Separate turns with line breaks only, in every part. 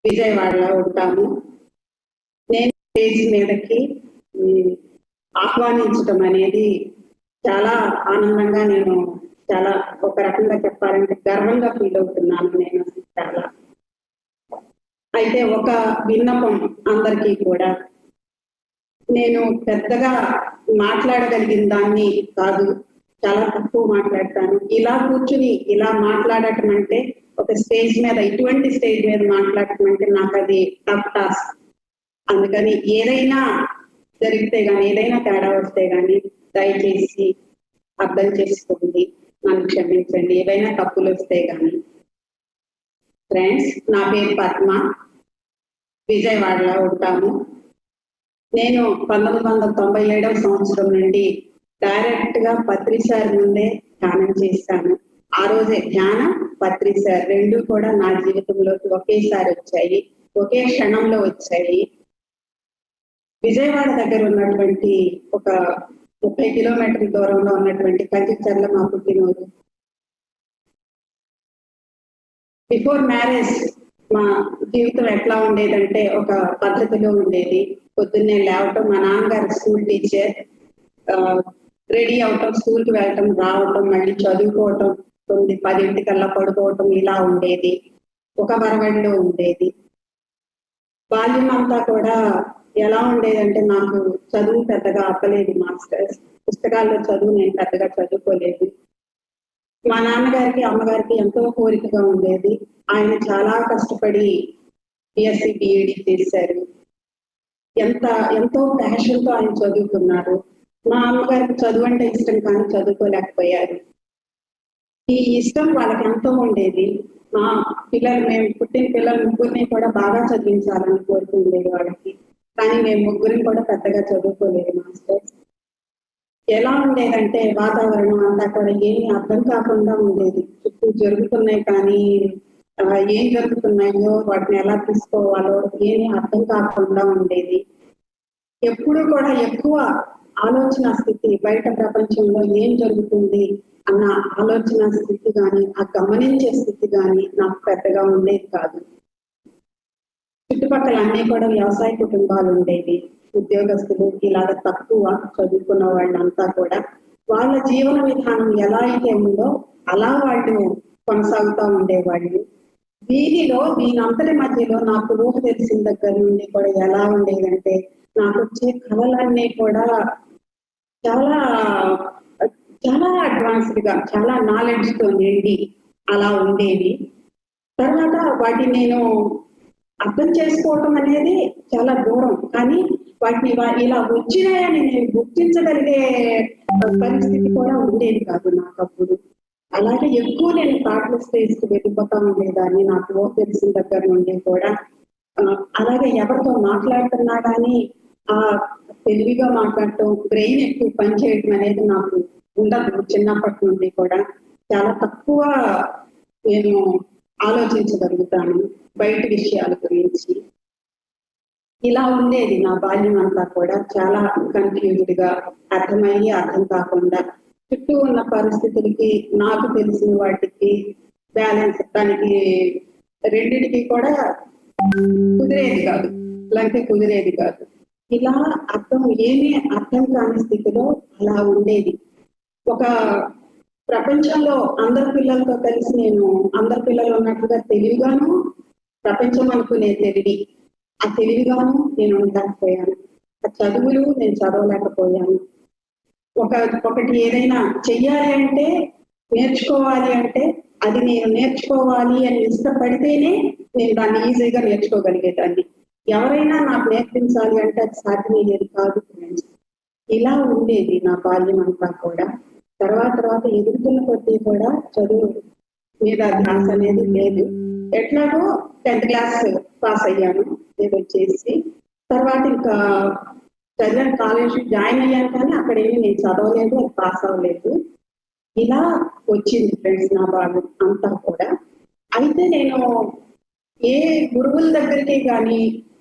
విజయవాడలో ఉంటాము నేను స్టేజ్ మీదకి ఉమ్, ఆహ్వానించడం అనేది చాలా ఆనందంగా నేను చాలా ఒక రకంగా చెప్పాలంటే గర్వంగా ఫీల్ అవుతున్నాను నేను అసలు చాలా అయితే ఒక విన్నపం అందరికీ కూడా నేను పెద్దగా మాట్లాడగలిగిన దాన్ని కాదు చాలా తక్కువ మాట్లాడతాను ఇలా కూర్చుని ఇలా మాట్లాడటం అంటే ఒక స్టేజ్ మీద ఇటువంటి స్టేజ్ మీద మాట్లాడటం అంటే నాకు అది టఫ్ టాస్క్ అందుకని ఏదైనా జరిగితే గానీ ఏదైనా తేడా వస్తే గానీ దయచేసి అర్థం చేసుకోండి నన్ను క్షమించండి ఏవైనా తప్పులు వస్తే గానీ ఫ్రెండ్స్ నా పేరు పద్మ విజయవాడలో ఉంటాము నేను పంతొమ్మిది వందల తొంభై ఏడవ సంవత్సరం నుండి డైరెక్ట్ గా పత్రి సార్ ముందే ధ్యానం చేశాను ఆ రోజే ధ్యానం పత్రి సార్ రెండు కూడా నా జీవితంలోకి ఒకేసారి వచ్చాయి ఒకే క్షణంలో వచ్చాయి విజయవాడ దగ్గర ఉన్నటువంటి ఒక ముప్పై కిలోమీటర్ల దూరంలో ఉన్నటువంటి కంచిచర్ల మా పుట్టినూరు బిఫోర్ మ్యారేజ్ మా జీవితం ఎట్లా ఉండేదంటే ఒక పద్ధతిలో ఉండేది పొద్దున్నే లేవటం మా నాన్నగారు స్కూల్ టీచర్ రెడీ అవటం స్కూల్ కి వెళ్ళటం రావటం మళ్ళీ చదువుకోవటం తొమ్మిది పదింటికల్లా పడుకోవటం ఇలా ఉండేది ఒక వరవడిలో ఉండేది బాల్యం అంతా కూడా ఎలా ఉండేదంటే నాకు చదువు పెద్దగా అప్పలేదు మాస్టర్స్ పుస్తకాల్లో చదువు నేను పెద్దగా చదువుకోలేదు మా నాన్నగారికి అమ్మగారికి ఎంతో కోరికగా ఉండేది ఆయన చాలా కష్టపడి బిఎస్సి బిఈడి చేశారు ఎంత ఎంతో ప్యాషన్ తో ఆయన చదువుకున్నారు మా అమ్మగారికి చదువు అంటే ఇష్టం కానీ చదువుకోలేకపోయారు ఈ ఇష్టం వాళ్ళకి ఎంతో ఉండేది మా పిల్లలు మేము పుట్టిన పిల్లలు ముగ్గురిని కూడా బాగా చదివించాలని కోరుకుండేది వాళ్ళకి కానీ మేము ముగ్గురిని కూడా పెద్దగా చదువుకోలేదు మాస్టర్స్ ఎలా ఉండేదంటే వాతావరణం అంతా కూడా ఏమీ అర్థం కాకుండా ఉండేది చుట్టూ జరుగుతున్నాయి కానీ ఆ, ఏం జరుగుతున్నాయో వాటిని ఎలా తీసుకోవాలో ఏమీ అర్థం కాకుండా ఉండేది ఎప్పుడు కూడా ఎక్కువ ఆలోచన స్థితి బయట ప్రపంచంలో ఏం జరుగుతుంది అన్న ఆలోచన స్థితి కానీ ఆ గమనించే స్థితి కానీ నాకు పెద్దగా ఉండేది కాదు చుట్టుపక్కల అన్ని కూడా వ్యవసాయ కుటుంబాలు ఉండేవి ఉద్యోగస్తులు ఇలాగ తక్కువ చదువుకున్న వాళ్ళంతా కూడా వాళ్ళ జీవన విధానం ఎలా అయితే ఉందో అలా వాళ్ళు కొనసాగుతూ ఉండేవాళ్ళు వీధిలో దీనంతటి మధ్యలో నాకు ఊహ తెలిసిన దగ్గర నుండి కూడా ఎలా ఉండేదంటే నాకు వచ్చే కళలన్నీ కూడా చాలా చాలా అడ్వాన్స్డ్ గా చాలా నాలెడ్జ్ తో నిండి అలా ఉండేవి తర్వాత వాటిని నేను అర్థం చేసుకోవటం అనేది చాలా దూరం కానీ వాటిని వా- ఇలా వచ్చినాయని నేను గుర్తించగలిగే పరిస్థితి కూడా ఉండేది కాదు నాకు అప్పుడు అలాగే ఎక్కువ నేను పాటల స్టేజ్ కి వెళ్ళిపోతా ఉండేదాన్ని నాకు ఊహ తెలిసిన దగ్గర నుండి కూడా ఆ, అలాగే ఎవరితో మాట్లాడుతున్నా కానీ ఆ తెలివిగా మాట్లాడటం బ్రెయిన్ ఎక్కువ పనిచేయటం అనేది నాకు ఉండదు చిన్నప్పటి నుండి కూడా చాలా తక్కువ నేను ఆలోచించగలుగుతాను బయట విషయాల గురించి ఇలా ఉండేది నా బాల్యం అంతా కూడా చాలా కన్ఫ్యూజ్డ్ గా అర్థమయ్యి అర్థం కాకుండా చుట్టూ ఉన్న పరిస్థితులకి నాకు తెలిసిన వాటికి బ్యాలెన్స్ దానికి రెండిటికి కూడా కుదిరేది కాదు లంక కుదిరేది కాదు ఇలా అర్థం ఏమీ అర్థం కాని స్థితిలో అలా ఉండేది ఒక ప్రపంచంలో అందరి పిల్లలతో కలిసి నేను అందరి పిల్లలు ఉన్నట్లుగా తెలివిగాను ప్రపంచం అనుకునే తెలివి ఆ తెలివిగాను నేను ఉండలేకపోయాను ఆ చదువులు నేను చదవలేకపోయాను ఒక ఒకటి ఏదైనా చెయ్యాలి అంటే నేర్చుకోవాలి అంటే అది నేను నేర్చుకోవాలి అని ఇష్టపడితేనే నేను దాన్ని ఈజీగా నేర్చుకోగలిగేదాన్ని ఎవరైనా నాకు నేర్పించాలి అంటే అది సాధ్యమయ్యేది కాదు ఫ్రెండ్స్ ఇలా ఉండేది నా బాల్యం అంతా కూడా తర్వాత తర్వాత ఎదుగుతున్న కొద్దీ కూడా చదువు మీద ధ్యాస అనేది లేదు ఎట్లాగో టెన్త్ క్లాస్ పాస్ అయ్యాను ఏదో చేసి తర్వాత ఇంకా చదివాను కాలేజ్ జాయిన్ అయ్యాను కానీ అక్కడ ఏమి నేను చదవలేదు అది పాస్ అవ్వలేదు ఇలా వచ్చింది ఫ్రెండ్స్ నా బాల్యం అంతా కూడా అయితే నేను ఏ గురువుల దగ్గరికి కానీ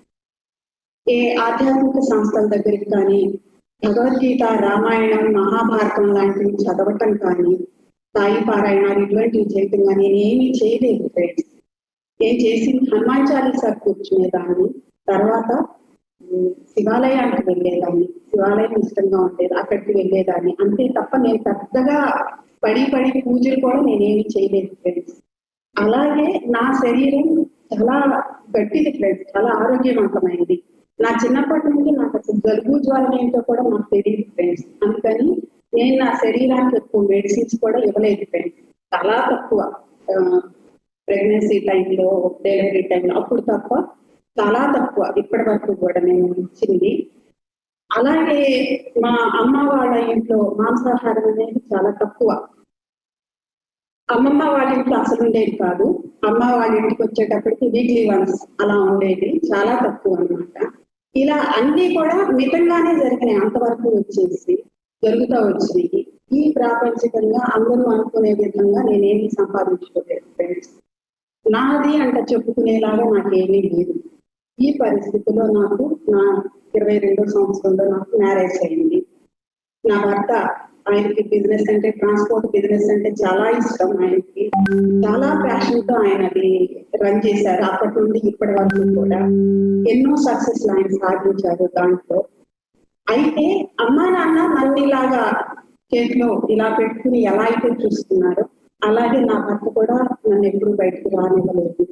ఏ ఆధ్యాత్మిక సంస్థల దగ్గరికి కానీ భగవద్గీత రామాయణం మహాభారతం లాంటివి చదవటం కానీ సాయి పారాయణాలు ఇటువంటివి చేయటం కానీ నేను ఏమీ చేయలేదు ఫ్రెండ్స్ ఏం చేసింది హనుమాన్ చాలీసా కూర్చునేదాన్ని తర్వాత ఉమ్, శివాలయానికి వెళ్ళేదాన్ని శివాలయం ఇష్టంగా ఉండేది అక్కడికి వెళ్ళేదాన్ని అంతే తప్ప నేను పెద్దగా పడి పడి పూజలు కూడా నేనేమి చేయలేదు ఫ్రెండ్స్ అలాగే నా శరీరం చాలా గట్టిది ఫ్రెండ్స్ చాలా ఆరోగ్యవంతమైనది నా చిన్నప్పటి నుండి నాకు అసలు జలుబు జ్వరం ఏంటో కూడా నాకు తెలియదు ఫ్రెండ్స్ అందుకని నేను నా శరీరానికి ఎక్కువ మెడిసిన్స్ కూడా ఇవ్వలేదు ఫ్రెండ్స్ చాలా తక్కువ ప్రెగ్నెన్సీ టైంలో డెలివరీ టైంలో అప్పుడు తప్ప చాలా తక్కువ ఇప్పటి వరకు కూడా నేను ఇచ్చింది అలాగే మా అమ్మ వాళ్ళ ఇంట్లో మాంసాహారం అనేది చాలా తక్కువ అమ్మమ్మ వాళ్ళ ఇంట్లో అసలు ఉండేది కాదు అమ్మ వాళ్ళ ఇంటికి వచ్చేటప్పటికి వీక్లీ వన్స్ అలా ఉండేది చాలా తక్కువ అన్నమాట ఇలా అన్ని కూడా మితంగానే జరిగినాయి అంతవరకు వచ్చేసి జరుగుతూ వచ్చినాయి ఈ ప్రాపంచికంగా అందరూ అనుకునే విధంగా నేనేమి సంపాదించుకోలేదు ఫ్రెండ్స్ నాది అంట చెప్పుకునేలాగా నాకేమీ లేదు ఈ పరిస్థితిలో నాకు నా ఇరవై రెండో సంవత్సరంలో నాకు మ్యారేజ్ అయింది నా భర్త ఆయనకి బిజినెస్ అంటే ట్రాన్స్పోర్ట్ బిజినెస్ అంటే చాలా ఇష్టం ఆయనకి చాలా ప్యాషన్ తో ఆయన అది రన్ చేశారు అప్పటి నుండి ఇప్పటి వరకు కూడా ఎన్నో సక్సెస్ ఆయన సాధించారు దాంట్లో అయితే అమ్మా నాన్న నన్ను ఇలాగా చేతిలో ఇలా పెట్టుకుని ఎలా అయితే చూస్తున్నారో అలాగే నా భర్త కూడా నన్ను ఎప్పుడు బయటకు రానివ్వలేదు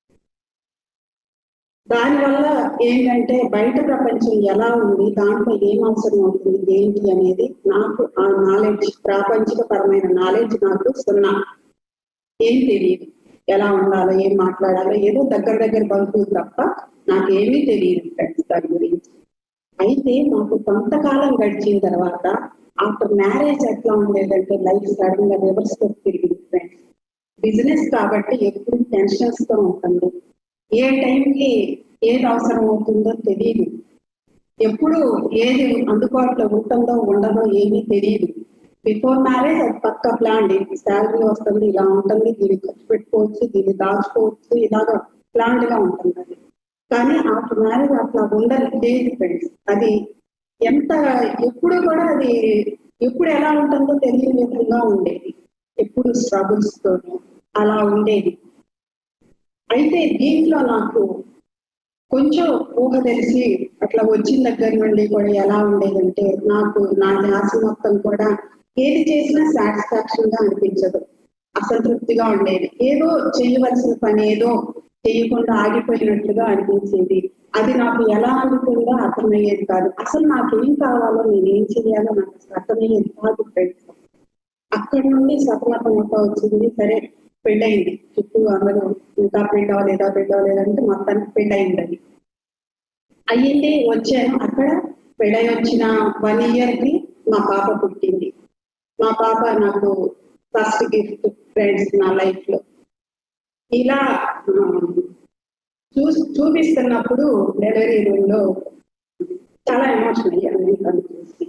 దానివల్ల ఏంటంటే బయట ప్రపంచం ఎలా ఉంది దాంట్లో ఏం అవసరం అవుతుంది ఏంటి అనేది నాకు ఆ నాలెడ్జ్ ప్రాపంచిక పరమైన నాలెడ్జ్ నాకు సున్నా ఏం తెలియదు ఎలా ఉండాలో ఏం మాట్లాడాలో ఏదో దగ్గర దగ్గర బంధువులు తప్ప నాకేమీ తెలియదు ఫ్రెండ్స్ దాని గురించి అయితే నాకు కొంతకాలం గడిచిన తర్వాత ఆఫ్టర్ మ్యారేజ్ ఎట్లా ఉండేదంటే లైఫ్ సడన్ గా రివర్స్ తో తిరిగింది ఫ్రెండ్స్ బిజినెస్ కాబట్టి ఎప్పుడు టెన్షన్స్ తో ఉంటుంది ఏ టైంకి ఏది అవసరం అవుతుందో తెలియదు ఎప్పుడు ఏది అందుబాటులో ఉంటుందో ఉండదో ఏమీ తెలియదు బిఫోర్ మ్యారేజ్ అది పక్క ప్లాన్ శాలరీ వస్తుంది ఇలా ఉంటుంది దీన్ని ఖర్చు పెట్టుకోవచ్చు దీన్ని దాచుకోవచ్చు ఇలాగ ప్లాన్ గా ఉంటుంది అది కానీ ఆఫ్టర్ మ్యారేజ్ అట్లా ఉండదు లేదు ఫ్రెండ్స్ అది ఎంత ఎప్పుడు కూడా అది ఎప్పుడు ఎలా ఉంటుందో తెలియని విధంగా ఉండేది ఎప్పుడు స్ట్రగుల్స్ తో అలా ఉండేది అయితే దీంట్లో నాకు కొంచెం ఊహ తెలిసి అట్లా వచ్చిన దగ్గర నుండి కూడా ఎలా ఉండేదంటే నాకు నా ధ్యాస మొత్తం కూడా ఏది చేసినా సాటిస్ఫాక్షన్ గా అనిపించదు అసంతృప్తిగా ఉండేది ఏదో చేయవలసిన పని ఏదో చేయకుండా ఆగిపోయినట్లుగా అనిపించేది అది నాకు ఎలా అనుకుందో అర్థమయ్యేది కాదు అసలు నాకు ఏం కావాలో నేను ఏం చేయాలో నాకు అసలు అర్థమయ్యేది కాదు ఫ్రెండ్స్ అక్కడి నుండి సతమతం అవుతా వచ్చింది సరే పెళ్ళయింది చుట్టూ అందరూ ఇంకా పెళ్ళ లేదా పెళ్ళ లేదంటే మొత్తానికి పెళ్ళయింది అది అయ్యింది వచ్చాను అక్కడ పెళ్ళై వచ్చిన వన్ ఇయర్ కి మా పాప పుట్టింది మా పాప నాకు ఫస్ట్ గిఫ్ట్ ఫ్రెండ్స్ నా లైఫ్ లో ఇలా ఆ, చూ చూపిస్తున్నప్పుడు డెలివరీ రూమ్ లో చాలా ఎమోషన్ అయ్యాను నేను తను చూసి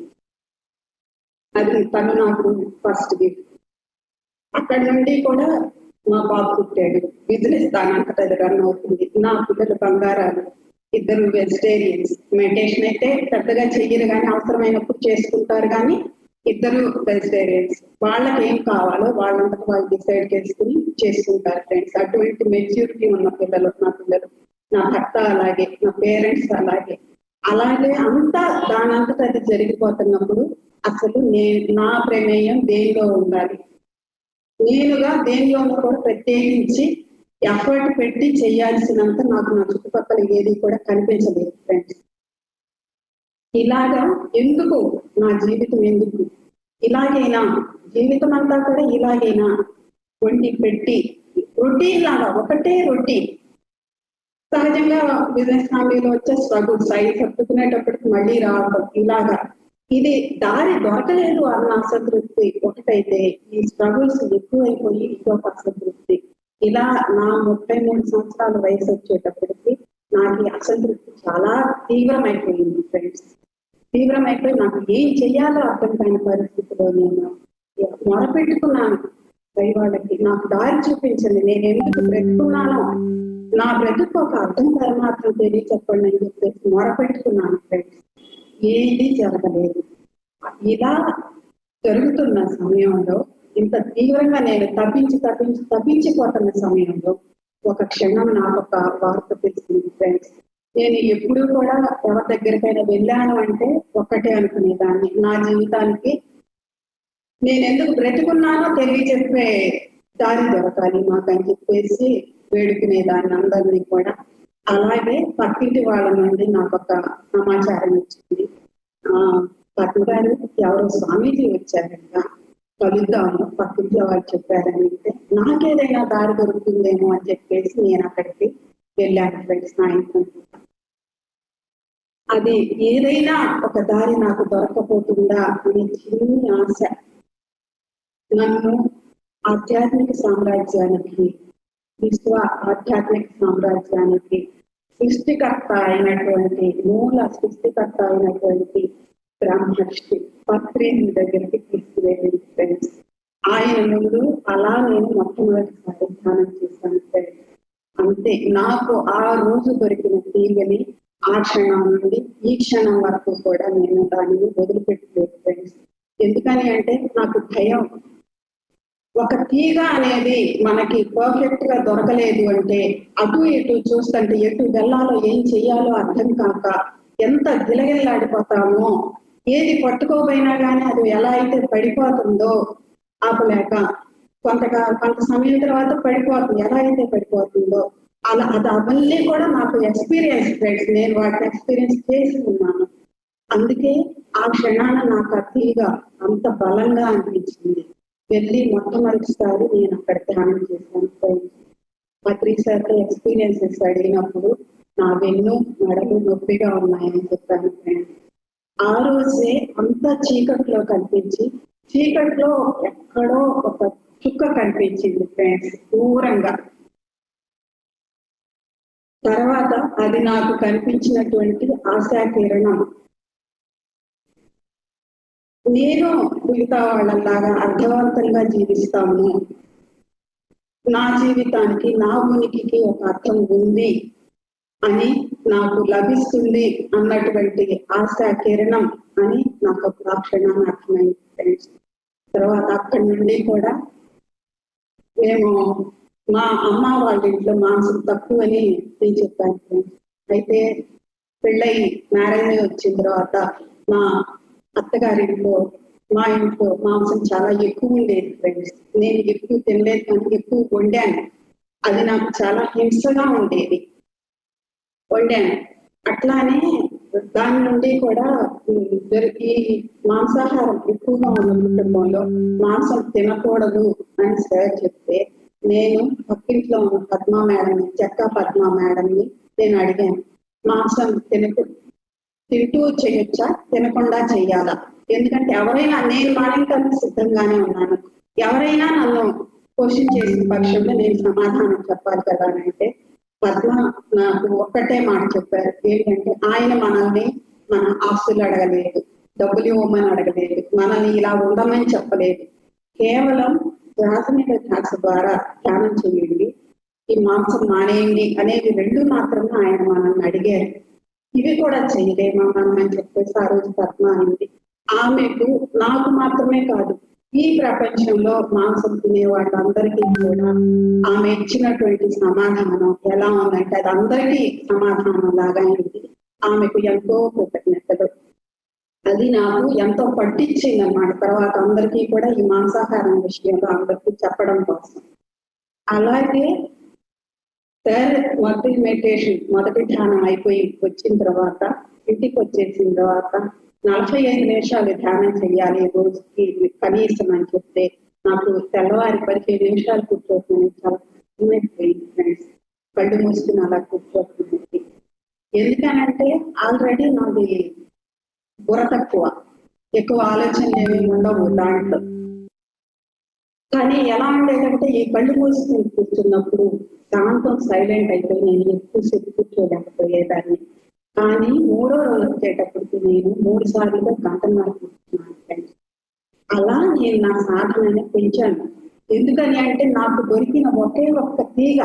అది తను నాకు ఫస్ట్ గిఫ్ట్ అక్కడి నుండి కూడా మా బాబు పుట్టాడు బిజినెస్ దానంతట అది రన్ అవుతుంది నా పిల్లలు బంగారాలు ఇద్దరు వెజిటేరియన్స్ మెడిటేషన్ అయితే పెద్దగా చెయ్యరు కానీ అవసరమైనప్పుడు చేసుకుంటారు కానీ ఇద్దరు వెజిటేరియన్స్ వాళ్ళకి ఏం కావాలో వాళ్ళంతట వాళ్ళు డిసైడ్ చేసుకుని చేసుకుంటారు ఫ్రెండ్స్ అటువంటి మెచ్యూరిటీ ఉన్న పిల్లలు నా పిల్లలు నా భర్త అలాగే నా పేరెంట్స్ అలాగే అలాగే అంతా దానంతట అది జరిగిపోతున్నప్పుడు అసలు నేను నా ప్రమేయం దేనిలో ఉండాలి నేనుగా దేనిలోనూ కూడా ప్రత్యేకించి ఎఫర్ట్ పెట్టి చేయాల్సినంత నాకు నా చుట్టుపక్కల ఏది కూడా కనిపించలేదు ఫ్రెండ్స్ ఇలాగా ఎందుకు నా జీవితం ఎందుకు ఇలాగైనా జీవితం అంతా కూడా ఇలాగైనా వండి పెట్టి రొటీన్ లాగా ఒకటే రొటీన్ సహజంగా బిజినెస్ ఫ్యామిలీలో వచ్చే స్ట్రగుల్ సైడ్ చెప్పుకునేటప్పటికి మళ్ళీ రావడం ఇలాగా ఇది దారి దొరకలేదు అన్న అసంతృప్తి ఒకటైతే ఈ స్ట్రగుల్స్ ఎక్కువైపోయి ఇంకొక అసంతృప్తి ఇలా నా ముప్పై మూడు సంవత్సరాల వయసు వచ్చేటప్పటికి నాకు ఈ అసంతృప్తి చాలా తీవ్రమైపోయింది ఫ్రెండ్స్ తీవ్రమైపోయి నాకు ఏం చెయ్యాలో అర్థం కాని పరిస్థితిలో నేను మొరపెట్టుకున్నాను పై వాళ్ళకి నాకు దారి చూపించండి నేను ఎందుకు బ్రతుకున్నానో నా బ్రతుకు ఒక అర్థం పరమాత్రం తెలియ చెప్పండి అని చెప్పేసి మొరపెట్టుకున్నాను ఫ్రెండ్స్ ఏది జరగలేదు ఇలా జరుగుతున్న సమయంలో ఇంత తీవ్రంగా నేను తప్పించి తప్పించి తప్పించిపోతున్న సమయంలో ఒక క్షణం నాకు ఒక వార్త తెలిసింది ఫ్రెండ్స్ నేను ఎప్పుడు కూడా ఎవరి దగ్గరికైనా వెళ్ళాను అంటే ఒక్కటే అనుకునేదాన్ని నా జీవితానికి నేను ఎందుకు బ్రతుకున్నానో తెలియజెప్పే దారి దొరకాలి మాకని చెప్పేసి వేడుకునేదాన్ని అందరినీ కూడా అలాగే పక్కింటి వాళ్ళ నుండి నాకు ఒక సమాచారం వచ్చింది ఆ పద్మ గారు ఎవరో స్వామీజీ వచ్చారంట కలుద్దాము పక్కింట్లో వాళ్ళు చెప్పారని అంటే నాకేదైనా దారి దొరుకుతుందేమో అని చెప్పేసి నేను అక్కడికి వెళ్ళాను ఫ్రెండ్స్ సాయంత్రం అది ఏదైనా ఒక దారి నాకు దొరకపోతుందా అనే చిన్ని ఆశ నన్ను ఆధ్యాత్మిక సామ్రాజ్యానికి విశ్వ ఆధ్యాత్మిక సామ్రాజ్యానికి సృష్టికర్త అయినటువంటి మూల సృష్టికర్త అయినటువంటి బ్రహ్మర్షి పత్రిని దగ్గరికి తీసుకువెళ్ళింది ఫ్రెండ్స్ ఆయన ముందు అలా నేను మొట్టమొదటిసారి ధ్యానం చేశాను ఫ్రెండ్స్ అంతే నాకు ఆ రోజు దొరికిన తీగని ఆ క్షణం నుండి ఈ క్షణం వరకు కూడా నేను దానిని వదిలిపెట్టలేదు ఫ్రెండ్స్ ఎందుకని అంటే నాకు భయం ఒక తీగ అనేది మనకి పర్ఫెక్ట్ గా దొరకలేదు అంటే అటు ఇటు చూస్తుంటే ఎటు వెళ్ళాలో ఏం చెయ్యాలో అర్థం కాక ఎంత గిలగిల్లాడిపోతామో ఏది పట్టుకోపోయినా కానీ అది ఎలా అయితే పడిపోతుందో ఆపలేక కొంతగా కొంత సమయం తర్వాత పడిపోతుంది ఎలా అయితే పడిపోతుందో అలా అది అవన్నీ కూడా నాకు ఎక్స్పీరియన్స్ ఫ్రెండ్స్ నేను వాటిని ఎక్స్పీరియన్స్ చేసి ఉన్నాను అందుకే ఆ క్షణాన నాకు ఆ తీగ అంత బలంగా అనిపించింది వెళ్ళి మొట్టమొదటిసారి నేను అక్కడ ధ్యానం చేశాను ఫ్రెండ్స్ పత్రి సార్తో ఎక్స్పీరియన్సెస్ అడిగినప్పుడు నా వెన్ను నడలు నొప్పిగా ఉన్నాయని చెప్పాను ఫ్రెండ్స్ ఆ రోజే అంత చీకట్లో కనిపించి చీకట్లో ఎక్కడో ఒక చుక్క కనిపించింది ఫ్రెండ్స్ దూరంగా తర్వాత అది నాకు కనిపించినటువంటి ఆశా కిరణం నేను మిగతా వాళ్ళలాగా అర్థవంతంగా జీవిస్తాము నా జీవితానికి నా ఉనికికి ఒక అర్థం ఉంది అని నాకు లభిస్తుంది అన్నటువంటి ఆశా కిరణం అని నాకు అప్పుడు ఆ క్షణాన్ని అర్థమైంది ఫ్రెండ్స్ తర్వాత అక్కడి నుండి కూడా మేము మా అమ్మ వాళ్ళ ఇంట్లో మాంసం తక్కువని నేను చెప్పాను ఫ్రెండ్స్ అయితే పెళ్ళయి మ్యారేజ్ వచ్చిన తర్వాత మా అత్తగారింట్లో మా ఇంట్లో మాంసం చాలా ఎక్కువ ఉండేది ఫ్రెండ్స్ నేను ఎక్కువ తినలేదు కానీ ఎక్కువ వండాను అది నాకు చాలా హింసగా ఉండేది వండాను అట్లానే దాని నుండి కూడా ఉమ్, దొరి- ఈ మాంసాహారం ఎక్కువగా ఉన్న కుటుంబంలో మాంసం తినకూడదు అని సార్ చెప్తే నేను పక్కింట్లో ఉన్న పద్మా మేడం చెక్క పద్మా మేడంని నేను అడిగాను మాంసం తినకు తింటూ చేయొచ్చా తినకుండా చెయ్యాలా ఎందుకంటే ఎవరైనా నేను మానేయటానికి సిద్ధంగానే ఉన్నాను ఎవరైనా నన్ను క్వశ్చన్ చేసిన పక్షంలో నేను సమాధానం చెప్పాలి కదా అని అంటే పద్మ నాకు ఒక్కటే మాట చెప్పారు ఏంటంటే ఆయన మనల్ని మన ఆస్తులు అడగలేదు డబ్బులు ఇవ్వమని అడగలేదు మనల్ని ఇలా ఉండమని చెప్పలేదు కేవలం ప్రాథమిక ధ్యాస ద్వారా ధ్యానం చేయండి ఈ మాంసం మానేయండి అనేది రెండు మాత్రమే ఆయన మనల్ని అడిగారు ఇవి కూడా చేయలేమా మనం అని చెప్పేసి ఆ రోజు పద్మ అనింది ఆమెకు నాకు మాత్రమే కాదు ఈ ప్రపంచంలో మాంసం తినే వాళ్ళందరికీ కూడా ఆమె ఇచ్చినటువంటి సమాధానం ఎలా ఉందంటే అది అందరికీ సమాధానం లాగా ఉంది ఆమెకు ఎంతో కృతజ్ఞతలు అది నాకు ఎంతో పట్టించింది అన్నమాట తర్వాత అందరికీ కూడా ఈ మాంసాహారం విషయంలో అందరికీ చెప్పడం కోసం అలాగే సార్ మొదటి మెడిటేషన్ మొదటి ధ్యానం అయిపోయి వచ్చిన తర్వాత ఇంటికి వచ్చేసిన తర్వాత నలభై ఐదు నిమిషాలు ధ్యానం చేయాలి రోజుకి కనీసం అని చెప్తే నాకు తెల్లవారి పదిహేను నిమిషాలు కూర్చోకుండా చాలా కష్టమైపోయింది ఫ్రెండ్స్ కళ్ళు మూసుకుని అలా కూర్చోకుండా ఎందుకనంటే ఆల్రెడీ నాది బుర్ర తక్కువ ఎక్కువ ఆలోచనలు ఏమి ఉండవు దాంట్లో కానీ ఎలా ఉండేదంటే ఈ కళ్ళు మూసుకుని కూర్చున్నప్పుడు శాంతం సైలెంట్ అయిపోయి నేను ఎక్కువసేపు కూర్చోలేకపోయేదాన్ని కానీ మూడో రోజు వచ్చేటప్పటికి నేను మూడు సార్లుగా గంటన్నర కూర్చున్నాను friends. అలా నేను నా సాధనని పెంచాను ఎందుకని అంటే నాకు దొరికిన ఒకే ఒక్క తీగ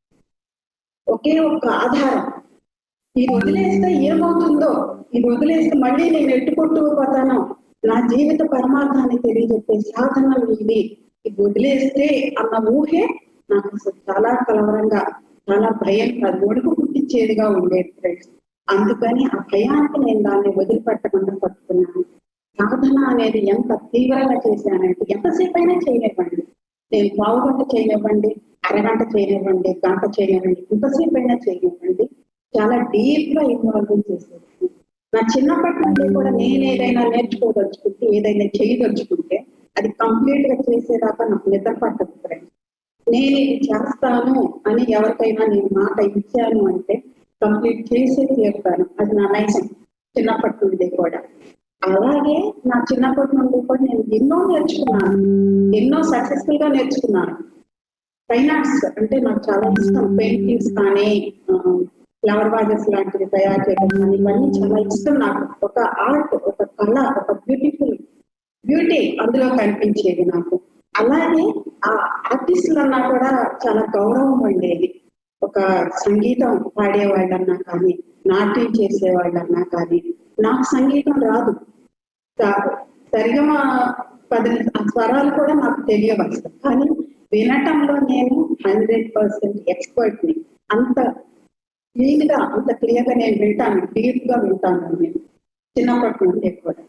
ఒకే ఒక్క ఆధారం ఇది వదిలేస్తే ఏమవుతుందో ఇది వదిలేస్తే మళ్ళీ నేను ఎట్టుకొట్టుకుపోతాను నా జీవిత పరమార్థాన్ని తెలియజెప్పే సాధన ఇది ఇది వదిలేస్తే అన్న ఊహే నాకు అసలు చాలా కలవరంగా చాలా భయం కాదు ఒడుకు పుట్టించేదిగా ఉండేది ఫ్రెండ్స్ అందుకని ఆ భయానికి నేను దాన్ని వదిలిపెట్టకుండా పట్టుకున్నాను సాధన అనేది ఎంత తీవ్రంగా చేశానంటే ఎంతసేపు అయినా చేయనివ్వండి నేను పావు గంట చేయనివ్వండి అరగంట చేయనివ్వండి గంట చేయనివ్వండి ఎంతసేపు అయినా చేయనివ్వండి చాలా డీప్ గా ఇన్వాల్వ్ చేసేది నా చిన్నప్పటి నుండి కూడా నేను ఏదైనా నేర్చుకోదలుచుకుంటే ఏదైనా చేయదలుచుకుంటే అది కంప్లీట్ గా చేసేదాకా నాకు నిద్ర పట్టదు ఫ్రెండ్స్ నేను ఇది చేస్తాను అని ఎవరికైనా నేను మాట ఇచ్చాను అంటే కంప్లీట్ చేసే తీరుతాను అది నా నైజం చిన్నప్పటి నుండి కూడా అలాగే నా చిన్నప్పటి నుండి కూడా నేను ఎన్నో నేర్చుకున్నాను ఎన్నో సక్సెస్ఫుల్ గా నేర్చుకున్నాను ఫైన్ ఆర్ట్స్ అంటే నాకు చాలా ఇష్టం పెయింటింగ్స్ కానీ ఫ్లవర్ వాజెస్ లాంటివి తయారు చేయడం కానీ ఇవన్నీ చాలా ఇష్టం నాకు ఒక ఆర్ట్ ఒక కళ ఒక బ్యూటిఫుల్ బ్యూటీ అందులో కనిపించేది నాకు అలాగే ఆ ఆర్టిస్టులన్నా కూడా చాలా గౌరవం ఉండేది ఒక సంగీతం పాడేవాళ్ళన్నా కానీ నాట్యం చేసేవాళ్ళన్నా కానీ నాకు సంగీతం రాదు కా- సరిగమ పది ఆ స్వరాలు కూడా నాకు తెలియవు అసలు కానీ వినటంలో నేను హండ్రెడ్ పర్సెంట్ ఎక్స్పర్ట్ ని అంత క్లీన్ గా అంత క్లియర్ గా నేను వింటాను డీప్ గా వింటాను నేను చిన్నప్పటి నుండి కూడా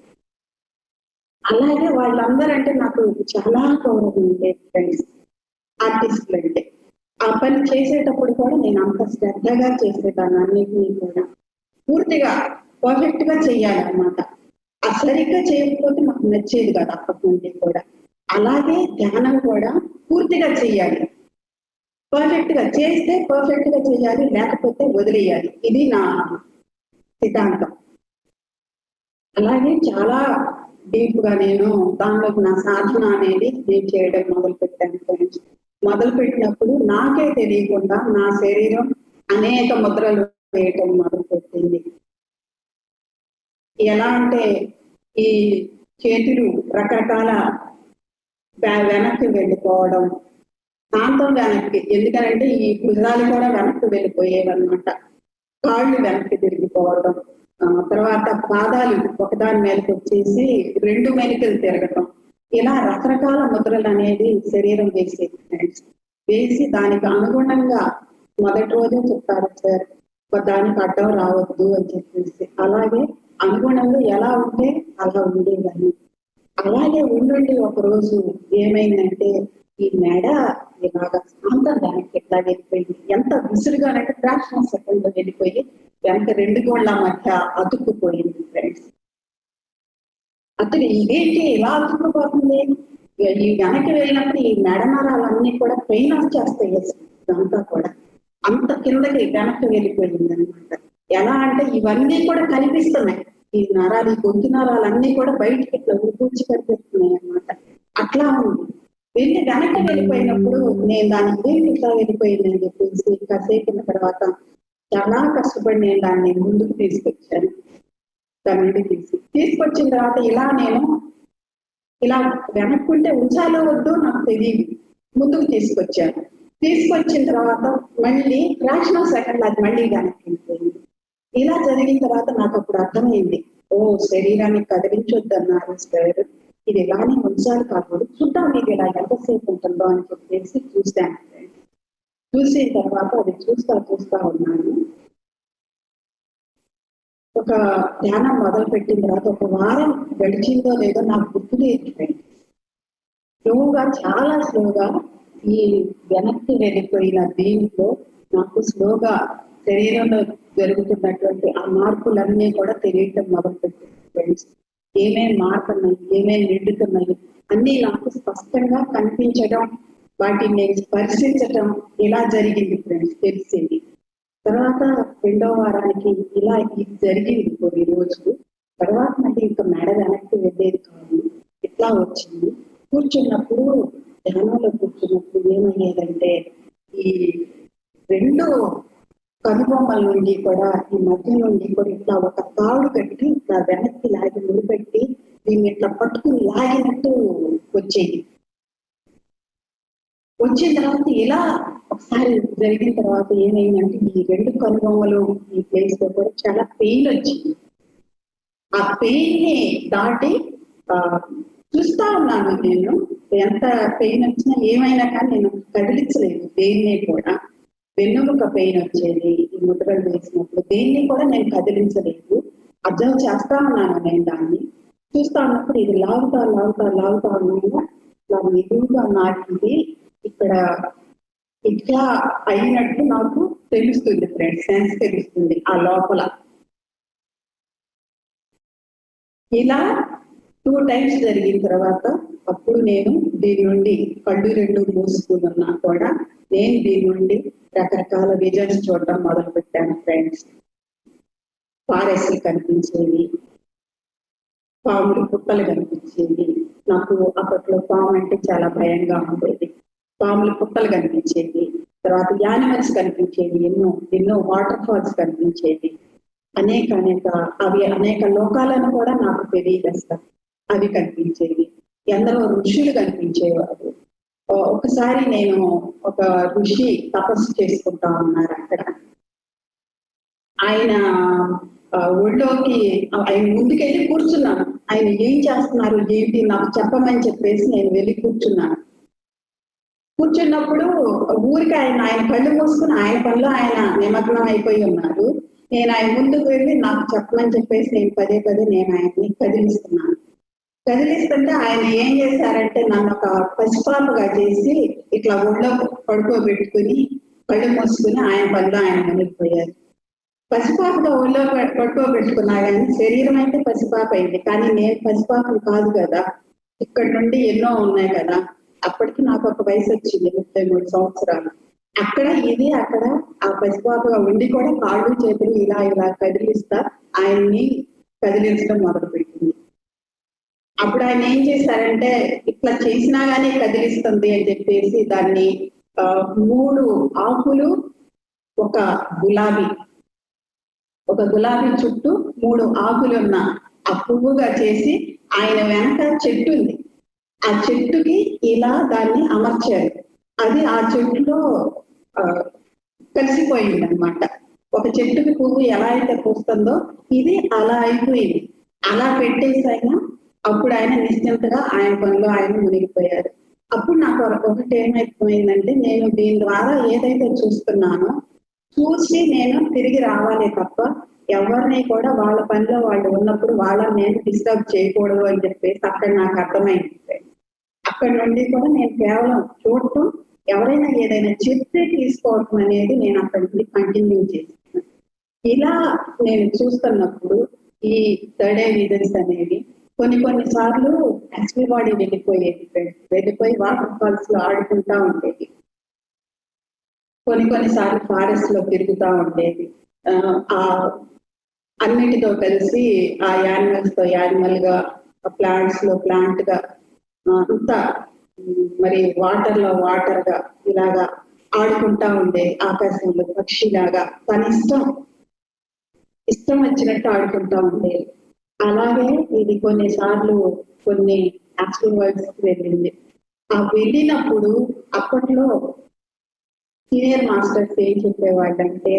అలాగే వాళ్ళందరంటే నాకు చాలా గౌరవం ఉండేది ఫ్రెండ్స్ ఆర్టిస్టులు అంటే ఆ పని చేసేటప్పుడు కూడా నేను అంత శ్రద్ధగా చేసేదాన్ని అన్నిటినీ కూడా పూర్తిగా పర్ఫెక్ట్ గా చేయాలన్నమాట ఆ సరిగ్గా చేయకపోతే నాకు నచ్చేది కాదు అప్పటి నుండి కూడా అలాగే ధ్యానం కూడా పూర్తిగా చేయాలి పర్ఫెక్ట్ గా చేస్తే పర్ఫెక్ట్ గా చేయాలి లేకపోతే వదిలేయాలి ఇది నా సిద్ధాంతం అలాగే చాలా డీప్ గా నేను దానిలో నా సాధన అనేది నేను చేయడం మొదలు పెట్టాను ఫ్రెండ్స్ మొదలు పెట్టినప్పుడు నాకే తెలియకుండా నా శరీరం అనేక ముద్రలు వేయటం మొదలు పెట్టింది ఎలా అంటే ఈ చేతులు రకరకాల బ్యా- వెనక్కి వెళ్ళిపోవడం శాంతం వెనక్కి ఎందుకంటే ఈ భుజాలు కూడా వెనక్కి వెళ్ళిపోయేవన్నమాట కాళ్ళు వెనక్కి తిరిగిపోవడం ఆ, తర్వాత పాదాలు ఒకదాని మీదకి వచ్చేసి రెండు మెలికలు తిరగటం ఇలా రకరకాల ముద్రలు అనేది శరీరం వేసేది ఫ్రెండ్స్ వేసి దానికి అనుగుణంగా మొదటి రోజే చెప్తారు సార్ దానికి అడ్డం రావద్దు అని చెప్పేసి అలాగే అనుగుణంగా ఎలా ఉంటే అలా ఉండేదాన్ని అలాగే ఉండండి ఒక రోజు ఏమైందంటే ఈ మెడ ఇలాగా శాంతం వెనక్కి ఎట్లా వెళ్ళిపోయింది ఎంత విసురుగానంటే ఫ్రాక్షన్ సెకండ్ లో వెళ్ళిపోయి వెనక రెండు గోళ్ల మధ్య అతుక్కుపోయింది ఫ్రెండ్స్ అతను ఇదేంటి ఇలా అతుక్కుపోతుంది ఈ వెనక్కి వెళ్ళినప్పుడు ఈ మెడ నరాలన్నీ కూడా పెయిన్ వచ్చేస్తాయి ఇదంతా కూడా అంత కిందకి వెనక్కి వెళ్ళిపోయింది అనమాట ఎలా అంటే ఇవన్నీ కూడా కనిపిస్తున్నాయి ఈ నరాలు ఈ గొంతు నరాలన్నీ కూడా బయటికి ఇట్లా ఉరిపూచి కనిపిస్తున్నాయి అన్నమాట అట్లా ఉంది వెళ్ళి వెనక్కి వెళ్ళిపోయినప్పుడు నేను దానికి ఏంటి ఇట్లా వెళ్ళిపోయింది అని చెప్పేసి కాసేపు ఉన్న తర్వాత చాలా కష్టపడి నేను దాన్ని ముందుకు తీసుకొచ్చాను దాని నుండి తీసి తీసుకొచ్చిన తర్వాత ఇలా నేను ఇలా వెనక్కుంటే ఉంచాలో వద్దో నాకు తెలియదు ముందుకు తీసుకొచ్చాను తీసుకొచ్చిన తర్వాత మళ్ళీ ఫ్రాక్షన్ ఆఫ్ సెకండ్ అది మళ్ళీ వెనక్కి వెళ్ళిపోయింది ఇలా జరిగిన తర్వాత నాకు అప్పుడు అర్థమైంది ఓ శరీరాన్ని కదిలించొద్దన్నారు సార్ ఇది ఇలానే ఉంచాలి కాకూడదు చూద్దాం ఇది ఇలా ఎంతసేపు ఉంటుందో అని చెప్పేసి చూశాను చూసిన తర్వాత అది చూస్తా చూస్తా ఉన్నాను ఒక ధ్యానం మొదలు పెట్టిన తర్వాత ఒక వారం గడిచిందో లేదో నాకు గుర్తు లేదు స్లోగా చాలా స్లోగా ఈ వెనక్కి వెళ్ళిపోయిన దీంట్లో నాకు స్లోగా శరీరంలో జరుగుతున్నటువంటి ఆ మార్పులన్నీ కూడా తెలియటం మొదలు పెట్టింది ఫ్రెండ్స్ ఏమేమి మారుతున్నాయి ఏమేమి నిండుతున్నాయి అన్ని నాకు స్పష్టంగా కనిపించడం వాటిని నేను స్పర్శించటం ఇలా జరిగింది ఫ్రెండ్స్ తెలిసింది తర్వాత రెండో వారానికి ఇలా ఇది జరిగింది కొన్ని రోజులు తర్వాత మళ్ళీ ఇంకా మెడ వెనక్కి వెళ్ళేది కాదు ఇట్లా వచ్చింది కూర్చున్నప్పుడు ధ్యానంలో కూర్చున్నప్పుడు ఏమయ్యేదంటే ఈ రెండు కనుబొమ్మల నుండి కూడా ఈ మధ్య నుండి కూడా ఇట్లా ఒక తాడు కట్టి ఇట్లా వెనక్కి లాగి ముడిపెట్టి దీన్ని ఇట్లా పట్టుకుని లాగినట్టు వచ్చేది వచ్చిన తర్వాత ఇలా ఒకసారి జరిగిన తర్వాత ఏమైందంటే ఈ రెండు కనుబొమ్మలు ఈ ప్లేస్ లో కూడా చాలా పెయిన్ వచ్చింది ఆ పెయిన్ ని దాటి ఆ, చూస్తా ఉన్నాను నేను ఎంత పెయిన్ వచ్చినా ఏమైనా కానీ నేను కదిలించలేదు దేన్నే కూడా వెన్నుముక పెయిన్ వచ్చేది ఈ ముద్రలు వేసినప్పుడు దేన్ని కూడా నేను కదిలించలేదు అబ్జర్వ్ చేస్తా ఉన్నాను నేను దాన్ని చూస్తా ఉన్నప్పుడు ఇది లాగుతా లాగుతా లాగుతా ఉన్నాను ఇలా మెదువుగా నాటింది ఇక్కడ ఇట్లా అయినట్టు నాకు తెలుస్తుంది ఫ్రెండ్స్ సెన్స్ తెలుస్తుంది ఆ లోపల ఇలా టూ టైమ్స్ జరిగిన తర్వాత అప్పుడు నేను దీని నుండి కళ్ళు రెండు మూసుకున్నా కూడా నేను దీని నుండి రకరకాల విజన్స్ చూడడం మొదలు పెట్టాను ఫ్రెండ్స్ ఫారెస్ట్లు కనిపించేవి పాములు పుట్టలు కనిపించేవి నాకు అప్పట్లో పాము అంటే చాలా భయంగా ఉండేది పాములు పుట్టలు కనిపించేవి తర్వాత యానిమల్స్ కనిపించేవి ఎన్నో ఎన్నో వాటర్ ఫాల్స్ కనిపించేవి అనేక అనేక అవి అనేక లోకాలను కూడా నాకు తెలియజేస్తారు అవి కనిపించేవి ఎందరో ఋషులు కనిపించేవారు ఓ- ఒకసారి నేను ఒక ఋషి తపస్సు చేసుకుంటా ఉన్నారు అక్కడ ఆయన ఆ, ఒళ్ళోకి ఆయన ముందుకెళ్ళి కూర్చున్నాను ఆయన ఏం చేస్తున్నారు ఏంటి నాకు చెప్పమని చెప్పేసి నేను వెళ్ళి కూర్చున్నాను కూర్చున్నప్పుడు ఊరికి ఆయన ఆయన కళ్ళు మూసుకుని ఆయన పనిలో ఆయన నిమగ్నం అయిపోయి ఉన్నారు నేను ఆయన ముందుకు వెళ్ళి నాకు చెప్పమని చెప్పేసి నేను పదే పదే నేను ఆయన్ని కదిలిస్తున్నాను కదిలిస్తుంటే ఆయన ఏం చేశారంటే నన్ను ఒక పసిపాపగా చేసి ఇట్లా ఒళ్ళో పడుకోబెట్టుకుని కళ్ళు మూసుకుని ఆయన పనిలో ఆయన మునిగిపోయారు పసిపాపగా ఒళ్ళో ప- పడుకోబెట్టుకున్నా కానీ శరీరం అయితే పసిపాప అయింది కానీ నేను పసిపాపను కాదు కదా ఇక్కడ నుండి ఎన్నో ఉన్నాయి కదా అప్పటికి నాకు ఒక వయసు వచ్చింది ముప్పై మూడు సంవత్సరాలు అక్కడ ఇది అక్కడ ఆ పసిపాపగా ఉండి కూడా కాళ్ళు చేతులు ఇలా ఇలా కదిలిస్తా ఆయన్ని కదిలించడం మొదలుపెట్టింది అప్పుడు ఆయన ఏం చేశారంటే ఇట్లా చేసినా గానీ కదిలిస్తుంది అని చెప్పేసి దాన్ని ఆ, మూడు ఆకులు ఒక గులాబీ ఒక గులాబీ చుట్టూ మూడు ఆకులు ఉన్న ఆ పువ్వుగా చేసి ఆయన వెనక చెట్టు ఉంది ఆ చెట్టుకి ఇలా దాన్ని అమర్చారు అది ఆ చెట్టులో ఆ, కలిసిపోయింది అనమాట ఒక చెట్టుకి పువ్వు ఎలా అయితే పూస్తుందో ఇది అలా అయిపోయింది అలా పెట్టేసి ఆయన అప్పుడు ఆయన నిశ్చింతగా ఆయన పనిలో ఆయన మునిగిపోయారు అప్పుడు నాకు ఒకటి ఏమైపోయిందంటే నేను దీని ద్వారా ఏదైతే చూస్తున్నానో చూసి నేను తిరిగి రావాలి తప్ప ఎవరిని కూడా వాళ్ళ పనిలో వాళ్ళు ఉన్నప్పుడు వాళ్ళని నేను డిస్టర్బ్ చేయకూడదు అని చెప్పేసి అక్కడ నాకు అర్థమైంది అక్కడ నుండి కూడా నేను కేవలం చూడటం ఎవరైనా ఏదైనా చెప్తే తీసుకోవటం అనేది నేను అక్కడ నుండి కంటిన్యూ చేస్తాను ఇలా నేను చూస్తున్నప్పుడు ఈ థర్డ్ ఐ విజన్స్ అనేవి కొన్ని కొన్ని సార్లు యాక్చువల్ బాడీ వెళ్ళిపోయేది ఫ్రెండ్స్ వెళ్ళిపోయి వాటర్ ఫాల్స్ లో ఆడుకుంటా ఉండేది కొన్ని కొన్ని సార్లు ఫారెస్ట్ లో తిరుగుతూ ఉండేది ఆ, ఆ అన్నిటితో కలిసి ఆ యానిమల్స్ తో యానిమల్ గా ప్లాంట్స్ లో ప్లాంట్ గా ఆ, అంతా ఉమ్, మరి వాటర్ లో వాటర్ గా ఇలాగా ఆడుకుంటా ఉండేది ఆకాశంలో పక్షిలాగా తన ఇష్టం ఇష్టం వచ్చినట్టు ఆడుకుంటా ఉండేది అలాగే ఇది కొన్నిసార్లు కొన్ని యాక్చువల్ వర్డ్స్ వెళ్ళింది ఆ వెళ్ళినప్పుడు అప్పట్లో సీనియర్ మాస్టర్స్ ఏం చెప్పేవాళ్ళంటే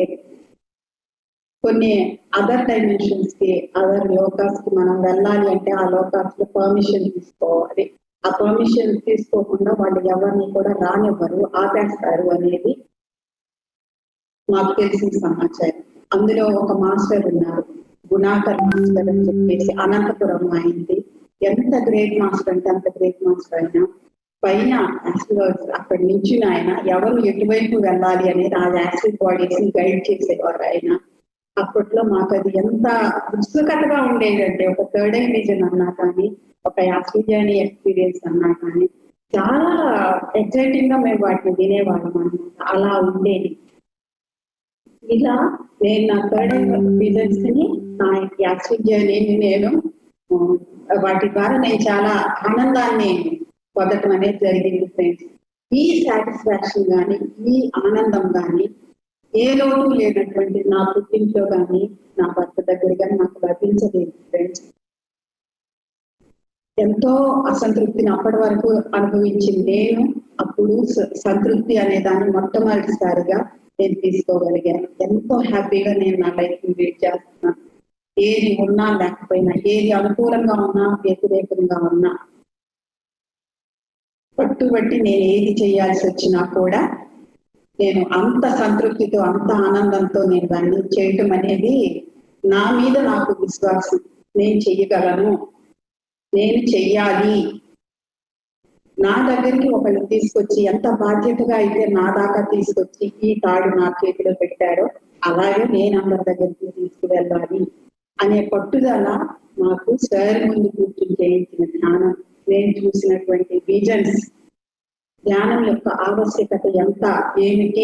కొన్ని అదర్ డైమెన్షన్స్ కి అదర్ లోకాస్ కి మనం వెళ్ళాలి అంటే ఆ లోకాస్ లో పర్మిషన్ తీసుకోవాలి ఆ పర్మిషన్ తీసుకోకుండా వాళ్ళు ఎవరిని కూడా రానివ్వరు ఆపేస్తారు అనేది మాకు తెలిసిన సమాచారం అందులో ఒక మాస్టర్ ఉన్నారు గుణాకర్ మాస్టర్ అని చెప్పేసి అనంతపురం అయింది ఎంత గ్రేట్ మాస్టర్ అంటే అంత గ్రేట్ మాస్టర్ అయినా పైన యాక్చువల్ అక్కడ నుంచి ఆయన ఎవరు ఎటువైపు వెళ్ళాలి అనేది ఆ యాసిడ్ బాడీస్ ని గైడ్ చేసేవారు ఆయన అప్పట్లో మాకు అది ఎంత ఉత్సుకతగా ఉండేదంటే ఒక థర్డ్ ఐ విజన్ అన్నా కానీ ఒక యాసిడ్ జర్నీ ఎక్స్పీరియన్స్ అన్నా కానీ చాలా ఎక్సైటింగ్ గా మేము వాటిని వినేవాళ్ళం అన్నమాట అలా ఉండేది ఇలా నేను నా థర్డ్ విజన్స్ ని నా యాక్సిడ్ జర్నీని నేను ఆ, వాటి ద్వారా నేను చాలా ఆనందాన్ని పొందటం అనేది జరిగింది ఫ్రెండ్స్ ఈ సాటిస్ఫాక్షన్ కానీ ఈ ఆనందం కానీ ఏ లోటు లేనటువంటి నా పుట్టింట్లో కానీ నా భర్త దగ్గర కానీ నాకు లభించలేదు ఫ్రెండ్స్ ఎంతో అసంతృప్తిని అప్పటి వరకు అనుభవించింది నేను అప్పుడు స- సంతృప్తి అనే దాన్ని మొట్టమొదటిసారిగా నేను తీసుకోగలిగాను ఎంతో హ్యాపీగా నేను నా లైఫ్ లీడ్ చేస్తున్నాను ఏది ఉన్నా లేకపోయినా ఏది అనుకూలంగా ఉన్నా వ్యతిరేకంగా ఉన్నా పట్టుబట్టి నేను ఏది చేయాల్సి వచ్చినా కూడా నేను అంత సంతృప్తితో అంత ఆనందంతో నేను దాన్ని చేయటం అనేది నా మీద నాకు విశ్వాసం నేను చెయ్యగలను నేను చెయ్యాలి నా దగ్గరికి ఒకళ్ళు తీసుకొచ్చి ఎంత బాధ్యతగా అయితే నా దాకా తీసుకొచ్చి ఈ తాడు నా చేతిలో పెట్టారో అలాగే నేను అందరి దగ్గరికి తీసుకువెళ్ళాలి అనే పట్టుదల నాకు సార్ ముందు కూర్చుని చేయించిన ధ్యానం నేను చూసినటువంటి విజన్స్ ధ్యానం యొక్క ఆవశ్యకత ఎంత ఏమిటి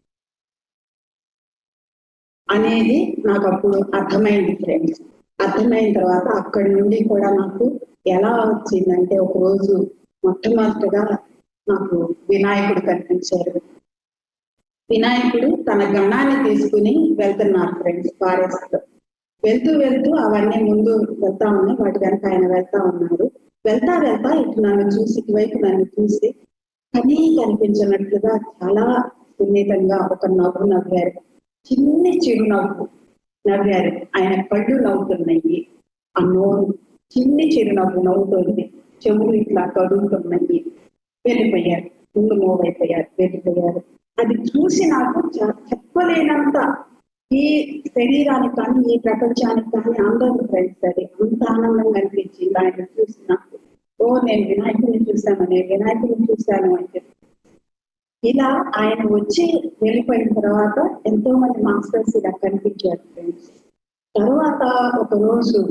అనేది నాకు అప్పుడు అర్థమైంది ఫ్రెండ్స్ అర్థమైన తర్వాత అక్కడి నుండి కూడా నాకు ఎలా వచ్చిందంటే ఒక రోజు మొట్టమొదటిగా నాకు వినాయకుడు కనిపించారు వినాయకుడు తన గణాన్ని తీసుకుని వెళ్తున్నారు ఫ్రెండ్స్ ఫారెస్ట్ లో వెళ్తూ వెళ్తూ అవన్నీ ముందు వెళ్తా ఉన్నాయి వాటి వెనక ఆయన వెళ్తా ఉన్నారు వెళ్తా వెళ్తా ఇటు నన్ను చూసి ఇటువైపు నన్ను చూసి కనీ కనిపించినట్లుగా చాలా సున్నితంగా ఒక నవ్వు నవ్వారు చిన్ని చిరునవ్వు నవ్వారు ఆయన కళ్ళు నవ్వుతున్నాయి ఆ నోరు చిన్ని చిరునవ్వు నవ్వుతోంది చెవులు ఇట్లా కదులుతున్నాయి వెళ్ళిపోయారు ముందు మూవ్ అయిపోయారు వెళ్ళిపోయారు అది చూసి నాకు చ- చెప్పలేనంత ఈ శరీరానికి కానీ ఈ ప్రపంచానికి కానీ అందరూ ఫ్రెండ్స్ అది అంత ఆనందంగా అనిపించింది ఆయన చూసి నాకు ఓ నేను వినాయకుడిని చూశాను నేను వినాయకుడిని చూశాను అని చెప్పి ఇలా ఆయన వచ్చి వెళ్ళిపోయిన తర్వాత ఎంతో మంది మాస్టర్స్ ఇలా కనిపించారు ఫ్రెండ్స్ తర్వాత ఒక రోజు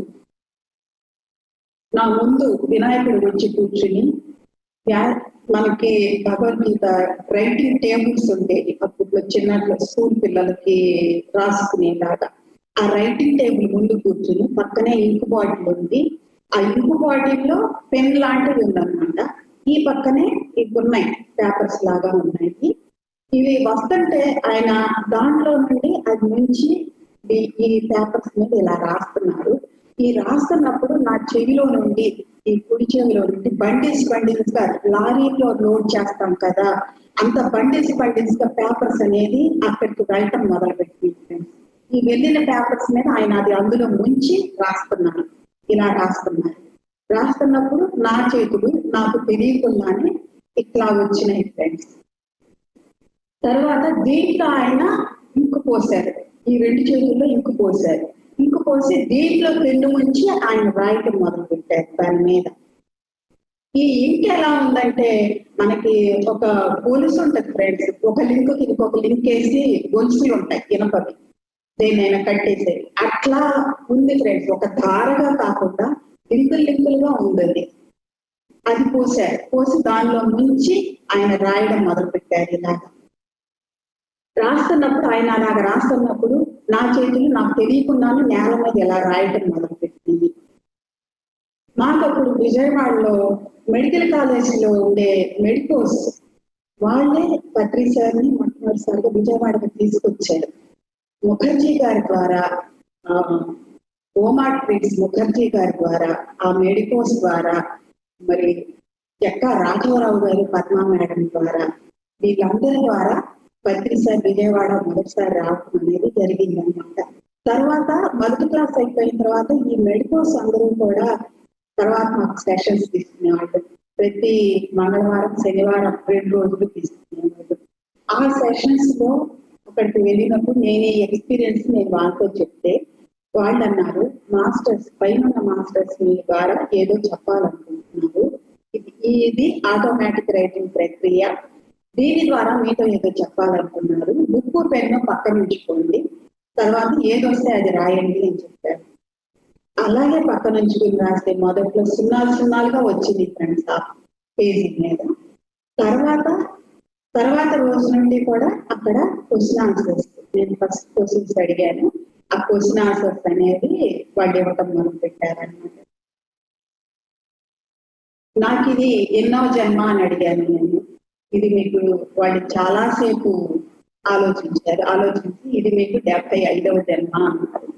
నా ముందు వినాయకుడు వచ్చి కూర్చుని యా- మనకి భగవద్గీత రైటింగ్ టేబుల్స్ ఉండేవి అప్పట్లో చిన్నట్లో స్కూల్ పిల్లలకి రాసుకునేలాగా ఆ రైటింగ్ టేబుల్ ముందు కూర్చుని పక్కనే ఇంకు బాటిల్ ఉంది ఆ ఇంకు బాటిల్ లో పెన్ లాంటిది ఉందన్నమాట ఈ పక్కనే ఇవి ఉన్నాయి పేపర్స్ లాగా ఉన్నాయి ఇవి వస్తుంటే ఆయన దాంట్లో నుండి అది నుంచి ఈ- ఈ పేపర్స్ మీద ఇలా రాస్తున్నారు ఈ రాస్తున్నప్పుడు నా చెవిలో నుండి ఈ కుడి చెవిలో నుండి బండిల్స్ బండిల్స్ గా లారీలో లోడ్ చేస్తాం కదా అంత బండిల్స్ బండిల్స్ గా పేపర్స్ అనేది అక్కడికి వెళ్ళటం మొదలు పెట్టింది ఈ వెళ్ళిన పేపర్స్ మీద ఆయన అది అందులో ముంచి రాస్తున్నారు ఇలా రాస్తున్నారు రాస్తున్నప్పుడు నా చేతులు నాకు తెలియకుండానే ఇట్లా వచ్చినాయి ఫ్రెండ్స్ తర్వాత దీంట్లో ఆయన ఇంకు పోశారు ఈ రెండు చేతుల్లో ఇంకు పోశారు ఇంకు పోసి దీంట్లో పెన్ను ముంచి ఆయన రాయటం మొదలు పెట్టారు దాని మీద ఈ ఇంక్ ఎలా ఉందంటే మనకి ఒక గొలుసు ఉంటుంది ఫ్రెండ్స్ ఒక లింక్ ఇంకొక లింక్ వేసి గొలుసులు ఉంటాయి ఇనపవి దేనైనా కట్టేసేది అట్లా ఉంది ఫ్రెండ్స్ ఒక ధారగా కాకుండా లింకులు లింకులుగా ఉంది అది అది పోసారు పోసి దానిలో ముంచి ఆయన రాయడం మొదలు పెట్టారు ఇలాగా రాస్తున్నప్పుడు ఆయన అలాగ రాస్తున్నప్పుడు నా చేతులు నాకు తెలియకుండానే నేల మీద ఎలా రాయటం మొదలు పెట్టింది మాకు అప్పుడు విజయవాడలో మెడికల్ కాలేజీలో ఉండే మెడికోస్ వాళ్ళే పత్రి సార్ని మొట్టమొదటిసారిగా విజయవాడకు తీసుకొచ్చారు ముఖర్జీ గారి ద్వారా ఆ, ఓమాట్ ప్రిన్స్ ముఖర్జీ గారి ద్వారా ఆ మెడికోస్ ద్వారా మరి ఎక్క రాఘవరావు గారు పద్మా మేడం ద్వారా వీళ్ళందరి ద్వారా పత్రి సార్ విజయవాడ మొదటిసారి రావడం అనేది జరిగింది అనమాట తర్వాత మొదటి క్లాస్ అయిపోయిన తర్వాత ఈ మెడికోస్ అందరూ కూడా తర్వాత మాకు సెషన్స్ తీసుకునేవాళ్ళు ప్రతి మంగళవారం శనివారం రెండు రోజులు తీసుకునేవాళ్ళు ఆ సెషన్స్ లో అక్కడికి వెళ్ళినప్పుడు నేను ఈ ఎక్స్పీరియన్స్ నేను వాళ్ళతో చెప్తే వాళ్ళు అన్నారు మాస్టర్స్ పైన ఉన్న మాస్టర్స్ మీ ద్వారా ఏదో చెప్పాలనుకుంటున్నారు ఇది ఇది ఆటోమేటిక్ రైటింగ్ ప్రక్రియ దీని ద్వారా మీతో ఏదో చెప్పాలనుకున్నారు బుక్ పెన్ను పక్కన ఉంచుకోండి తర్వాత ఏదొస్తే అది రాయండి అని చెప్పారు అలాగే పక్కన ఉంచుకుని రాస్తే మొదట్లో సున్నాలు సున్నాలుగా వచ్చింది ఫ్రెండ్స్ ఆ పేజీ మీద తర్వాత తర్వాత రోజు నుండి కూడా అక్కడ క్వశ్చన్ ఆన్సర్స్ నేను ఫస్ట్ క్వశ్చన్స్ అడిగాను ఆ క్వశ్చన్ ఆన్సర్స్ అనేది వాళ్ళు ఇవ్వటం మొదలు పెట్టారనమాట నాకు ఇది ఎన్నో జన్మ అని అడిగాను నేను ఇది మీకు వాళ్ళు చాలాసేపు ఆలోచించారు ఆలోచించి ఇది మీకు డెబ్బై ఐదవ జన్మ అన్నారు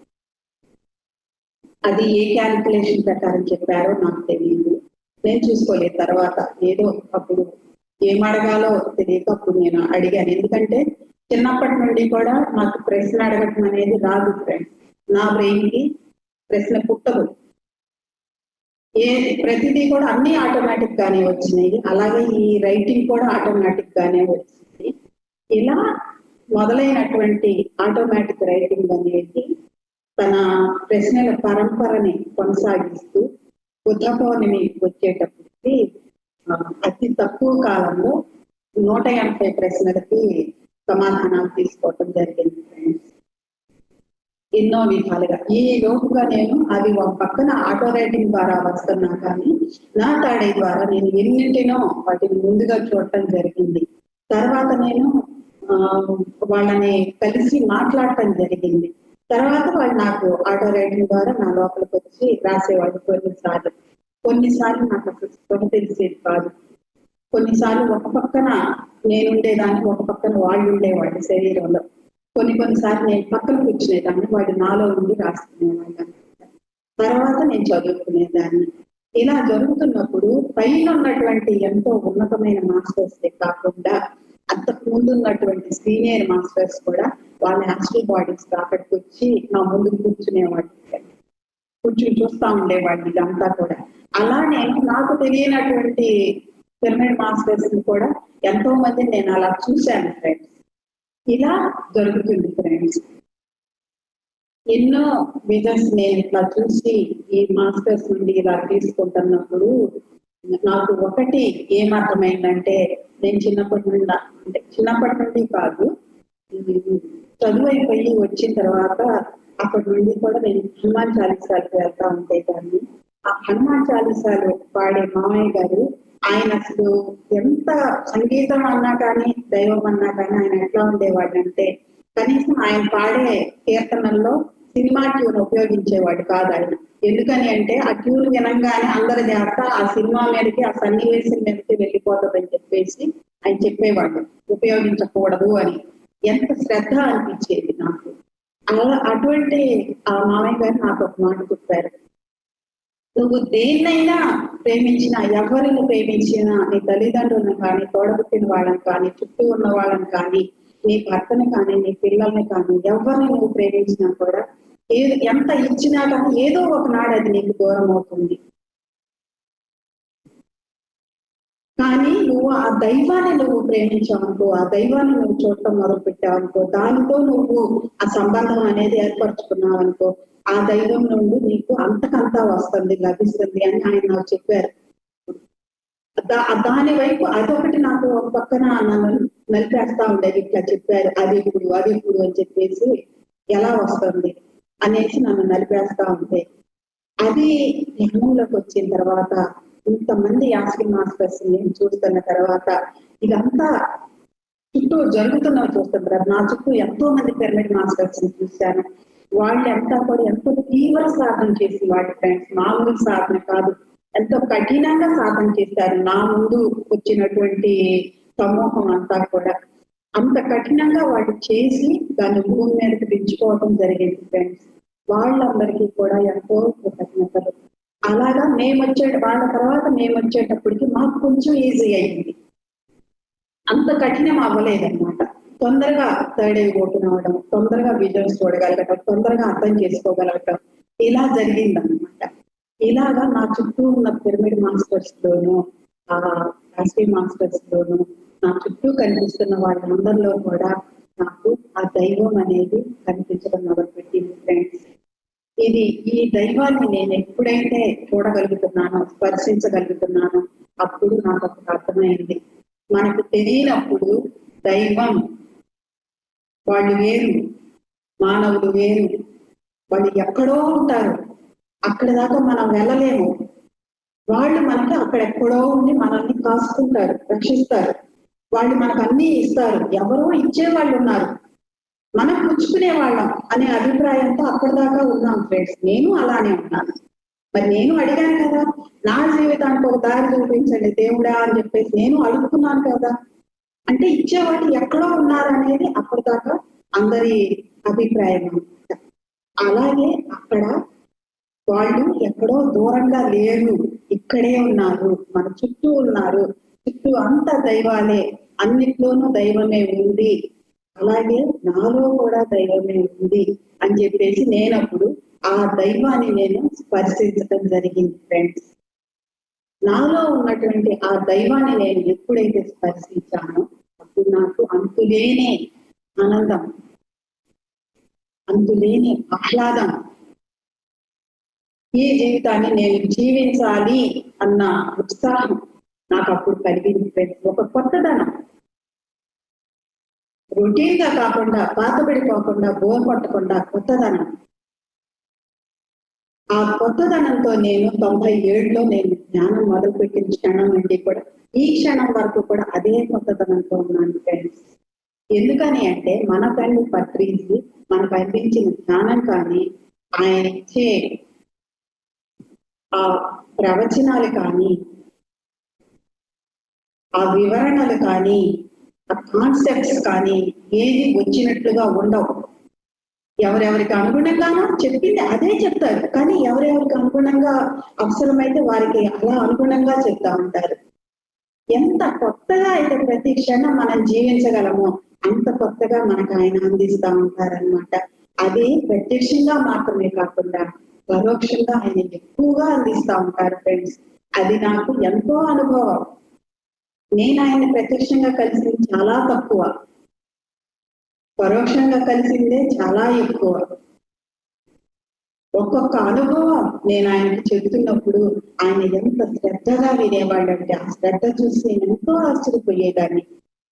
అది ఏ క్యాలిక్యులేషన్ ప్రకారం చెప్పారో నాకు తెలియదు నేను చూసుకోలేదు తర్వాత ఏదో అప్పుడు ఏం అడగాలో తెలియక అప్పుడు నేను అడిగాను ఎందుకంటే చిన్నప్పటి నుండి కూడా నాకు ప్రశ్న అడగటం అనేది రాదు ఫ్రెండ్స్ నా బ్రెయిన్ కి ప్రశ్న పుట్టదు ఏ ప్రతిదీ కూడా అన్ని ఆటోమేటిక్ గానే వచ్చినాయి అలాగే ఈ రైటింగ్ కూడా ఆటోమేటిక్ గానే వచ్చింది ఇలా మొదలైనటువంటి ఆటోమేటిక్ రైటింగ్ అనేది తన ప్రశ్నల పరంపరని కొనసాగిస్తూ బుద్ధ పౌర్ణమి వచ్చేటప్పటికి ఆ, అతి తక్కువ కాలంలో నూట ఎనభై ప్రశ్నలకి సమాధానాలు తీసుకోవటం జరిగింది ఫ్రెండ్స్ ఎన్నో విధాలుగా ఈ లోపుగా నేను అది ఒక పక్కన ఆటో రైటింగ్ ద్వారా వస్తున్నా కానీ నా తాడే ద్వారా నేను ఎన్నింటినో వాటిని ముందుగా చూడటం జరిగింది తర్వాత నేను ఆ, వాళ్ళని కలిసి మాట్లాడటం జరిగింది తర్వాత వాళ్ళు నాకు ఆటో రైటింగ్ ద్వారా నా లోపలికి వచ్చి రాసేవాళ్ళు కొన్నిసార్లు కొన్నిసార్లు నాకు అసలు స్పృహ తెలిసేది కాదు కొన్నిసార్లు ఒక పక్కన నేనుండేదాన్ని ఒక పక్కన వాళ్ళు ఉండేవాళ్ళు శరీరంలో కొన్ని కొన్నిసార్లు నేను పక్కన కూర్చునేదాన్ని వాడు నాలో ఉండి రాసుకునేవాళ్ళు తర్వాత నేను చదువుకునేదాన్ని ఇలా జరుగుతున్నప్పుడు పైన ఉన్నటువంటి ఎంతో ఉన్నతమైన మాస్టర్స్ కాకుండా అంతకు ముందు ఉన్నటువంటి సీనియర్ మాస్టర్స్ కూడా వాళ్ళ హాస్టల్ బాడీస్ అక్కడికి వచ్చి నా ముందు కూర్చునేవాళ్ళు కూర్చుని చూస్తా ఉండేవాళ్ళు ఇదంతా కూడా అలా నేను నాకు తెలియనటువంటి పిరమిడ్ మాస్టర్స్ ని కూడా ఎంతో మంది నేను అలా చూశాను ఫ్రెండ్స్ ఇలా జరుగుతుంది ఫ్రెండ్స్ ఎన్నో విజన్స్ నేను ఇట్లా చూసి ఈ మాస్టర్స్ నుండి ఇలా తీసుకుంటున్నప్పుడు నాకు ఒకటి ఏమర్థమైందంటే నేను చిన్నప్పటి నుండి అంటే చిన్నప్పటి నుండి కాదు ఉమ్, చదువు అయిపోయి వచ్చిన తర్వాత అప్పటి నుండి కూడా నేను హనుమాన్ చాలీసాలకు వెళ్తా ఉంటే దాన్ని ఆ హనుమాన్ చాలీసాలు పాడే మామయ్య గారు ఆయన అసలు ఎంత సంగీతం అన్నా కానీ దైవం అన్నా కానీ ఆయన ఎట్లా ఉండేవాడు అంటే కనీసం ఆయన పాడే కీర్తనల్లో సినిమా ట్యూన్ ఉపయోగించేవాడు కాదు ఆయన ఎందుకని అంటే ఆ ట్యూన్ వినంగానే అందరి ధ్యాస ఆ సినిమా మీదకి ఆ సన్నివేశం మీదకి వెళ్ళిపోతుందని చెప్పేసి ఆయన చెప్పేవాడు ఉపయోగించకూడదు అని ఎంత శ్రద్ధ అనిపించేది నాకు అలా అటువంటి ఆ మామయ్య గారు నాకు ఒక మాట చెప్పారు నువ్వు దేన్నైనా ప్రేమించినా ఎవరిని ప్రేమించినా నీ తల్లిదండ్రులను కానీ తోడబుట్టిన వాళ్ళని కానీ చుట్టూ ఉన్న వాళ్ళని కానీ నీ భర్తని కానీ నీ పిల్లల్ని కానీ ఎవరిని నువ్వు ప్రేమించినా కూడా ఏది ఎంత ఇచ్చినా కానీ ఏదో ఒక నాడు అది నీకు దూరం అవుతుంది కానీ నువ్వు ఆ దైవాన్ని నువ్వు ప్రేమించావనుకో ఆ దైవాన్ని నువ్వు చూడటం మొదలు పెట్టావనుకో దానితో నువ్వు ఆ సంబంధం అనేది ఏర్పరచుకున్నావు అనుకో ఆ దైవం నుండి నీకు అంతకంతా వస్తుంది లభిస్తుంది అని ఆయన నాకు చెప్పారు దా- దాని వైపు అదొకటి నాకు ఒక పక్కన నన్ను నలిపేస్తా ఉండేది ఇట్లా చెప్పారు అది ఇప్పుడు అది ఇప్పుడు అని చెప్పేసి ఎలా వస్తుంది అనేసి నన్ను నలిపేస్తా ఉంటే అది ధ్యానంలోకి వచ్చిన తర్వాత ఇంతమంది యాస్కిన్ మాస్టర్స్ నేను చూస్తున్న తర్వాత ఇదంతా చుట్టూ జరుగుతున్నవి చూస్తున్నారు నా చుట్టూ ఎంతో మంది పిరమిడ్ మాస్టర్స్ ని చూశాను వాళ్ళంతా కూడా ఎంతో తీవ్ర సాధన చేసి వాటి ఫ్రెండ్స్ మామూలు సాధన కాదు ఎంతో కఠినంగా సాధన చేశారు నా ముందు వచ్చినటువంటి సమూహం అంతా కూడా అంత కఠినంగా వాటి చేసి దాన్ని భూమి మీదకి దించుకోవడం జరిగింది ఫ్రెండ్స్ వాళ్ళందరికీ కూడా ఎంతో కృతజ్ఞతలు అలాగా మేము వచ్చే వాళ్ళ తర్వాత మేము వచ్చేటప్పటికి మాకు కొంచెం ఈజీ అయింది అంత కఠినం అవ్వలేదన్నమాట తొందరగా థర్డ్ ఐ ఓపెన్ అవ్వడం తొందరగా విజన్స్ చూడగలగటం తొందరగా అర్థం చేసుకోగలగటం ఇలా జరిగిందన్నమాట ఇలాగా నా చుట్టూ ఉన్న పిరమిడ్ మాస్టర్స్ లోను ఆ రాష్ట్రీయ మాస్టర్స్ లోను నా చుట్టూ కనిపిస్తున్న వాళ్ళందరిలో కూడా నాకు ఆ దైవం అనేది కనిపించడం మొదలుపెట్టింది ఫ్రెండ్స్ ఇది ఈ దైవాన్ని నేను ఎప్పుడైతే చూడగలుగుతున్నానో స్పర్శించగలుగుతున్నానో అప్పుడు నాకు ఒకటి అర్థమైంది మనకు తెలియనప్పుడు దైవం వాళ్ళు వేరు మానవులు వేరు వాళ్ళు ఎక్కడో ఉంటారు అక్కడ దాకా మనం వెళ్ళలేము వాళ్ళు మనకి అక్కడెక్కడో ఉండి మనల్ని కాసుకుంటారు రక్షిస్తారు వాళ్ళు మనకు అన్ని ఇస్తారు ఎవరో ఇచ్చే వాళ్ళు ఉన్నారు మనం పుచ్చుకునే వాళ్ళం అనే అభిప్రాయంతో అప్పటిదాకా ఉన్నాం ఫ్రెండ్స్ నేను అలానే ఉన్నాను మరి నేను అడిగాను కదా నా జీవితానికి ఒక దారి చూపించండి దేవుడా అని చెప్పేసి నేను అడుగుతున్నాను కదా అంటే ఇచ్చేవాళ్ళు ఎక్కడో ఉన్నారనేది అప్పటిదాకా అందరి అభిప్రాయం అన్నమాట. అలాగే అక్కడ వాళ్ళు ఎక్కడో దూరంగా లేరు ఇక్కడే ఉన్నారు మన చుట్టూ ఉన్నారు చుట్టూ అంతా దైవాలే అన్నిట్లోనూ దైవమే ఉంది అలాగే నాలో కూడా దైవమే ఉంది అని చెప్పేసి నేనప్పుడు ఆ దైవాన్ని నేను స్పర్శించడం జరిగింది ఫ్రెండ్స్ నాలో ఉన్నటువంటి ఆ దైవాన్ని నేను ఎప్పుడైతే స్పర్శించానో అప్పుడు నాకు అంతులేని ఆనందం అంతులేని ఆహ్లాదం ఈ జీవితాన్ని నేను జీవించాలి అన్న ఉత్సాహం నాకు అప్పుడు కలిగింది ఫ్రెండ్స్ ఒక కొత్తదనం రొటీన్ గా కాకుండా పాతబడిపోకుండా బోర్ కొట్టకుండా కొత్తదనం ఆ కొత్తదనంతో నేను తొంభై ఏడులో నేను జ్ఞానం మొదలుపెట్టిన క్షణం నుండి కూడా ఈ క్షణం వరకు కూడా అదే కొత్తదనంతో ఉన్నాను ఫ్రెండ్స్ ఎందుకని అంటే మన ఫ్రెండ్ పత్రిసి మనకు అందించిన జ్ఞానం కానీ ఆయన ఇచ్చే ఆ ప్రవచనాలు కానీ ఆ వివరణలు కానీ ఆ కాన్సెప్ట్స్ కానీ ఏది వచ్చినట్లుగా ఉండవు ఎవరెవరికి అనుగుణంగానో చెప్పింది అదే చెప్తారు కానీ ఎవరెవరికి అనుగుణంగా అవసరమైతే వారికి అలా అనుగుణంగా చెప్తా ఉంటారు ఎంత కొత్తగా అయితే ప్రతి క్షణం మనం జీవించగలమో అంత కొత్తగా మనకు ఆయన అందిస్తా ఉంటారన్నమాట అది ప్రత్యక్షంగా మాత్రమే కాకుండా పరోక్షంగా ఆయన ఎక్కువగా అందిస్తా ఉంటారు ఫ్రెండ్స్ అది నాకు ఎంతో అనుభవం నేను ఆయన ప్రత్యక్షంగా కలిసింది చాలా తక్కువ పరోక్షంగా కలిసిందే చాలా ఎక్కువ ఒక్కొక్క అనుభవం నేను ఆయనకి చెబుతున్నప్పుడు ఆయన ఎంత శ్రద్ధగా వినేవాళ్ళంటే ఆ శ్రద్ధ చూసి నేను ఎంతో ఆశ్చర్యపోయేదాన్ని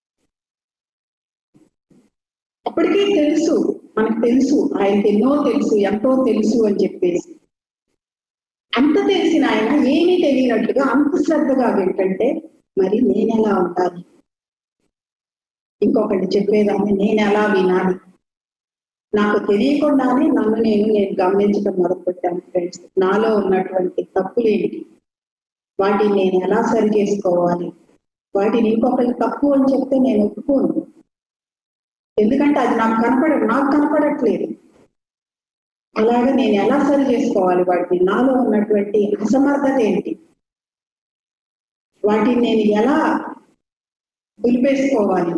అప్పటికీ తెలుసు మనకు తెలుసు ఆయనకి ఎన్నో తెలుసు ఎంతో తెలుసు అని చెప్పేసి అంత తెలిసిన ఆయన ఏమీ తెలియనట్టుగా అంత శ్రద్ధగా వింటంటే మరి నేను ఎలా ఉండాలి ఇంకొకటి చెప్పేదాన్ని నేను ఎలా వినాలి నాకు తెలియకుండానే నన్ను నేను నేను గమనించడం మొదలుపెట్టాను ఫ్రెండ్స్ నాలో ఉన్నటువంటి తప్పులేంటి వాటిని నేను ఎలా సరి చేసుకోవాలి వాటిని ఇంకొకరికి తప్పు అని చెప్తే నేను ఒప్పుకోను ఎందుకంటే అది నాకు కనపడ నాకు కనపడట్లేదు అలాగే నేను ఎలా సరి చేసుకోవాలి వాటిని నాలో ఉన్నటువంటి అసమర్థత ఏంటి వాటిని నేను ఎలా దులిపేసుకోవాలి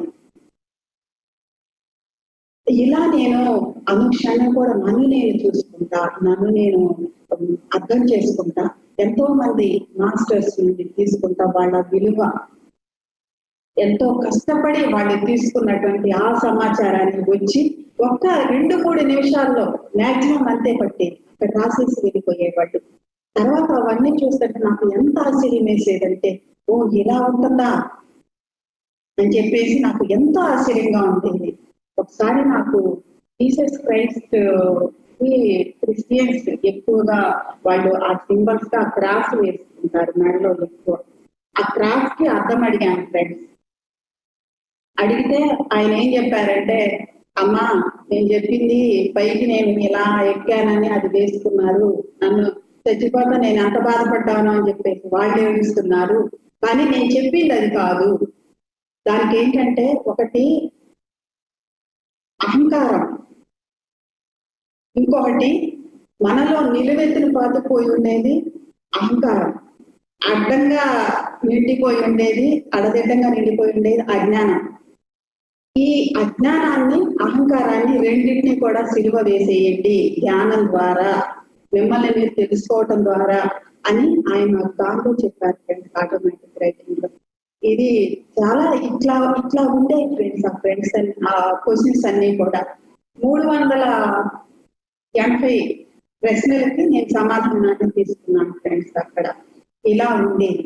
ఇలా నేను అనుక్షణం కూడా నన్ను నేను చూసుకుంటా నన్ను నేను ఉమ్, అర్థం చేసుకుంటా ఎంతో మంది మాస్టర్స్ నుండి తీసుకుంటా వాళ్ళ విలువ ఎంతో కష్టపడి వాళ్ళు తీసుకున్నటువంటి ఆ సమాచారాన్ని వచ్చి ఒక్క రెండు మూడు నిమిషాల్లో మాక్సిమం అంతే పట్టేది అక్కడ రాసేసి వెళ్ళిపోయేవాళ్ళు తర్వాత అవన్నీ చూస్తుంటే నాకు ఎంత ఆశ్చర్యం వేసేదంటే ఓ ఇలా ఉంటుందా అని చెప్పేసి నాకు ఎంతో ఆశ్చర్యంగా ఉంటుంది ఒకసారి నాకు జీసస్ క్రైస్ట్ కి క్రిస్టియన్స్ ఎక్కువగా వాళ్ళు ఆ సింబల్స్ గా క్రాస్ వేసుకుంటారు మెడలో ఎక్కువ ఆ క్రాస్ కి అర్థం అడిగాను ఫ్రెండ్స్ అడిగితే ఆయన ఏం చెప్పారంటే అమ్మా నేను చెప్పింది పైకి నేను ఇలా ఎక్కానని అది వేసుకున్నారు నన్ను చచ్చిపోతా నేను ఎంత బాధపడ్డాను అని చెప్పేసి వాళ్ళు ఏడుస్తున్నారు కానీ నేను చెప్పింది అది కాదు దానికి ఏంటంటే ఒకటి అహంకారం ఇంకొకటి మనలో నిలువెత్తున పాతుపోయి ఉండేది అహంకారం అడ్డంగా నిండిపోయి ఉండేది అడదిడ్డంగా నిండిపోయి ఉండేది అజ్ఞానం ఈ అజ్ఞానాన్ని అహంకారాన్ని రెండింటిని కూడా సిలువ వేసేయండి ధ్యానం ద్వారా మిమ్మల్ని మీరు తెలుసుకోవటం ద్వారా అని ఆయన దాంట్లో చెప్పారు ఫ్రెండ్స్ ఆటోమేటిక్ రైటింగ్ లో ఇది చాలా ఇట్లా ఇట్లా ఉండే ఫ్రెండ్స్ ఆ ఫ్రెండ్స్ ఆ క్వశ్చన్స్ అన్ని కూడా మూడు వందల ఎనభై ప్రశ్నలకి నేను సమాధానాన్ని తీసుకున్నాను ఫ్రెండ్స్ అక్కడ ఇలా ఉండేది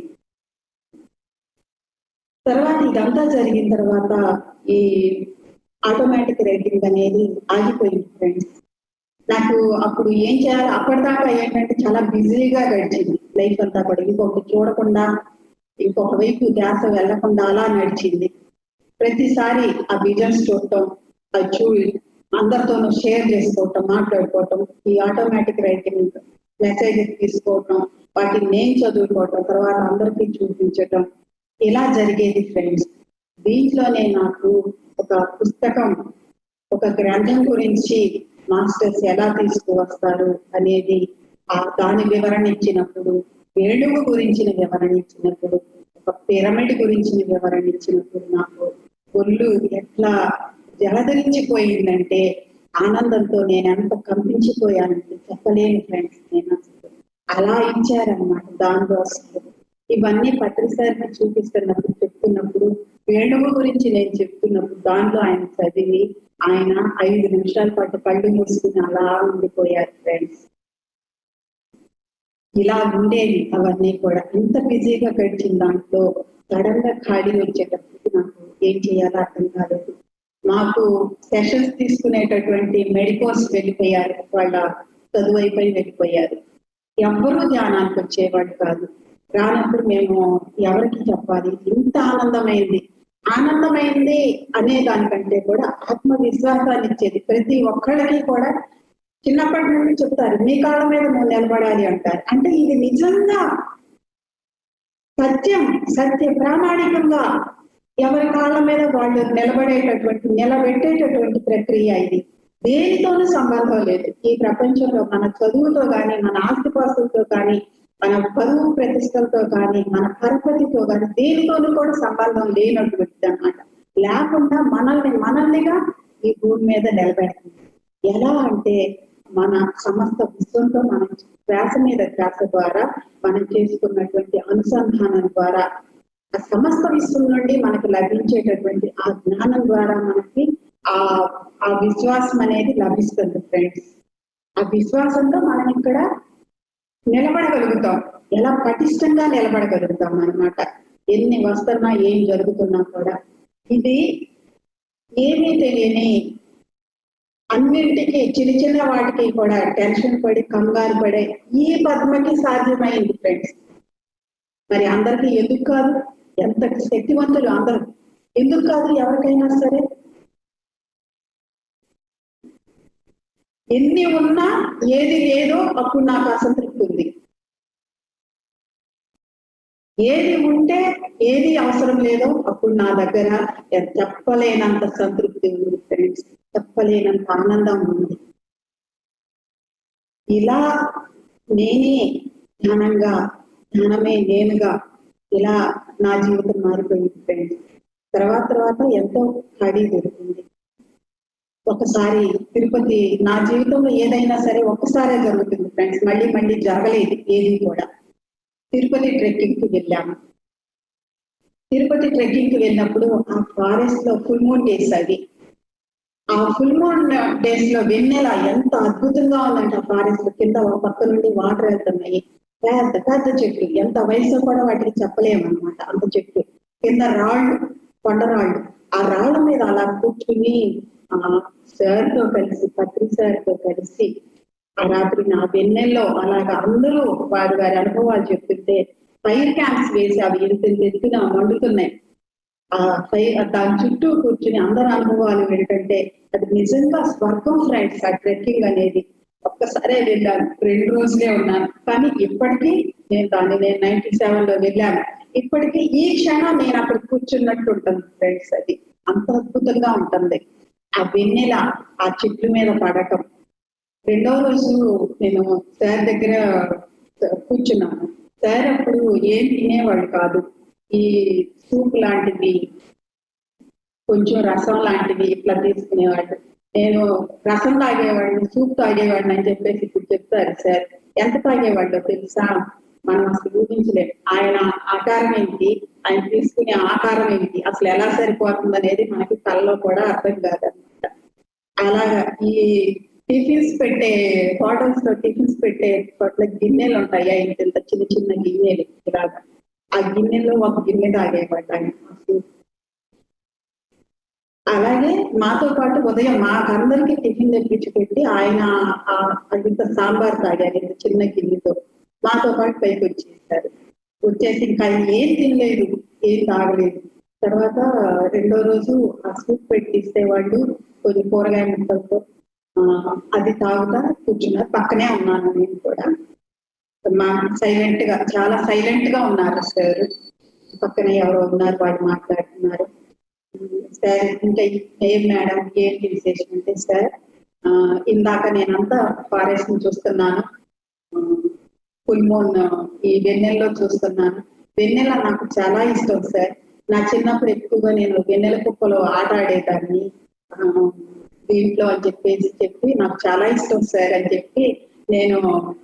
తర్వాత ఇదంతా జరిగిన తర్వాత ఈ ఆటోమేటిక్ రైటింగ్ అనేది ఆగిపోయింది ఫ్రెండ్స్ నాకు అప్పుడు ఏం చేయాలి అప్పటిదాకా ఏంటంటే చాలా బిజీగా గడిచింది లైఫ్ అంతా కూడా ఇంకొకటి చూడకుండా ఇంకొక వైపు ధ్యాస వెళ్లకుండా అలా నడిచింది ప్రతిసారి ఆ విజన్స్ చూడటం అది చూ అందరితోనూ షేర్ చేసుకోవటం మాట్లాడుకోవటం ఈ ఆటోమేటిక్ రైటింగ్ మెసేజెస్ తీసుకోవటం వాటిని నేను చదువుకోవటం తర్వాత అందరికీ చూపించటం ఇలా జరిగేది ఫ్రెండ్స్ దీంట్లోనే నాకు ఒక పుస్తకం ఒక గ్రంథం గురించి మాస్టర్స్ ఎలా తీసుకువస్తారు అనేది ఆ దాని వివరణ ఇచ్చినప్పుడు వేణువు గురించిన వివరణ ఇచ్చినప్పుడు ఒక పిరమిడ్ గురించిన వివరణ ఇచ్చినప్పుడు నాకు ఒళ్ళు ఎట్లా జలధరించిపోయిందంటే ఆనందంతో నేను ఎంత కంపించిపోయానంటే చెప్పలేను ఫ్రెండ్స్ నేను అసలు అలా ఇచ్చారన్నమాట దానిలో అసలు ఇవన్నీ పత్రిసారికి చూపిస్తున్నప్పుడు చెప్తున్నప్పుడు వేణువు గురించి నేను చెప్తున్నప్పుడు దాంట్లో ఆయన చదివి ఆయన ఐదు నిమిషాల పాటు కళ్ళు మూసుకుని అలా ఉండిపోయారు ఫ్రెండ్స్ ఇలా ఉండేవి అవన్నీ కూడా ఇంత బిజీగా గడిచిన దాంట్లో సడన్ గా ఖాళీ వచ్చేటప్పుడు నాకు ఏం చేయాలో అర్థం కాలేదు మాకు సెషన్స్ తీసుకునేటటువంటి మెడికోర్స్ వెళ్ళిపోయారు వాళ్ళ చదువు అయిపోయి వెళ్ళిపోయారు ఎవ్వరూ ధ్యానానికి వచ్చేవాళ్ళు కాదు రానప్పుడు మేము ఎవరికి చెప్పాలి ఇంత ఆనందమైంది ఆనందమైంది అనే దానికంటే కూడా ఆత్మవిశ్వాసాన్ని ఇచ్చేది ప్రతి ఒక్కళ్ళకి కూడా చిన్నప్పటి నుండి చెప్తారు మీ కాళ్ళ మీద నువ్వు నిలబడాలి అంటారు అంటే ఇది నిజంగా సత్యం సత్య ప్రామాణికంగా ఎవరి కాళ్ళ మీద వాళ్ళు నిలబడేటటువంటి నిలబెట్టేటటువంటి ప్రక్రియ ఇది దేనితోనూ సంబంధం లేదు ఈ ప్రపంచంలో మన చదువుతో కానీ మన ఆస్తిపాస్తులతో కానీ మన పరువు ప్రతిష్టలతో కానీ మన పరపతితో కానీ దేనితోనూ కూడా సంబంధం లేనటువంటిది అన్నమాట లేకుండా మనల్ని మనల్నిగా ఈ భూమి మీద నిలబెడుతుంది ఎలా అంటే మన సమస్త విశ్వంతో మనం శ్వాస మీద శ్వాస ద్వారా మనం చేసుకున్నటువంటి అనుసంధానం ద్వారా ఆ సమస్త విశ్వం నుండి మనకు లభించేటటువంటి ఆ జ్ఞానం ద్వారా మనకి ఆ ఆ విశ్వాసం అనేది లభిస్తుంది ఫ్రెండ్స్ ఆ విశ్వాసంతో మనం ఇక్కడ నిలబడగలుగుతాం ఎలా పటిష్టంగా నిలబడగలుగుతాం అన్నమాట ఎన్ని వస్తున్నా ఏం జరుగుతున్నా కూడా ఇది ఏమీ తెలియని అన్నింటికి చిన్న చిన్న వాటికి కూడా టెన్షన్ పడి కంగారు పడే ఈ పద్మకి సాధ్యమైంది ఫ్రెండ్స్ మరి అందరికీ ఎందుకు కాదు ఎంత శక్తివంతులు అందరూ ఎందుకు కాదు ఎవరికైనా సరే ఎన్ని ఉన్నా ఏది లేదో అప్పుడు నాకు అసంతృప్తి ఉంది ఏది ఉంటే ఏది అవసరం లేదో అప్పుడు నా దగ్గర చెప్పలేనంత సంతృప్తి ఉంది ఫ్రెండ్స్ చెప్పలేనంత ఆనందం ఉంది ఇలా నేనే ధ్యానంగా ధ్యానమే నేనుగా ఇలా నా జీవితం మారిపోయింది ఫ్రెండ్స్ తర్వాత తర్వాత ఎంతో ఖాళీ దొరికింది ఒకసారి తిరుపతి నా జీవితంలో ఏదైనా సరే ఒక్కసారే జరుగుతుంది ఫ్రెండ్స్ మళ్ళీ మళ్ళీ జరగలేదు ఏది కూడా తిరుపతి ట్రెక్కింగ్ కి వెళ్ళాము తిరుపతి ట్రెక్కింగ్ కి వెళ్ళినప్పుడు ఆ ఫారెస్ట్ లో ఫుల్ మూన్ డేస్ అవి ఆ ఫుల్ మూన్ డేస్ లో వెన్నెల ఎంత అద్భుతంగా ఉందంటే ఆ ఫారెస్ట్ కింద ఒక పక్క నుండి వాటర్ వెళ్తున్నాయి పెద్ద పెద్ద చెట్లు ఎంత వయసు కూడా వాటికి చెప్పలేము అనమాట అంత చెట్లు కింద రాళ్ళు కొండరాళ్ళు ఆ రాళ్ళ మీద అలా కూర్చుని ఆ సార్ తో కలిసి పత్రి సార్ తో కలిసి ఆ రాత్రి నా వెన్నెల్లో అలాగా అందరూ వారి వారి అనుభవాలు చెప్తుంటే ఫైర్ క్యాంప్స్ వేసి అవి ఎంత ఎత్తున మండుతున్నాయి ఆ ఫైర్ దాని చుట్టూ కూర్చుని అందరి అనుభవాలు ఏంటంటే అది నిజంగా స్వర్గం ఫ్రెండ్స్ ఆ ట్రెక్కింగ్ అనేది ఒక్కసారే వెళ్ళాను రెండు రోజులే ఉన్నాను కానీ ఇప్పటికీ నేను దాన్ని నేను నైన్టీ సెవెన్ లో వెళ్ళాను ఇప్పటికీ ఈ క్షణం నేను అక్కడ కూర్చున్నట్టు ఉంటుంది ఫ్రెండ్స్ అది అంత అద్భుతంగా ఉంటుంది ఆ వెన్నెల ఆ చెట్ల మీద పడటం రెండో రోజు నేను సార్ దగ్గర కూర్చున్నాను సార్ అప్పుడు ఏం తినేవాళ్ళు కాదు ఈ సూప్ లాంటివి కొంచెం రసం లాంటివి ఇట్లా తీసుకునేవాళ్ళు నేను రసం తాగేవాడిని సూప్ తాగేవాడిని అని చెప్పేసి ఇప్పుడు చెప్తారు సార్ ఎంత తాగేవాళ్ళో తెలుసా మనం అసలు ఊహించలేం ఆయన ఆకారం ఏంటి ఆయన తీసుకునే ఆకారం ఏంటి అసలు ఎలా సరిపోతుంది అనేది మనకి కళ్ళలో కూడా అర్థం కాదనమాట అలాగా ఈ టిఫిన్స్ పెట్టే హోటల్స్ లో టిఫిన్స్ పెట్టే చోట్ల గిన్నెలు ఉంటాయి ఇంత ఇంత చిన్న చిన్న గిన్నెలు ఇలాగా ఆ గిన్నెలో ఒక గిన్నె తాగేవాడు ఆయన ఆ soup. అలాగే మాతో పాటు ఉదయం మాకందరికి టిఫిన్ తెప్పించి పెట్టి ఆయన ఆ- ఇంత సాంబార్ తాగారు ఇంత చిన్న గిన్నెతో మాతో పాటు పైకి వచ్చేసారు వచ్చేసి ఇంకా ఏం తినలేదు ఏం తాగలేదు తర్వాత రెండో రోజు ఆ సూప్ పెట్టిస్తే వాళ్ళు కొన్ని కూరగాయ ముక్కలతో ఆ, అది తాగుతా కూర్చున్నారు పక్కనే ఉన్నాను నేను కూడా మా సైలెంట్ గా చాలా సైలెంట్ గా ఉన్నారు సార్ పక్కనే ఎవరో ఉన్నారు వాళ్ళు మాట్లాడుతున్నారు సార్ ఇంకా ఏం మేడం ఏంటి విశేషం అంటే సార్ ఆ, ఇందాక నేనంతా ఫారెస్ట్ ని చూస్తున్నాను ఫుల్ మూన్ ఈ వెన్నెల్లో చూస్తున్నాను వెన్నెల నాకు చాలా ఇష్టం సార్ నా చిన్నప్పుడు ఎక్కువగా నేను వెన్నెల కుప్పలో ఆట ఆడేదాన్ని ఆ, దీంట్లో అని చెప్పేసి చెప్పి నాకు చాలా ఇష్టం సార్ అని చెప్పి నేను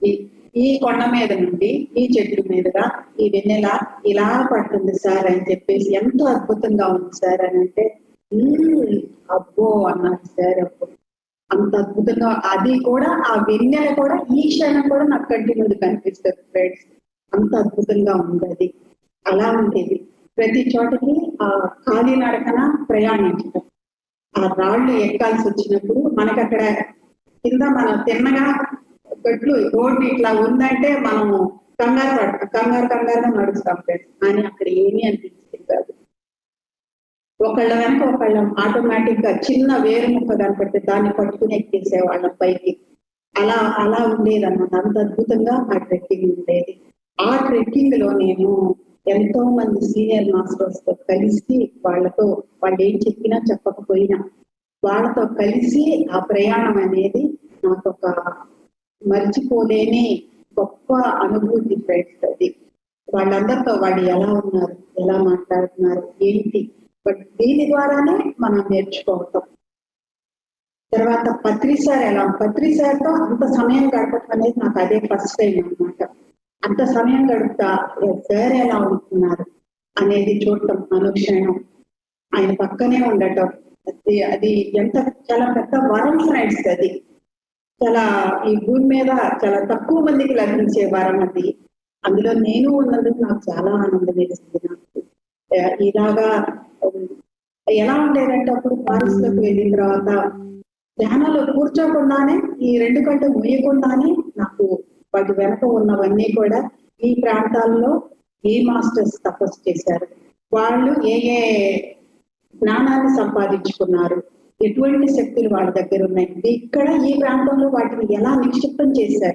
ఈ ఈ కొండ మీద నుండి ఈ చెట్టు మీదుగా ఈ వెన్నెల ఇలా పడుతుంది సార్ అని చెప్పేసి ఎంతో అద్భుతంగా ఉంది సార్ అని అంటే "మ్మ్, అబ్బో అన్నారు సార్ అప్పుడు అంత అద్భుతంగా అది కూడా ఆ వెన్నెల కూడా ఈ క్షణం కూడా నాకు కంటి ముందు కనిపిస్తుంది ఫ్రెండ్స్ అంత అద్భుతంగా ఉంది అది అలా ఉండేది ప్రతి చోటకి ఆ కాలినడకన ప్రయాణించడం ఆ రాళ్ళు ఎక్కాల్సి వచ్చినప్పుడు మనకి అక్కడ కింద మనం తిన్నగా గట్లు రోడ్డు ఇట్లా ఉందంటే మనము కంగారు పడతాం కంగారు కంగారుగా నడుస్తాం ఫ్రెండ్స్ కానీ అక్కడ ఏమీ అనిపించింది కాదు ఒకళ్ళ వెనక ఒకళ్ళం ఆటోమేటిక్ గా చిన్న వేరు ముక్క కనపడితే దాన్ని పట్టుకుని ఎక్కేసే వాళ్ళం పైకి అలా అలా ఉండేది అన్నమాట అంత అద్భుతంగా ఆ ట్రెక్కింగ్ ఉండేది ఆ ట్రెక్కింగ్ లో నేను ఎంతో మంది సీనియర్ మాస్టర్స్ తో కలిసి వాళ్ళతో వాళ్ళు ఏం చెప్పినా చెప్పకపోయినా వాళ్ళతో కలిసి ఆ ప్రయాణం అనేది నాకు ఒక మర్చిపోలేని గొప్ప అనుభూతి ఫ్రెండ్స్ అది వాళ్ళందరితో వాళ్ళు ఎలా ఉన్నారు ఎలా మాట్లాడుతున్నారు ఏంటి బట్ దీని ద్వారానే మనం నేర్చుకోవటం తర్వాత పత్రి సార్ ఎలా పత్రి సార్తో అంత సమయం గడపటం అనేది నాకు అదే ఫస్ట్ టైం అన్నమాట అంత సమయం గడుపుతా సార్ ఎలా ఉంటున్నారు అనేది చూడటం అనుక్షణం ఆయన పక్కనే ఉండటం అది అది ఎంత చాలా పెద్ద వరం ఫ్రెండ్స్ అది చాలా ఈ భూమి మీద చాలా తక్కువ మందికి లభించే వరం అది అందులో నేను ఉన్నందుకు నాకు చాలా ఆనందం వేసింది నాకు ఆ, ఇలాగా ఉమ్, ఎలా ఉండేదంటే అప్పుడు ఫారెస్ట్ లోకి వెళ్ళిన తర్వాత ధ్యానంలో కూర్చోకుండానే ఈ రెండు కళ్ళు మూయకుండానే నాకు వాటి వెనక ఉన్నవన్నీ కూడా ఈ ప్రాంతాల్లో ఏ మాస్టర్స్ తపస్సు చేశారు వాళ్ళు ఏ ఏ జ్ఞానాన్ని సంపాదించుకున్నారు ఎటువంటి శక్తులు వాళ్ళ దగ్గర ఉన్నాయి ఇక్కడ ఈ ప్రాంతంలో వాటిని ఎలా నిక్షిప్తం చేశారు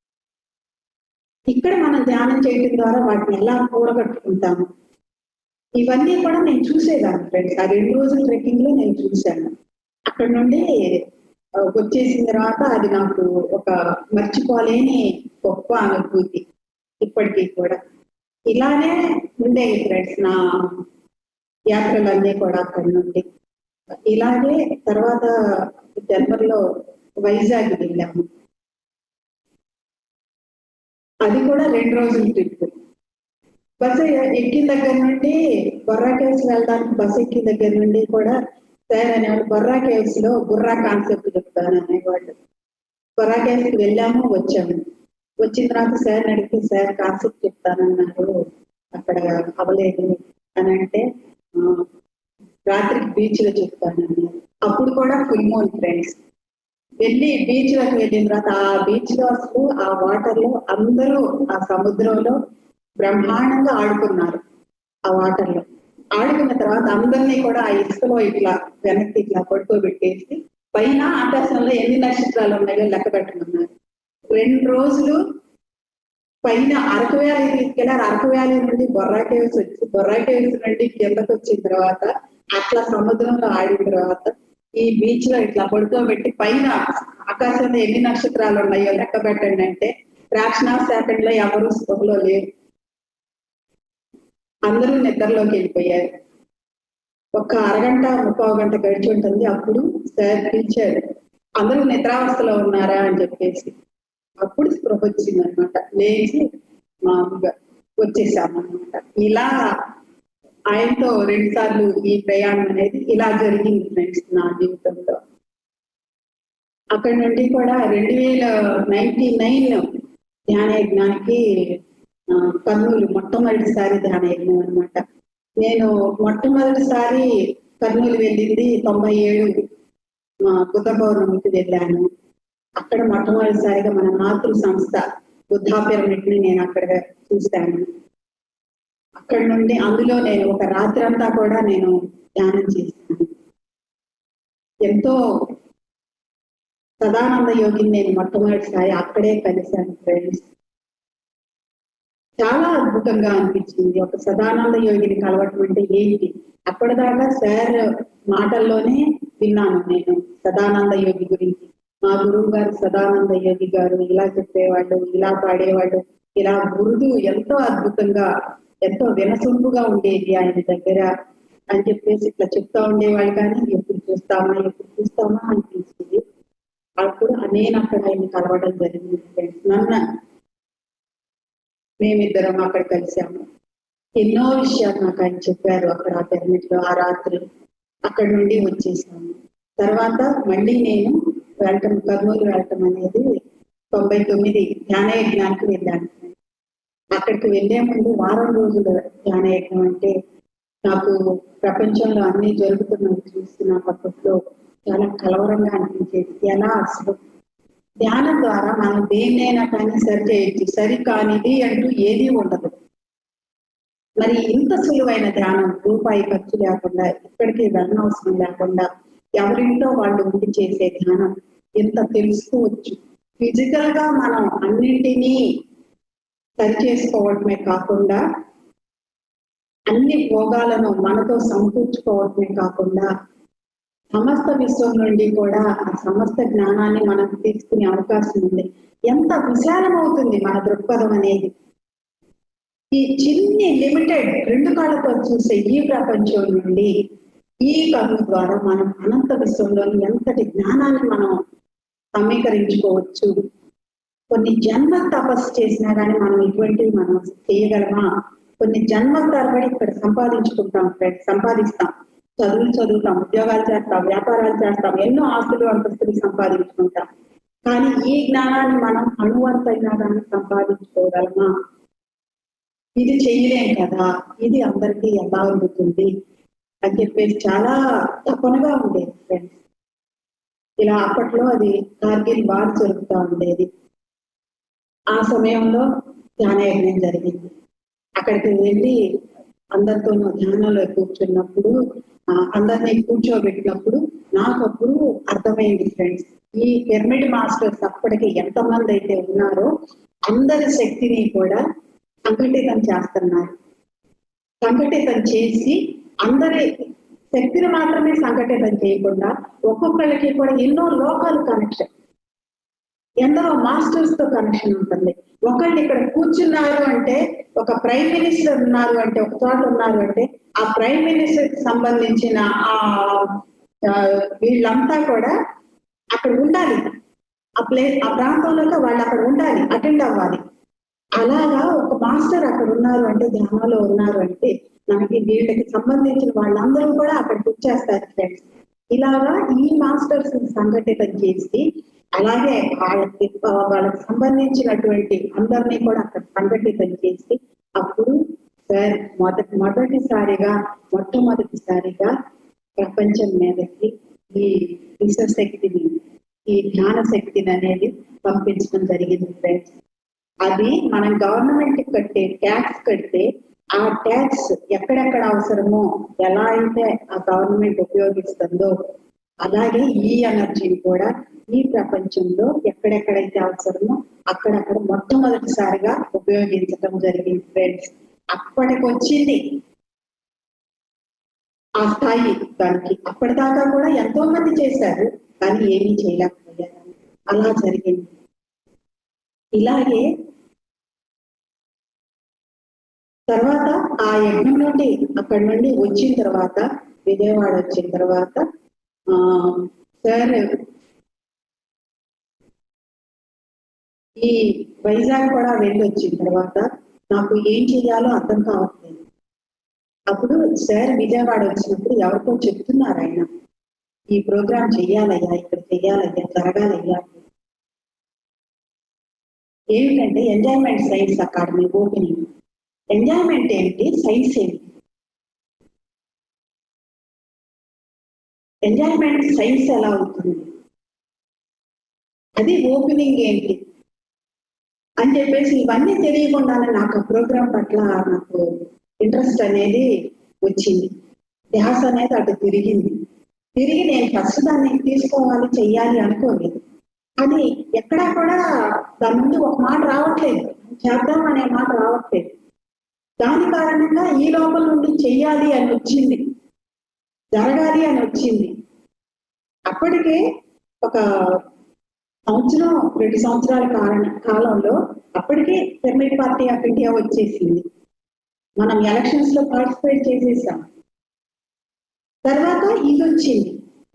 ఇక్కడ మనం ధ్యానం చేయడం ద్వారా వాటిని ఎలా కూడగట్టుకుంటాము ఇవన్నీ కూడా నేను చూసేదాన్ని ఫ్రెండ్స్ ఆ రెండు రోజుల ట్రెక్కింగ్ లో నేను చూశాను అక్కడ నుండి ఆ, వచ్చేసిన తర్వాత అది నాకు ఒక మర్చిపోలేని గొప్ప అనుభూతి ఇప్పటికీ కూడా ఇలానే ఉండేవి ఫ్రెండ్స్ నా యాత్రలన్నీ కూడా అక్కడి నుండి ఇలాగే తర్వాత జనవరిలో వైజాగ్ వెళ్ళాము అది కూడా రెండు రోజుల ట్రిప్ బస్సు ఎక్కిన దగ్గర నుండి బొర్రా కేవ్స్ వెళ్ళడానికి బస్సు ఎక్కిన దగ్గర నుండి కూడా సార్ అనేవాళ్ళు బొర్రా కేవ్స్ లో బుర్రా కాన్సెప్ట్ చెప్తాను అనేవాళ్ళు బొర్రా కేవ్స్ కి వెళ్ళాము వచ్చాము వచ్చిన తర్వాత సార్ అడిగితే సార్ కాన్సెప్ట్ చెప్తానన్నారు అక్కడ అవ్వలేదు అని అంటే "ఆ, రాత్రికి బీచ్ లో చెప్తానన్నారు అప్పుడు కూడా ఫుల్ మూన్ ఫ్రెండ్స్ వెళ్ళి బీచ్ లోకి వెళ్ళిన తర్వాత ఆ బీచ్ లో అసలు ఆ వాటర్ లో అందరూ ఆ సముద్రంలో బ్రహ్మాండంగా ఆడుకున్నారు ఆ వాటర్ లో ఆడుకున్న తర్వాత అందరినీ కూడా ఆ ఇసుకలో ఇట్లా వెనక్కి ఇట్లా పడుకోబెట్టేసి పైన ఆకాశంలో ఎన్ని నక్షత్రాలు ఉన్నాయో లెక్క పెట్టమన్నారు రెండు రోజులు పైన అరకు వ్యాలీ తీసుకెళ్లారు అరకు వ్యాలీ నుండి బొర్రా కేవ్స్ వచ్చి బొర్రా కేవ్స్ నుండి కిందకు వచ్చిన తర్వాత అట్లా సముద్రంలో ఆడిన తర్వాత ఈ బీచ్ లో ఇట్లా పడుకోబెట్టి పైన ఆకాశంలో ఎన్ని నక్షత్రాలు ఉన్నాయో లెక్క పెట్టండి అంటే ఫ్రాక్షన్ ఆఫ్ సెకండ్ లో ఎవరు స్పృహలో లేరు అందరూ నిద్రలోకి వెళ్ళిపోయారు ఒక అరగంట ముప్పై గంట గడిచి ఉంటుంది అప్పుడు సార్ పిలిచారు అందరూ నిద్రావస్థలో ఉన్నారా అని చెప్పేసి అప్పుడు స్పృహ వచ్చింది అనమాట లేచి మామూలుగా వచ్చేసామన్నమాట ఇలా ఆయనతో రెండు సార్లు ఈ ప్రయాణం అనేది ఇలా జరిగింది ఫ్రెండ్స్ నా జీవితంలో అక్కడ నుండి కూడా రెండు వేల నైన్టీ నైన్ ధ్యాన యజ్ఞానికి ఆ, కర్నూలు మొట్టమొదటిసారి ధ్యాన యజ్ఞం అనమాట నేను మొట్టమొదటిసారి కర్నూలు వెళ్ళింది తొంభై ఏడు మా బుద్ధ పౌర్ణమికి వెళ్ళాను అక్కడ మొట్టమొదటిసారిగా మన మాతృ సంస్థ బుద్ధా పిరమిడ్ ని నేను అక్కడ చూశాను అక్కడ నుండి అందులో నేను ఒక రాత్రి అంతా కూడా నేను ధ్యానం చేశాను ఎంతో సదానంద యోగిని నేను మొట్టమొదటిసారి అక్కడే కలిశాను ఫ్రెండ్స్ చాలా అద్భుతంగా అనిపించింది ఒక సదానంద యోగిని కలవటం అంటే ఏంటి అప్పటిదాకా సార్ మాటల్లోనే విన్నాను నేను సదానంద యోగి గురించి మా గురువు గారు సదానంద యోగి గారు ఇలా చెప్పేవాళ్ళు ఇలా పాడేవాళ్ళు ఇలా గురుదు ఎంతో అద్భుతంగా ఎంతో వినసొంపుగా ఉండేది ఆయన దగ్గర అని చెప్పేసి ఇట్లా చెప్తా ఉండేవాళ్ళు కానీ ఎప్పుడు చూస్తామా ఎప్పుడు చూస్తామా అనిపించింది అప్పుడు నేను అక్కడ ఆయన కలవడం జరిగింది ఫ్రెండ్స్ నన్ను మేమిద్దరం అక్కడ కలిసాము ఎన్నో విషయాలు నాకు ఆయన చెప్పారు అక్కడ ఆ పిరమిడ్ లో ఆ రాత్రి అక్కడ నుండి వచ్చేసాము తర్వాత మళ్ళీ నేను వెళ్ళటం కర్నూలు వెళ్ళటం అనేది తొంభై తొమ్మిది ధ్యాన యజ్ఞానికి వెళ్ళాను అక్కడికి వెళ్లే ముందు వారం రోజుల ధ్యాన యజ్ఞం అంటే నాకు ప్రపంచంలో అన్ని జరుగుతున్నవి చూసి నాకు అప్పట్లో చాలా కలవరంగా అనిపించేది ఎలా అసలు ధ్యానం ద్వారా మనం దేన్నైనా కానీ సరి చేయొచ్చు సరి కానిది అంటూ ఏదీ ఉండదు మరి ఇంత సులువైన ధ్యానం రూపాయి ఖర్చు లేకుండా ఇక్కడికి వెళ్ళనవసరం లేకుండా ఎవరింట్లో వాళ్ళు ఉండి చేసే ధ్యానం ఎంత తెలుసుకోవచ్చు ఫిజికల్ గా మనం అన్నింటినీ సరి చేసుకోవడమే కాకుండా అన్ని భోగాలను మనతో సమకూర్చుకోవడమే కాకుండా సమస్త విశ్వం నుండి కూడా ఆ సమస్త జ్ఞానాన్ని మనం తీసుకునే అవకాశం ఉంది ఎంత విశాలమవుతుంది మన దృక్పథం అనేది ఈ చిన్ని లిమిటెడ్ రెండు కాళ్ళతో చూసే ఈ ప్రపంచం నుండి ఈ కన్ను ద్వారా మనం అనంత విశ్వంలోని ఎంతటి జ్ఞానాన్ని మనం సమీకరించుకోవచ్చు కొన్ని జన్మల తపస్సు చేసినా కానీ మనం ఇటువంటివి మనం చేయగలమా కొన్ని జన్మల తరబడి ఇక్కడ సంపాదించుకుంటాం ఫ్రెండ్స్ సంపాదిస్తాం చదువులు చదువుతాం ఉద్యోగాలు చేస్తాం వ్యాపారాలు చేస్తాం ఎన్నో ఆస్తులు అంతస్తులు సంపాదించుకుంటాం కానీ ఈ జ్ఞానాన్ని మనం అనువంతైనా కానీ సంపాదించుకోగలమా ఇది చేయలేం కదా ఇది అందరికీ ఎలా అందుతుంది అని చెప్పేసి చాలా తపనగా ఉండేది ఫ్రెండ్స్ ఇలా అప్పట్లో అది కార్గిల్ వార్ జరుగుతూ ఉండేది ఆ సమయంలో ధ్యాన యజ్ఞం జరిగింది అక్కడికి వెళ్ళి అందరితోనూ ధ్యానంలో కూర్చున్నప్పుడు ఆ, అందరినీ కూర్చోబెట్టినప్పుడు నాకు అప్పుడు అర్థమైంది ఫ్రెండ్స్ ఈ పిరమిడ్ మాస్టర్స్ అప్పటికి ఎంతమంది అయితే ఉన్నారో అందరి శక్తిని కూడా సంఘటితం చేస్తున్నారు సంఘటితం చేసి అందరి శక్తిని మాత్రమే సంఘటితం చేయకుండా ఒక్కొక్కళ్ళకి కూడా ఎన్నో లోకాలు కనెక్షన్ ఎందరో మాస్టర్స్ తో కనెక్షన్ ఉంటుంది ఒకళ్ళు ఇక్కడ కూర్చున్నారు అంటే ఒక ప్రైమ్ మినిస్టర్ ఉన్నారు అంటే ఒక చోట ఉన్నారు అంటే ఆ ప్రైమ్ మినిస్టర్ కి సంబంధించిన ఆ ఆ, వీళ్ళంతా కూడా అక్కడ ఉండాలి ఆ ప్లే ఆ ప్రాంతంలో వాళ్ళు అక్కడ ఉండాలి అటెండ్ అవ్వాలి అలాగా ఒక మాస్టర్ అక్కడ ఉన్నారు అంటే ధ్యానంలో ఉన్నారు అంటే మనకి వీళ్ళకి సంబంధించిన వాళ్ళందరూ కూడా అక్కడికి వచ్చేస్తారు ఫ్రెండ్స్ ఇలాగా ఈ మాస్టర్స్ సంఘటితం చేసి అలాగే వాళ్ళకి ఆ, వాళ్ళకి సంబంధించినటువంటి అందరినీ కూడా అక్కడ సంఘటితం చేసి అప్పుడు సార్ మొదటి మొదటిసారిగా మొట్టమొదటిసారిగా ప్రపంచం మీదకి ఈ విశ్వశక్తిని ఈ జ్ఞాన శక్తిని అనేది పంపించడం జరిగింది ఫ్రెండ్స్ అది మనం గవర్నమెంట్ కట్టే ట్యాక్స్ కడితే ఆ ట్యాక్స్ ఎక్కడెక్కడ అవసరమో ఎలా అయితే ఆ గవర్నమెంట్ ఉపయోగిస్తుందో అలాగే ఈ ఎనర్జీని కూడా ఈ ప్రపంచంలో ఎక్కడెక్కడైతే అవసరమో అక్కడక్కడ మొట్టమొదటిసారిగా ఉపయోగించడం జరిగింది ఫ్రెండ్స్ అప్పటికి వచ్చింది ఆ స్థాయి దానికి అప్పటిదాకా కూడా ఎంతో మంది చేశారు కానీ ఏమీ చేయలేకపోయారు అలా జరిగింది ఇలాగే తర్వాత ఆ యజ్ఞం నుండి అక్కడి నుండి వచ్చిన తర్వాత విజయవాడ వచ్చిన తర్వాత ఆ సార్ ఈ వైజాగ్ కూడా వెళ్ళి వచ్చిన తర్వాత నాకు ఏం చేయాలో అర్థం కావట్లేదు అప్పుడు సార్ విజయవాడ వచ్చినప్పుడు ఎవరికో చెప్తున్నారు ఆయన ఈ ప్రోగ్రామ్ చెయ్యాలయ్యా ఇక్కడ చెయ్యాలయ్యా జరగాలయ్యా ఏమిటంటే enjoyment science academy opening enjoyment ఏంటి సైన్స్ ఏంటి ఎంజాయ్మెంట్ సైన్స్ ఎలా అవుతుంది అది ఓపెనింగ్ ఏంటి అని చెప్పేసి ఇవన్నీ తెలియకుండానే నాకు ఆ ప్రోగ్రామ్ పట్ల నాకు ఇంట్రెస్ట్ అనేది వచ్చింది ధ్యాస అనేది అటు తిరిగింది తిరిగి నేను ఫస్ట్ దాన్ని తీసుకోవాలి చెయ్యాలి అనుకోలేదు అది ఎక్కడా కూడా దాని నుండి ఒక మాట రావట్లేదు చేద్దాం అనే మాట రావట్లేదు దాని కారణంగా ఈ లోపల నుండి చెయ్యాలి అని వచ్చింది జరగాలి అని వచ్చింది అప్పటికే ఒక సంవత్సరం రెండు సంవత్సరాల కారణ కాలంలో అప్పటికే పిరమిడ్ పార్టీ ఆఫ్ ఇండియా వచ్చేసింది మనం ఎలక్షన్స్ లో పార్టిసిపేట్ చేసేసాం తర్వాత ఇది వచ్చింది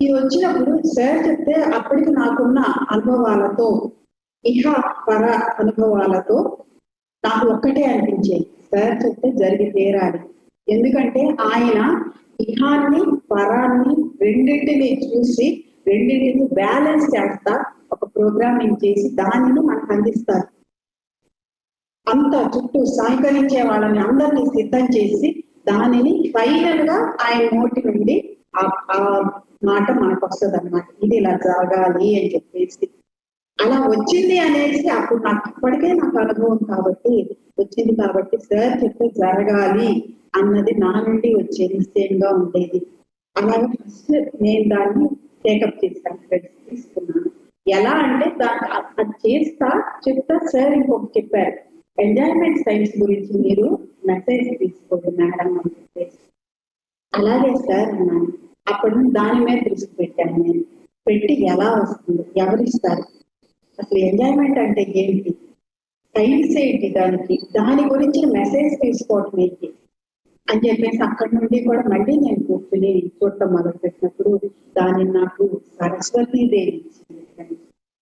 ఇది వచ్చినప్పుడు సార్ చెప్తే అప్పటికి నాకున్న అనుభవాలతో ఇహ పర అనుభవాలతో నాకు ఒక్కటే అనిపించేది సార్ చెప్తే జరిగి తీరాలి ఎందుకంటే ఆయన ఇహాన్ని పరాన్ని రెండింటిని చూసి రెండింటిని బ్యాలెన్స్ చేస్తా ఒక ప్రోగ్రామింగ్ చేసి దానిని మనకు అందిస్తారు అంత చుట్టూ సహకరించే వాళ్ళని అందరినీ సిద్ధం చేసి దానిని ఫైనల్ గా ఆయన నోటి నుండి ఆ ఆ మాట మనకు వస్తుంది అనమాట ఇది ఇలా జరగాలి అని చెప్పేసి అలా వచ్చింది అనేసి అప్పుడు నాకు ఇప్పటికే నాకు అనుభవం కాబట్టి వచ్చింది కాబట్టి సార్ చెప్తే జరగాలి అన్నది నా నుండి వచ్చే నిశ్చయంగా ఉండేది అలాగే ఫస్ట్ నేను దాన్ని టేకప్ చేశాను ఫ్రెండ్స్ తీసుకున్నాను ఎలా అంటే దాన్ని అ- అది చేస్తా చెప్తా సార్ ఇంకొక చెప్పారు ఎంజాయ్మెంట్ సైన్స్ గురించి మీరు మెసేజ్ తీసుకోండి మేడం అని చెప్పేసి అలాగే సార్ అన్నాను అప్పుడు దాని మీద దృష్టి పెట్టాను నేను పెట్టి ఎలా వస్తుంది ఎవరిస్తారు అసలు ఎంజాయ్మెంట్ అంటే ఏంటి సైన్స్ ఏంటి దానికి దాని గురించి మెసేజ్ తీసుకోవటం ఏంటి అని చెప్పేసి అక్కడి నుండి కూడా మళ్ళీ నేను కూర్చుని చూడటం మొదలు పెట్టినప్పుడు దాన్ని నాకు సరస్వతీదేవి ఇచ్చింది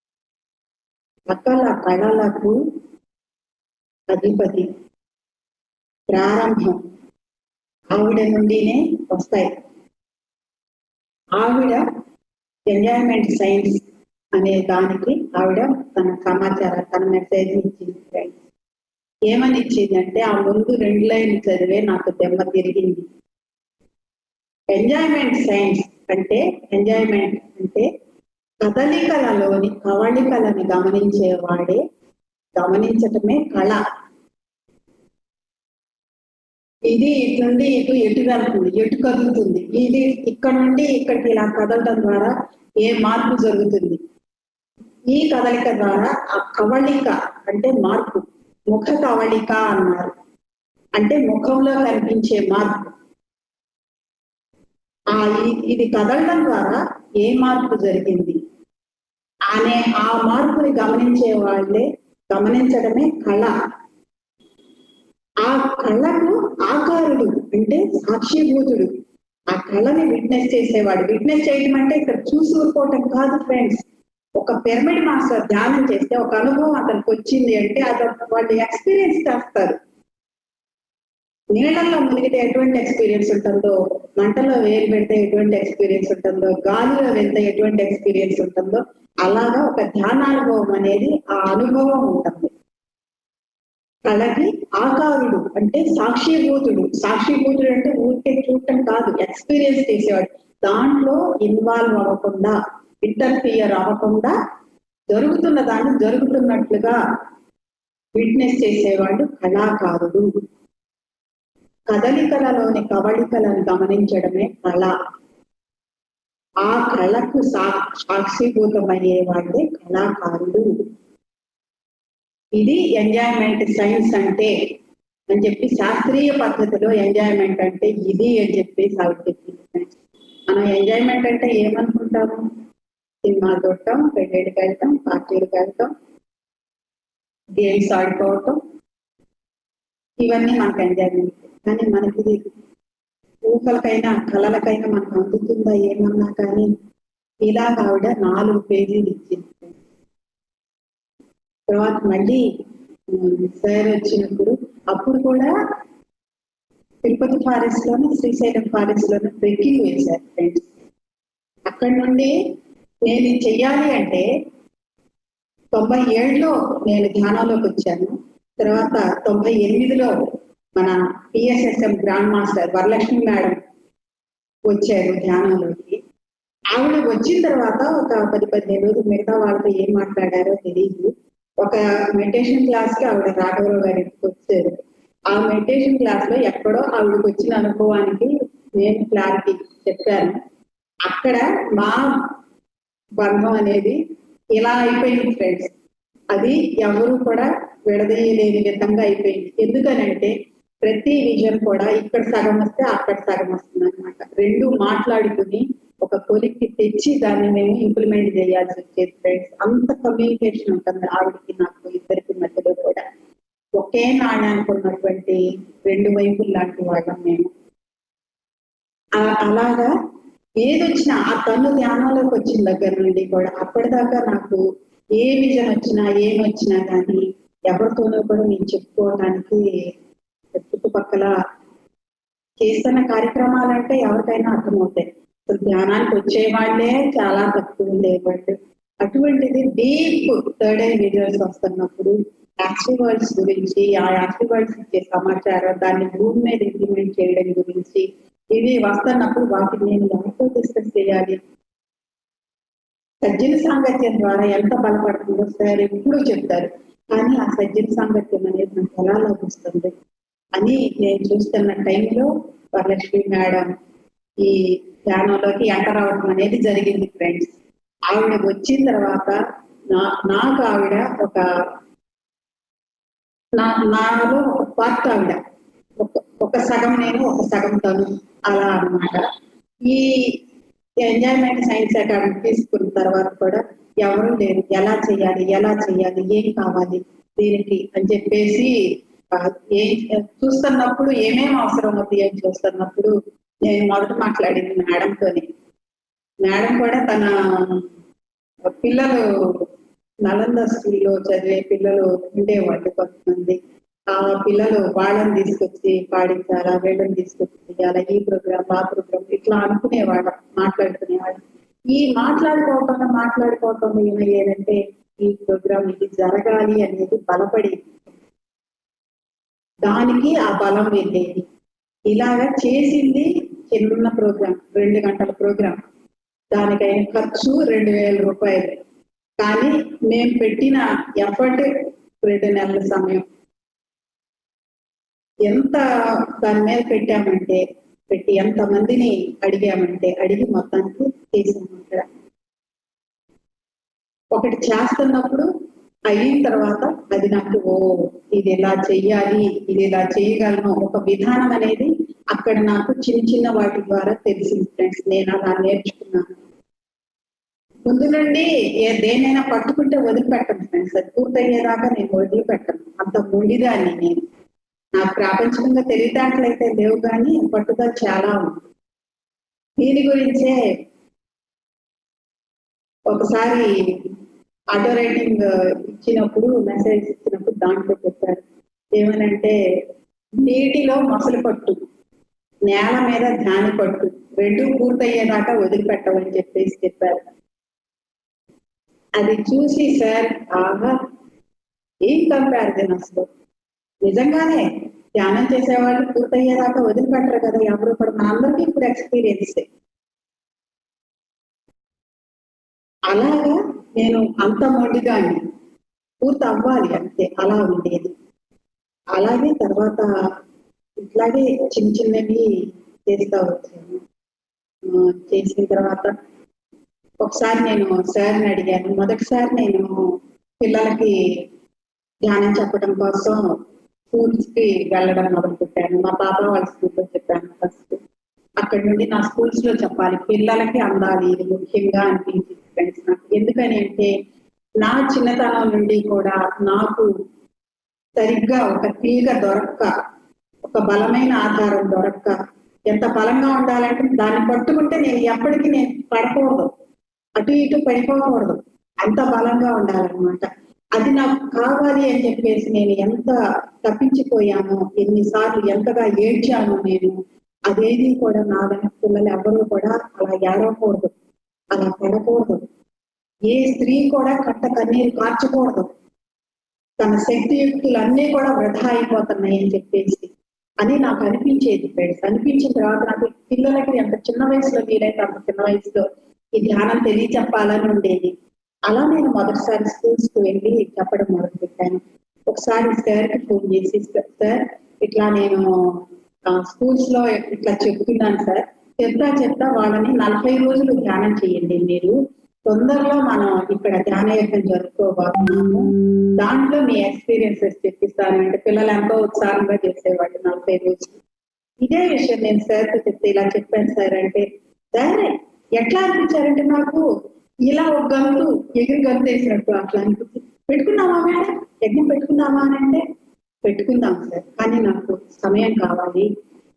సకల కళలకు అధిపతి ప్రారంభం ఆవిడ నుండినే వస్తాయి ఆవిడ ఎంజాయ్మెంట్ సైన్స్ అనే దానికి ఆవిడ తన సమాచారం తన మెసేజ్ ఇచ్చింది friends. ఏమని ఇచ్చింది అంటే ఆ ముందు రెండు లైన్ చదివే నాకు దెమ్మ తిరిగింది ఎంజాయ్మెంట్ సైన్స్ అంటే ఎంజాయ్మెంట్ అంటే కదలికలలోని కవళికలను గమనించేవాడే గమనించటమే కళ ఇది ఇటు నుండి ఇటు ఎటు వెళ్తుంది ఎటు కదులుతుంది ఇది ఇక్కడ నుండి ఇక్కడికి ఇలా కదలటం ద్వారా ఏ మార్పు జరుగుతుంది ఈ కదలిక ద్వారా ఆ కవళిక అంటే మార్పు ముఖ కవళిక అన్నారు అంటే ముఖంలో కనిపించే మార్పు ఆ ఇ- ఇది కదలడం ద్వారా ఏ మార్పు జరిగింది అనే ఆ మార్పుని గమనించే వాళ్ళే గమనించడమే కళ ఆ కళకు ఆకారుడు అంటే సాక్షిభూతుడు ఆ కళని విట్నెస్ చేసేవాడు విట్నెస్ చేయడం అంటే ఇక్కడ చూసి ఊరుకోవటం కాదు ఫ్రెండ్స్ ఒక పిరమిడ్ మాస్టర్ ధ్యానం చేస్తే ఒక అనుభవం అతనికి వచ్చింది అంటే అది వాళ్ళు ఎక్స్పీరియన్స్ చేస్తారు నీళ్ళల్లో మునిగితే ఎటువంటి ఎక్స్పీరియన్స్ ఉంటుందో మంటలో వేలు పెడితే ఎటువంటి ఎక్స్పీరియన్స్ ఉంటుందో గాలిలో వెళ్తే ఎటువంటి ఎక్స్పీరియన్స్ ఉంటుందో అలాగా ఒక ధ్యానానుభవం అనేది ఆ అనుభవం ఉంటుంది కళకి ఆకారుడు అంటే సాక్షిభూతుడు సాక్షిభూతుడు అంటే ఊరికే చూడటం కాదు ఎక్స్పీరియన్స్ చేసేవాడు దాంట్లో ఇన్వాల్వ్ అవ్వకుండా ఇంటర్ఫియర్ అవ్వకుండా జరుగుతున్న దాన్ని జరుగుతున్నట్లుగా విట్నెస్ చేసేవాడు కళాకారుడు కదలికలలోని కవళికలను గమనించడమే కళ ఆ కళకు సా సాక్షిభూతమయ్యేవాడే కళాకారుడు ఇది ఎంజాయ్మెంట్ సైన్స్ అంటే అని చెప్పి శాస్త్రీయ పద్ధతిలో ఎంజాయ్మెంట్ అంటే ఇది అని చెప్పి ఆవిడ చెప్పింది మనం ఎంజాయ్మెంట్ అంటే ఏమనుకుంటాము సినిమా చూడటం పెళ్ళిళ్ళకి వెళ్తాం పార్టీలకు వెళ్తాం గేమ్స్ ఆడుకోవటం ఇవన్నీ మనకు ఎంజాయ్మెంట్ కానీ మనకి ఇది ఊహలకైనా కళలకైనా మనకు అందుతుందా ఏమన్నా కానీ ఇలా ఆవిడ నాలుగు పేజీలు ఇచ్చింది తర్వాత మళ్ళీ సార్ వచ్చినప్పుడు అప్పుడు కూడా తిరుపతి ఫారెస్ట్ లోనే శ్రీశైలం ఫారెస్ట్ లోనే ట్రెక్కింగ్ వేశారు ఫ్రెండ్స్ అక్కడ నుండి నేను ఇది చెయ్యాలి అంటే తొంభై ఏడులో నేను ధ్యానంలోకి వచ్చాను తర్వాత తొంభై ఎనిమిదిలో మన PSSM grand master Varalakshmi madam వచ్చారు ధ్యానంలోకి ఆవిడ వచ్చిన తర్వాత ఒక పది పదిహేను రోజులు మిగతా వాళ్ళతో ఏం మాట్లాడారో తెలియదు ఒక మెడిటేషన్ క్లాస్ కి ఆవిడ రాఘవరావు గారి ఇంటికి వచ్చారు ఆ మెడిటేషన్ క్లాస్ లో ఎక్కడో ఆవిడకి వచ్చిన అనుభవానికి నేను క్లారిటీ చెప్పాను అక్కడ మా బంధం అనేది ఇలా అయిపోయింది ఫ్రెండ్స్ అది ఎవరు కూడా విడదీయలేని విధంగా అయిపోయింది ఎందుకనంటే ప్రతి విజన్ కూడా ఇక్కడ సగం వస్తే అక్కడ సగం వస్తుంది అనమాట రెండు మాట్లాడుకుని ఒక కొలిక్కి తెచ్చి దాన్ని మేము ఇంప్లిమెంట్ చేయాల్సి వచ్చేది ఫ్రెండ్స్ అంత కమ్యూనికేషన్ ఉంటుంది ఆవిడకి నాకు ఇద్దరికి మధ్యలో కూడా ఒకే నాణ్యానికి ఉన్నటువంటి రెండు వైపులు లాంటి వాళ్ళం మేము ఆ- అలాగా ఏది వచ్చినా ఆ తను ధ్యానంలోకి వచ్చిన దగ్గర నుండి కూడా అప్పటిదాకా నాకు ఏ విజన్ వచ్చినా ఏం వచ్చినా కానీ ఎవరితోనూ కూడా నేను చెప్పుకోవడానికి చుట్టుపక్కల చేస్తున్న కార్యక్రమాలంటే ఎవరికైనా అర్థమవుతాయి అసలు ధ్యానానికి వచ్చే వాళ్ళే చాలా తక్కువ ఉండేవాళ్ళు అటువంటిది డీప్ థర్డ్ ఐ విజువల్స్ వస్తున్నప్పుడు యాక్సివర్డ్స్ గురించి ఆ యాక్సివర్డ్స్ ఇచ్చే సమాచారం దాన్ని భూమి మీద ఇంప్లిమెంట్ చేయడం గురించి ఇవి వస్తున్నప్పుడు వాటిని నేను ఎవరితో డిస్కస్ చేయాలి సజ్జన సాంగత్యం ద్వారా ఎంత బలపడుతుందో సార్ ఎప్పుడు చెప్తారు కానీ ఆ సజ్జన సాంగత్యం అనేది నాకు ఎలా లభిస్తుంది అని నేను చూస్తున్న టైంలో వరలక్ష్మి మేడం ఈ ధ్యానంలోకి ఎంటర్ అవడం అనేది జరిగింది ఫ్రెండ్స్ ఆవిడ వచ్చిన తర్వాత నా నాకు ఆవిడ ఒక నా నాలో ఒక పార్ట్ ఆవిడ ఒక ఒక సగం నేను ఒక సగం తను అలా అన్నమాట ఈ ఎంజాయ్మెంట్ సైన్స్ అకాడమీ తీసుకున్న తర్వాత కూడా ఎవరు లేరు ఎలా చేయాలి ఎలా చేయాలి ఏం కావాలి దీనికి అని చెప్పేసి ఆ, ఏం చూస్తున్నప్పుడు ఏమేమి అవసరం అవుతాయి అని చూస్తున్నప్పుడు నేను మొదట మాట్లాడింది మేడంతోని మేడం కూడా తన పిల్లలు నలంద స్కూల్లో చదివే పిల్లలు ఉండేవాళ్ళు కొంతమంది ఆ పిల్లలు వాళ్ళని తీసుకొచ్చి పాడించాలా వీళ్ళని తీసుకొచ్చి చేయాలా ఈ ప్రోగ్రామ్ ఆ ప్రోగ్రామ్ ఇట్లా అనుకునేవాళ్ళం మాట్లాడుకునేవాళ్ళం ఈ మాట్లాడుకోకుండా మాట్లాడుకోకుండా ఏమయ్యేదంటే ఈ ప్రోగ్రామ్ ఇది జరగాలి అనేది బలపడి దానికి ఆ బలం వెళ్ళేది ఇలాగా చేసింది చిన్న ప్రోగ్రామ్ రెండు గంటల ప్రోగ్రామ్ దానికైన ఖర్చు రెండు వేల రూపాయలు కానీ మేము పెట్టిన ఎఫర్ట్ రెండు నెలల సమయం ఎంత దాని మీద పెట్టామంటే పెట్టి ఎంత మందిని అడిగామంటే అడిగి మొత్తానికి చేసాము అక్కడ ఒకటి చేస్తున్నప్పుడు అయిన తర్వాత అది నాకు ఓ ఇది ఇలా చెయ్యాలి ఇది ఇలా చేయగలను ఒక విధానం అనేది అక్కడ నాకు చిన్న చిన్న వాటి ద్వారా తెలిసింది ఫ్రెండ్స్ నేను అలా నేర్చుకున్నాను ముందు నుండి ఏ దేనైనా పట్టుకుంటే వదిలిపెట్టను ఫ్రెండ్స్ అది పూర్తయ్యేదాకా నేను వదిలిపెట్టను అంత మొండిదాన్ని నేను నాకు ప్రాపంచికంగా తెలివితేటలైతే లేవు కానీ పట్టుదల చాలా ఉంది దీని గురించే ఒకసారి ఆటో రైటింగ్ ఇచ్చినప్పుడు మెసేజ్ ఇచ్చినప్పుడు దాంట్లో చెప్పారు ఏమనంటే నీటిలో మొసలు పట్టు నేల మీద ధ్యాని పట్టు రెండు పూర్తయ్యేదాకా వదిలిపెట్టవని చెప్పేసి చెప్పారు అది చూసి సార్ ఆహా ఏం కంపారిజన్ అసలు నిజంగానే ధ్యానం చేసేవాళ్ళు పూర్తయ్యేదాకా వదిలిపెట్టరు కదా ఎవరు కూడా మనందరికీ ఇప్పుడు ఎక్స్పీరియన్స్ అలాగా నేను అంత మొండిగాని పూర్తి అవ్వాలి అంతే అలా ఉండేది అలాగే తర్వాత ఇట్లాగే చిన్న చిన్నవి చేస్తా వచ్చాను ఆ, చేసిన తర్వాత ఒకసారి నేను సార్ని అడిగాను మొదటిసారి నేను పిల్లలకి ధ్యానం చెప్పడం కోసం స్కూల్స్ కి వెళ్ళడం మొదలు పెట్టాను మా పాప వాళ్ళ స్కూల్లో చెప్పాను ఫస్ట్ అక్కడ నుండి నా స్కూల్స్ లో చెప్పాలి పిల్లలకి అందాలి ఇది ముఖ్యంగా అనిపించింది ఫ్రెండ్స్ నాకు ఎందుకని అంటే నా చిన్నతనం నుండి కూడా నాకు సరిగ్గా ఒక తీగ దొరక్క ఒక బలమైన ఆధారం దొరక్క ఎంత బలంగా ఉండాలంటే దాన్ని పట్టుకుంటే నేను ఎప్పటికీ నేను పడకూడదు అటు ఇటు పడిపోకూడదు అంత బలంగా ఉండాలన్నమాట అది నాకు కావాలి అని చెప్పేసి నేను ఎంత తప్పించిపోయానో ఎన్నిసార్లు ఎంతగా ఏడ్చానో నేను అదేది కూడా నా వెనక పిల్లలు ఎవరు కూడా అలా ఏడవకూడదు అలా పడకూడదు ఏ స్త్రీ కూడా కట్ట కన్నీరు కార్చకూడదు తన శక్తియుక్తులు అన్నీ కూడా వృధా అయిపోతున్నాయి అని చెప్పేసి అని నాకు అనిపించేది ఫ్రెండ్స్ అనిపించిన తర్వాత నాకు పిల్లలకి ఎంత చిన్న వయసులో వీలైతే అంత చిన్న వయసులో ఈ ధ్యానం తెలియచెప్పాలని ఉండేది అలా నేను మొదటిసారి స్కూల్స్ కి వెళ్ళి చెప్పడం మొదలు పెట్టాను ఒకసారి సార్ కి ఫోన్ చేసి సార్ ఇట్లా నేను స్కూల్స్ లో ఇట్లా చెప్తున్నాను సార్ చెప్తా చెప్తా వాళ్ళని నలభై రోజులు ధ్యానం చేయండి మీరు తొందరలో మనం ఇక్కడ ధ్యాన యజ్ఞం జరుపుకోబోతున్నాము దాంట్లో మీ ఎక్స్పీరియన్సెస్ చెప్పిస్తాను అంటే పిల్లలు ఎంతో ఉత్సాహంగా చేసేవాళ్ళు నలభై రోజులు ఇదే విషయం నేను సార్ చెప్తే ఇలా చెప్పాను సార్ అంటే సరే ఎట్లా అనిపించారంటే నాకు ఇలా ఒక గంతు ఎగిరి గంతు వేసినట్టు అట్లా అనిపించింది పెట్టుకున్నామా మేడం యజ్ఞం పెట్టుకున్నామా అని అంటే పెట్టుకుందాం సార్ కానీ నాకు సమయం కావాలి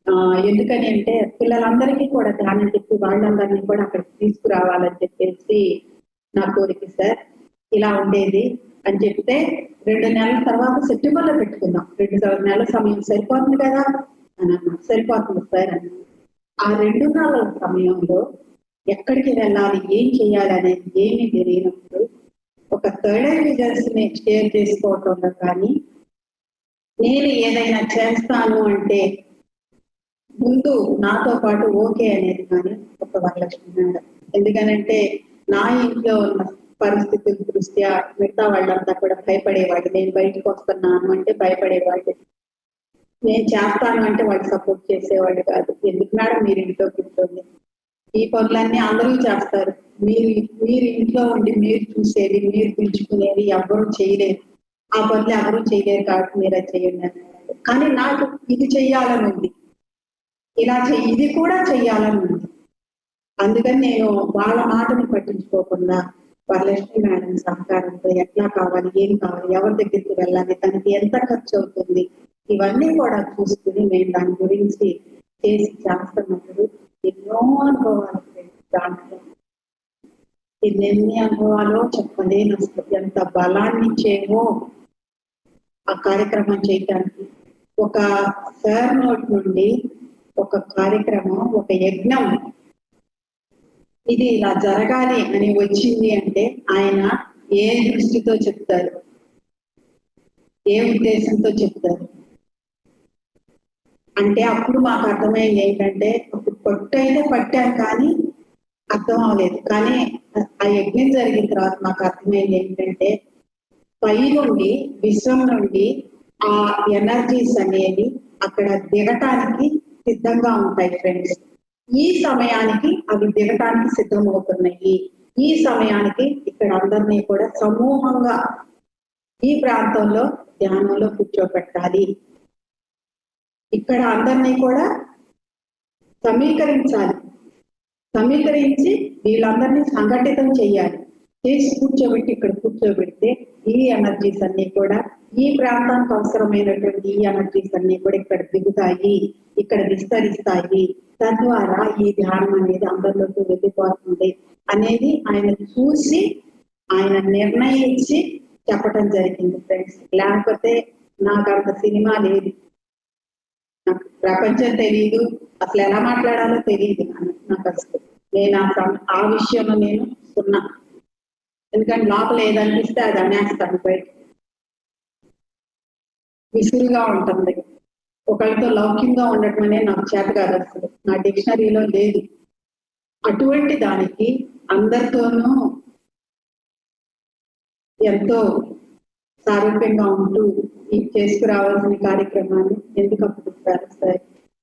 ఆ, ఎందుకని అంటే పిల్లలందరికీ కూడా ధ్యానం చెప్పి వాళ్ళందరినీ కూడా అక్కడికి తీసుకురావాలని చెప్పేసి నా కోరిక సార్ ఇలా ఉండేది అని చెప్తే రెండు నెలల తర్వాత సెప్టెంబర్ లో పెట్టుకుందాం రెండు నెలల సమయం సరిపోతుంది కదా అని అన్నా సరిపోతుంది సార్ అని ఆ రెండు నెలల సమయంలో ఎక్కడికి వెళ్ళాలి ఏం చేయాలి అనేది ఏమీ తెలియనప్పుడు ఒక థర్డ్ ఐ విజన్స్ ని షేర్ చేసుకోవటంలో కానీ నేను ఏదైనా చేస్తాను అంటే ముందు నాతో పాటు ఓకే అనేది కానీ ఒక వరలక్ష్మి మేడం ఎందుకనంటే నా ఇంట్లో ఉన్న పరిస్థితుల దృష్ట్యా మిగతా వాళ్ళంతా కూడా భయపడేవాళ్ళు నేను బయటకు వస్తున్నాను అంటే భయపడేవాళ్ళు నేను చేస్తాను అంటే వాళ్ళు సపోర్ట్ చేసేవాళ్ళు కాదు ఎందుకు మేడం మీరు ఇంట్లో కూర్చోండి ఈ పనులన్నీ అందరూ చేస్తారు మీరు మీరు ఇంట్లో ఉండి మీరు చూసేది మీరు పిలుచుకునేది ఎవ్వరూ చేయలేరు ఆ పనులు ఎవరూ చేయలేరు కాబట్టి మీరే చేయండి అన్నారు కానీ నాకు ఇది చెయ్యాలని ఉంది ఇలా చెయ్యి ఇది కూడా చెయ్యాలని ఉంది అందుకని నేను వాళ్ళ మాటని పట్టించుకోకుండా వరలక్ష్మి మేడం సహకారంతో ఎట్లా కావాలి ఏం కావాలి ఎవరి దగ్గరికి వెళ్ళాలి దానికి ఎంత ఖర్చు అవుతుంది ఇవన్నీ కూడా చూసుకుని మేము దాని గురించి చేసి చేస్తున్నప్పుడు ఎన్నో అనుభవాలు friends దాంట్లో ఎన్నెన్ని అనుభవాలు చెప్పలేను అసలు ఎంత బలాన్ని ఇచ్చేవో ఆ కార్యక్రమం చేయటానికి ఒక సార్ నోట్ నుండి ఒక కార్యక్రమం ఒక యజ్ఞం ఇది ఇలా జరగాలి అని వచ్చింది అంటే ఆయన ఏ దృష్టితో చెప్తారు ఏ ఉద్దేశంతో చెప్తారు అంటే అప్పుడు మాకు అర్థమైంది ఏంటంటే అప్పుడు పట్టు అయితే పట్టాం కానీ అర్థం అవ్వలేదు కానీ ఆ యజ్ఞం జరిగిన తర్వాత మాకు అర్థమైంది ఏంటంటే పై నుండి విశ్వం నుండి ఆ ఎనర్జీస్ అనేవి అక్కడ దిగటానికి సిద్ధంగా ఉంటాయి ఫ్రెండ్స్ ఈ సమయానికి అవి దిగటానికి సిద్ధమవుతున్నాయి ఈ సమయానికి ఇక్కడ అందరినీ కూడా సమూహంగా ఈ ప్రాంతంలో ధ్యానంలో కూర్చోబెట్టాలి ఇక్కడ అందరినీ కూడా సమీకరించాలి సమీకరించి వీళ్ళందరినీ సంఘటితం చేయాలి చేసి కూర్చోబెట్టి ఇక్కడ కూర్చోబెడితే ఈ ఎనర్జీస్ అన్ని కూడా ఈ ప్రాంతానికి అవసరమైనటువంటి ఈ ఎనర్జీస్ అన్ని కూడా ఇక్కడ దిగుతాయి ఇక్కడ విస్తరిస్తాయి తద్వారా ఈ ధ్యానం అనేది అందరిలోకి వెళ్ళిపోతుంది అనేది ఆయన చూసి ఆయన నిర్ణయించి చెప్పటం జరిగింది ఫ్రెండ్స్ లేకపోతే నాకు అంత సినిమా లేదు నాకు ప్రపంచం తెలియదు అసలు ఎలా మాట్లాడాలో తెలియదు నాకు నాకు అసలు నేను ఆ సం- ఆ విషయంలో నేను సున్నా ఎందుకంటే లోపల ఏదనిపిస్తే అది అనేస్తాను బయట విసురుగా ఉంటుంది ఒకరితో లౌక్యంగా ఉండటం అనేది నాకు చేత కాదు అసలు నా డిక్షనరీలో లేదు అటువంటి దానికి అందరితోనూ ఎంతో సారూప్యంగా ఉంటూ ఈ చేసుకురావాల్సిన కార్యక్రమాన్ని ఎందుకు అప్పుడు ప్రారంభిస్తారు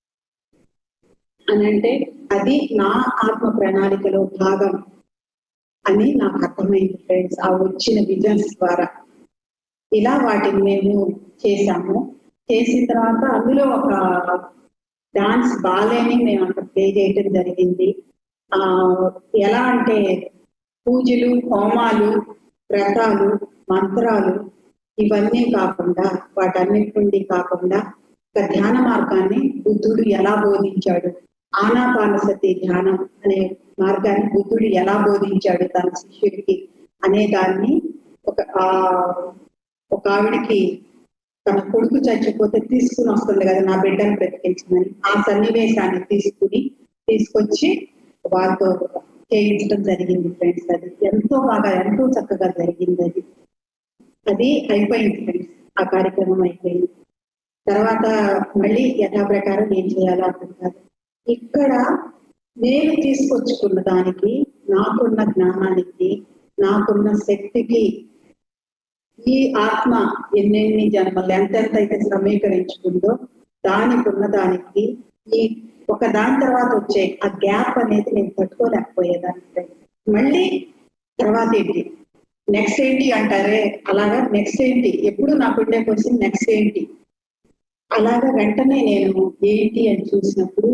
అని అంటే అది నా ఆత్మ ప్రణాళికలో భాగం అని నాకు అర్థమైంది ఫ్రెండ్స్ ఆ వచ్చిన విజన్స్ ద్వారా ఇలా వాటిని మేము చేశాము చేసిన తర్వాత అందులో ఒక డాన్స్ బాలేని మేము అక్కడ ప్లే చేయటం జరిగింది ఆ ఎలా అంటే పూజలు హోమాలు వ్రతాలు మంత్రాలు ఇవన్నీ కాకుండా వాటన్నిటి నుండి కాకుండా ఒక ధ్యాన మార్గాన్ని బుద్ధుడు ఎలా బోధించాడు ఆనాపానసతి ధ్యానం అనే మార్గాన్ని బుద్ధుడు ఎలా బోధించాడు తన శిష్యుడికి అనే దాన్ని ఒక ఆ ఒక ఆవిడికి తన కొడుకు చచ్చిపోతే తీసుకుని వస్తుంది కదా నా బిడ్డను బ్రతికించమని ఆ సన్నివేశాన్ని తీసుకుని తీసుకొచ్చి వాళ్ళతో చేయించడం జరిగింది ఫ్రెండ్స్ అది ఎంతో బాగా ఎంతో చక్కగా జరిగింది అది అది అయిపోయింది ఫ్రెండ్స్ ఆ కార్యక్రమం అయిపోయింది తర్వాత మళ్ళీ యథాప్రకారం ఏం చేయాలో అర్థం కాదు ఇక్కడ నేను తీసుకొచ్చుకున్న దానికి నాకున్న జ్ఞానానికి నాకున్న శక్తికి ఈ ఆత్మ ఎన్నెన్ని జన్మలు ఎంతెంత అయితే సమీకరించుకుందో దానికి ఉన్న దానికి ఈ ఒక దాని తర్వాత వచ్చే ఆ గ్యాప్ అనేది నేను తట్టుకోలేకపోయేదాన్ని మళ్ళీ తర్వాత ఏంటి నెక్స్ట్ ఏంటి అంటారే అలాగా నెక్స్ట్ ఏంటి ఎప్పుడు నాకు ఉండే క్వశ్చన్ నెక్స్ట్ ఏంటి అలాగా వెంటనే నేను ఏంటి అని చూసినప్పుడు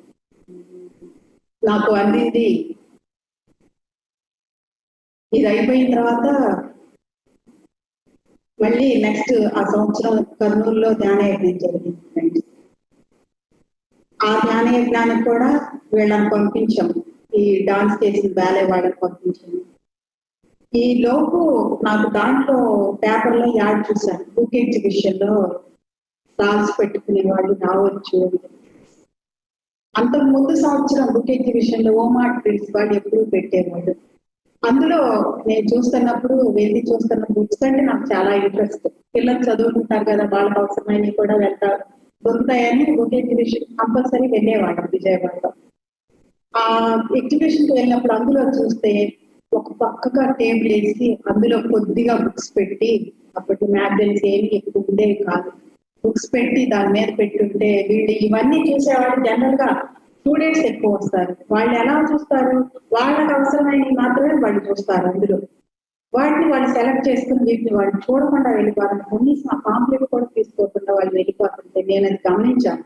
నాకు అందింది ఇది అయిపోయిన తర్వాత మళ్ళీ నెక్స్ట్ ఆ సంవత్సరం కర్నూలులో ధ్యాన యజ్ఞం జరిగింది ఫ్రెండ్స్ ఆ ధ్యాన యజ్ఞానికి కూడా వీళ్ళని పంపించాము ఈ డాన్స్ చేసిన బ్యాలే వాళ్ళని పంపించాము ఈ లోపు నాకు దాంట్లో పేపర్లో యాడ్ చూశాను బుక్ ఎగ్జిబిషన్ లో స్టాల్స్ పెట్టుకునే వాళ్ళు రావచ్చు అని అంతకు ముందు సంవత్సరం బుక్ ఎగ్జిబిషన్ లో ఓమార్ట్ ప్రింట్స్ వాళ్ళు ఎప్పుడు పెట్టేవాళ్ళు అందులో నేను చూస్తున్నప్పుడు వెళ్ళి చూస్తున్న బుక్స్ అంటే నాకు చాలా ఇంట్రెస్ట్ పిల్లలు చదువుకుంటారు కదా వాళ్ళకి అవసరమైనవి కూడా వెళ్తారు దొరుకుతాయని బుక్ ఎగ్జిబిషన్ కంపల్సరీ వెళ్ళేవాళ్ళం విజయవాడలో ఆ ఎగ్జిబిషన్ కి వెళ్ళినప్పుడు అందులో చూస్తే ఒక పక్కగా టేబుల్ వేసి అందులో కొద్దిగా బుక్స్ పెట్టి అప్పటి మ్యాగజైన్స్ ఏమి ఎక్కువ ఉండేవి కాదు బుక్స్ పెట్టి దాని మీద పెట్టుంటే వీళ్ళు ఇవన్నీ చూసేవాళ్ళు జనరల్ గా స్టూడెంట్స్ ఎక్కువ వస్తారు వాళ్ళు ఎలా చూస్తారు వాళ్ళకి అవసరమైనవి మాత్రమే వాళ్ళు చూస్తారు అందులో వాటిని వాళ్ళు సెలెక్ట్ చేసుకుని వీటిని వాళ్ళు చూడకుండా వెళ్ళిపోతారు కనీసం ఆ పాంప్లెట్ కూడా తీసుకోకుండా వాళ్ళు వెళ్ళిపోతుంటే నేను అది గమనించాను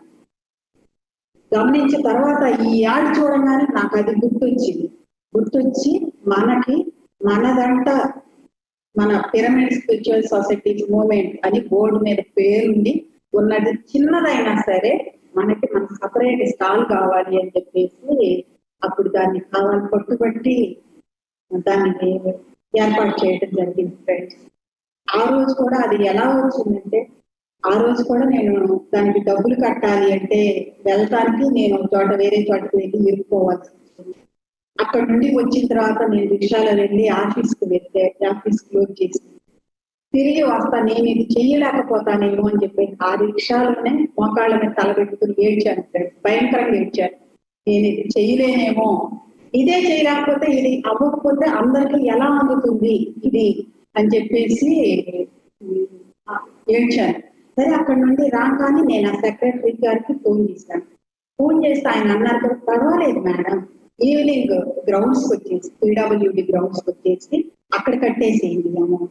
గమనించిన తర్వాత ఈ యాడ్ చూడగానే నాకు అది గుర్తొచ్చింది గుర్తొచ్చి మనకి మనదంట మన పిరమిడ్ స్పిరిచువల్ సొసైటీస్ మూవ్మెంట్ అని బోర్డు మీద పేరుండి ఉన్నది చిన్నదైనా సరే మనకి మన సపరేట్ స్టాల్ కావాలి అని చెప్పేసి అప్పుడు దాన్ని కావాలి పట్టుబట్టి దాన్ని ఏర్పాటు చేయడం జరిగింది ఫ్రెండ్స్ ఆ రోజు కూడా అది ఎలా వచ్చిందంటే ఆ రోజు కూడా నేను దానికి డబ్బులు కట్టాలి అంటే వెళ్ళటానికి నేను ఒక చోట వేరే చోటకి వెళ్ళి ఇరుక్కోవాల్సి వచ్చింది అక్కడ నుండి వచ్చిన తర్వాత నేను రిక్షాలో వెళ్ళి ఆఫీస్కి వెళ్తే ఆఫీస్ క్లోజ్ చేసి తిరిగి వస్తా నేను ఇది చెయ్యలేకపోతానేమో అని చెప్పి ఆ రిక్షాలోనే మోకాళ్ళ మీద తలబెట్టుకుని ఏడ్చాను ఫ్రెండ్స్ భయంకరంగా ఏడ్చాను నేను ఇది చేయలేనేమో ఇదే చేయలేకపోతే ఇది అవ్వకపోతే అందరికి ఎలా అందుతుంది ఇది అని చెప్పేసి ఉమ్, ఆ, ఏడ్చాను సరే అక్కడ నుండి రాగానే నేను ఆ సెక్రటరీ గారికి ఫోన్ చేశాను ఫోన్ చేస్తే ఆయన అన్నారు కదా పర్వాలేదు మేడం ఈవినింగ్ గ్రౌండ్స్ వచ్చేసి పీడబ్ల్యూడి గ్రౌండ్స్ వచ్చేసి అక్కడ కట్టేసేయండి అమౌంట్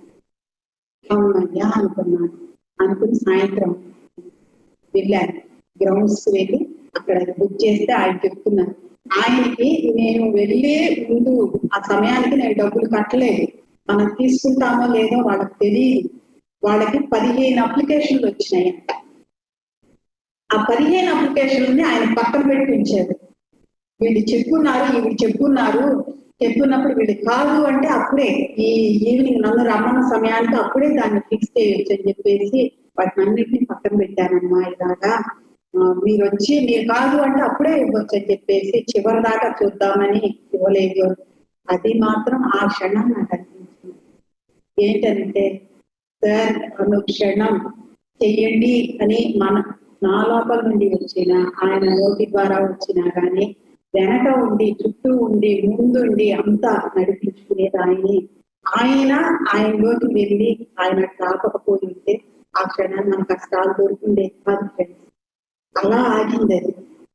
అవునయ్యా అనుకున్నాను అనుకుని సాయంత్రం వెళ్ళాను గ్రౌండ్స్ వెళ్ళి అక్కడ బుక్ చేస్తే ఆయన చెప్తున్నారు ఆయనకి నేను వెళ్ళే ముందు ఆ సమయానికి నేను డబ్బులు కట్టలేదు మనం తీసుకుంటామో లేదో వాళ్ళకి తెలియదు వాళ్ళకి పదిహేను అప్లికేషన్లు వచ్చినాయంట ఆ పదిహేను అప్లికేషన్లని ఆయన పక్కన పెట్టి ఉంచారు వీళ్ళు చెప్పున్నారు వీళ్ళు చెప్పున్నారు చెప్పున్నప్పుడు వీళ్ళు కాదు అంటే అప్పుడే ఈ ఈవినింగ్ నన్ను రమ్మన్న సమయానికి అప్పుడే దాన్ని ఫిక్స్ చేయొచ్చు అని చెప్పేసి వాటిని అన్నిటిని పక్కన పెట్టానమ్మా ఇలాగా ఆ, మీరు వచ్చి మీరు కాదు అంటే అప్పుడే ఇవ్వచ్చు అని చెప్పేసి చివరి దాకా చూద్దామని ఇవ్వలేదు అది మాత్రం ఆ క్షణం నాకు అనిపించింది ఏంటంటే సార్ అనుక్షణం చెయ్యండి అని మన నా లోపల నుండి వచ్చిన ఆయన నోటి ద్వారా వచ్చినా కానీ వెనక ఉండి చుట్టూ ఉండి ముందుండి అంతా నడిపించుకునేది ఆయనే ఆయన ఆయనలోకి వెళ్ళి ఆయన తాపకపోయి ఉంటే ఆ క్షణాన్ని మన కష్టాలు దొరికిండే కాదు ఫ్రెండ్స్ అలా ఆగింది అది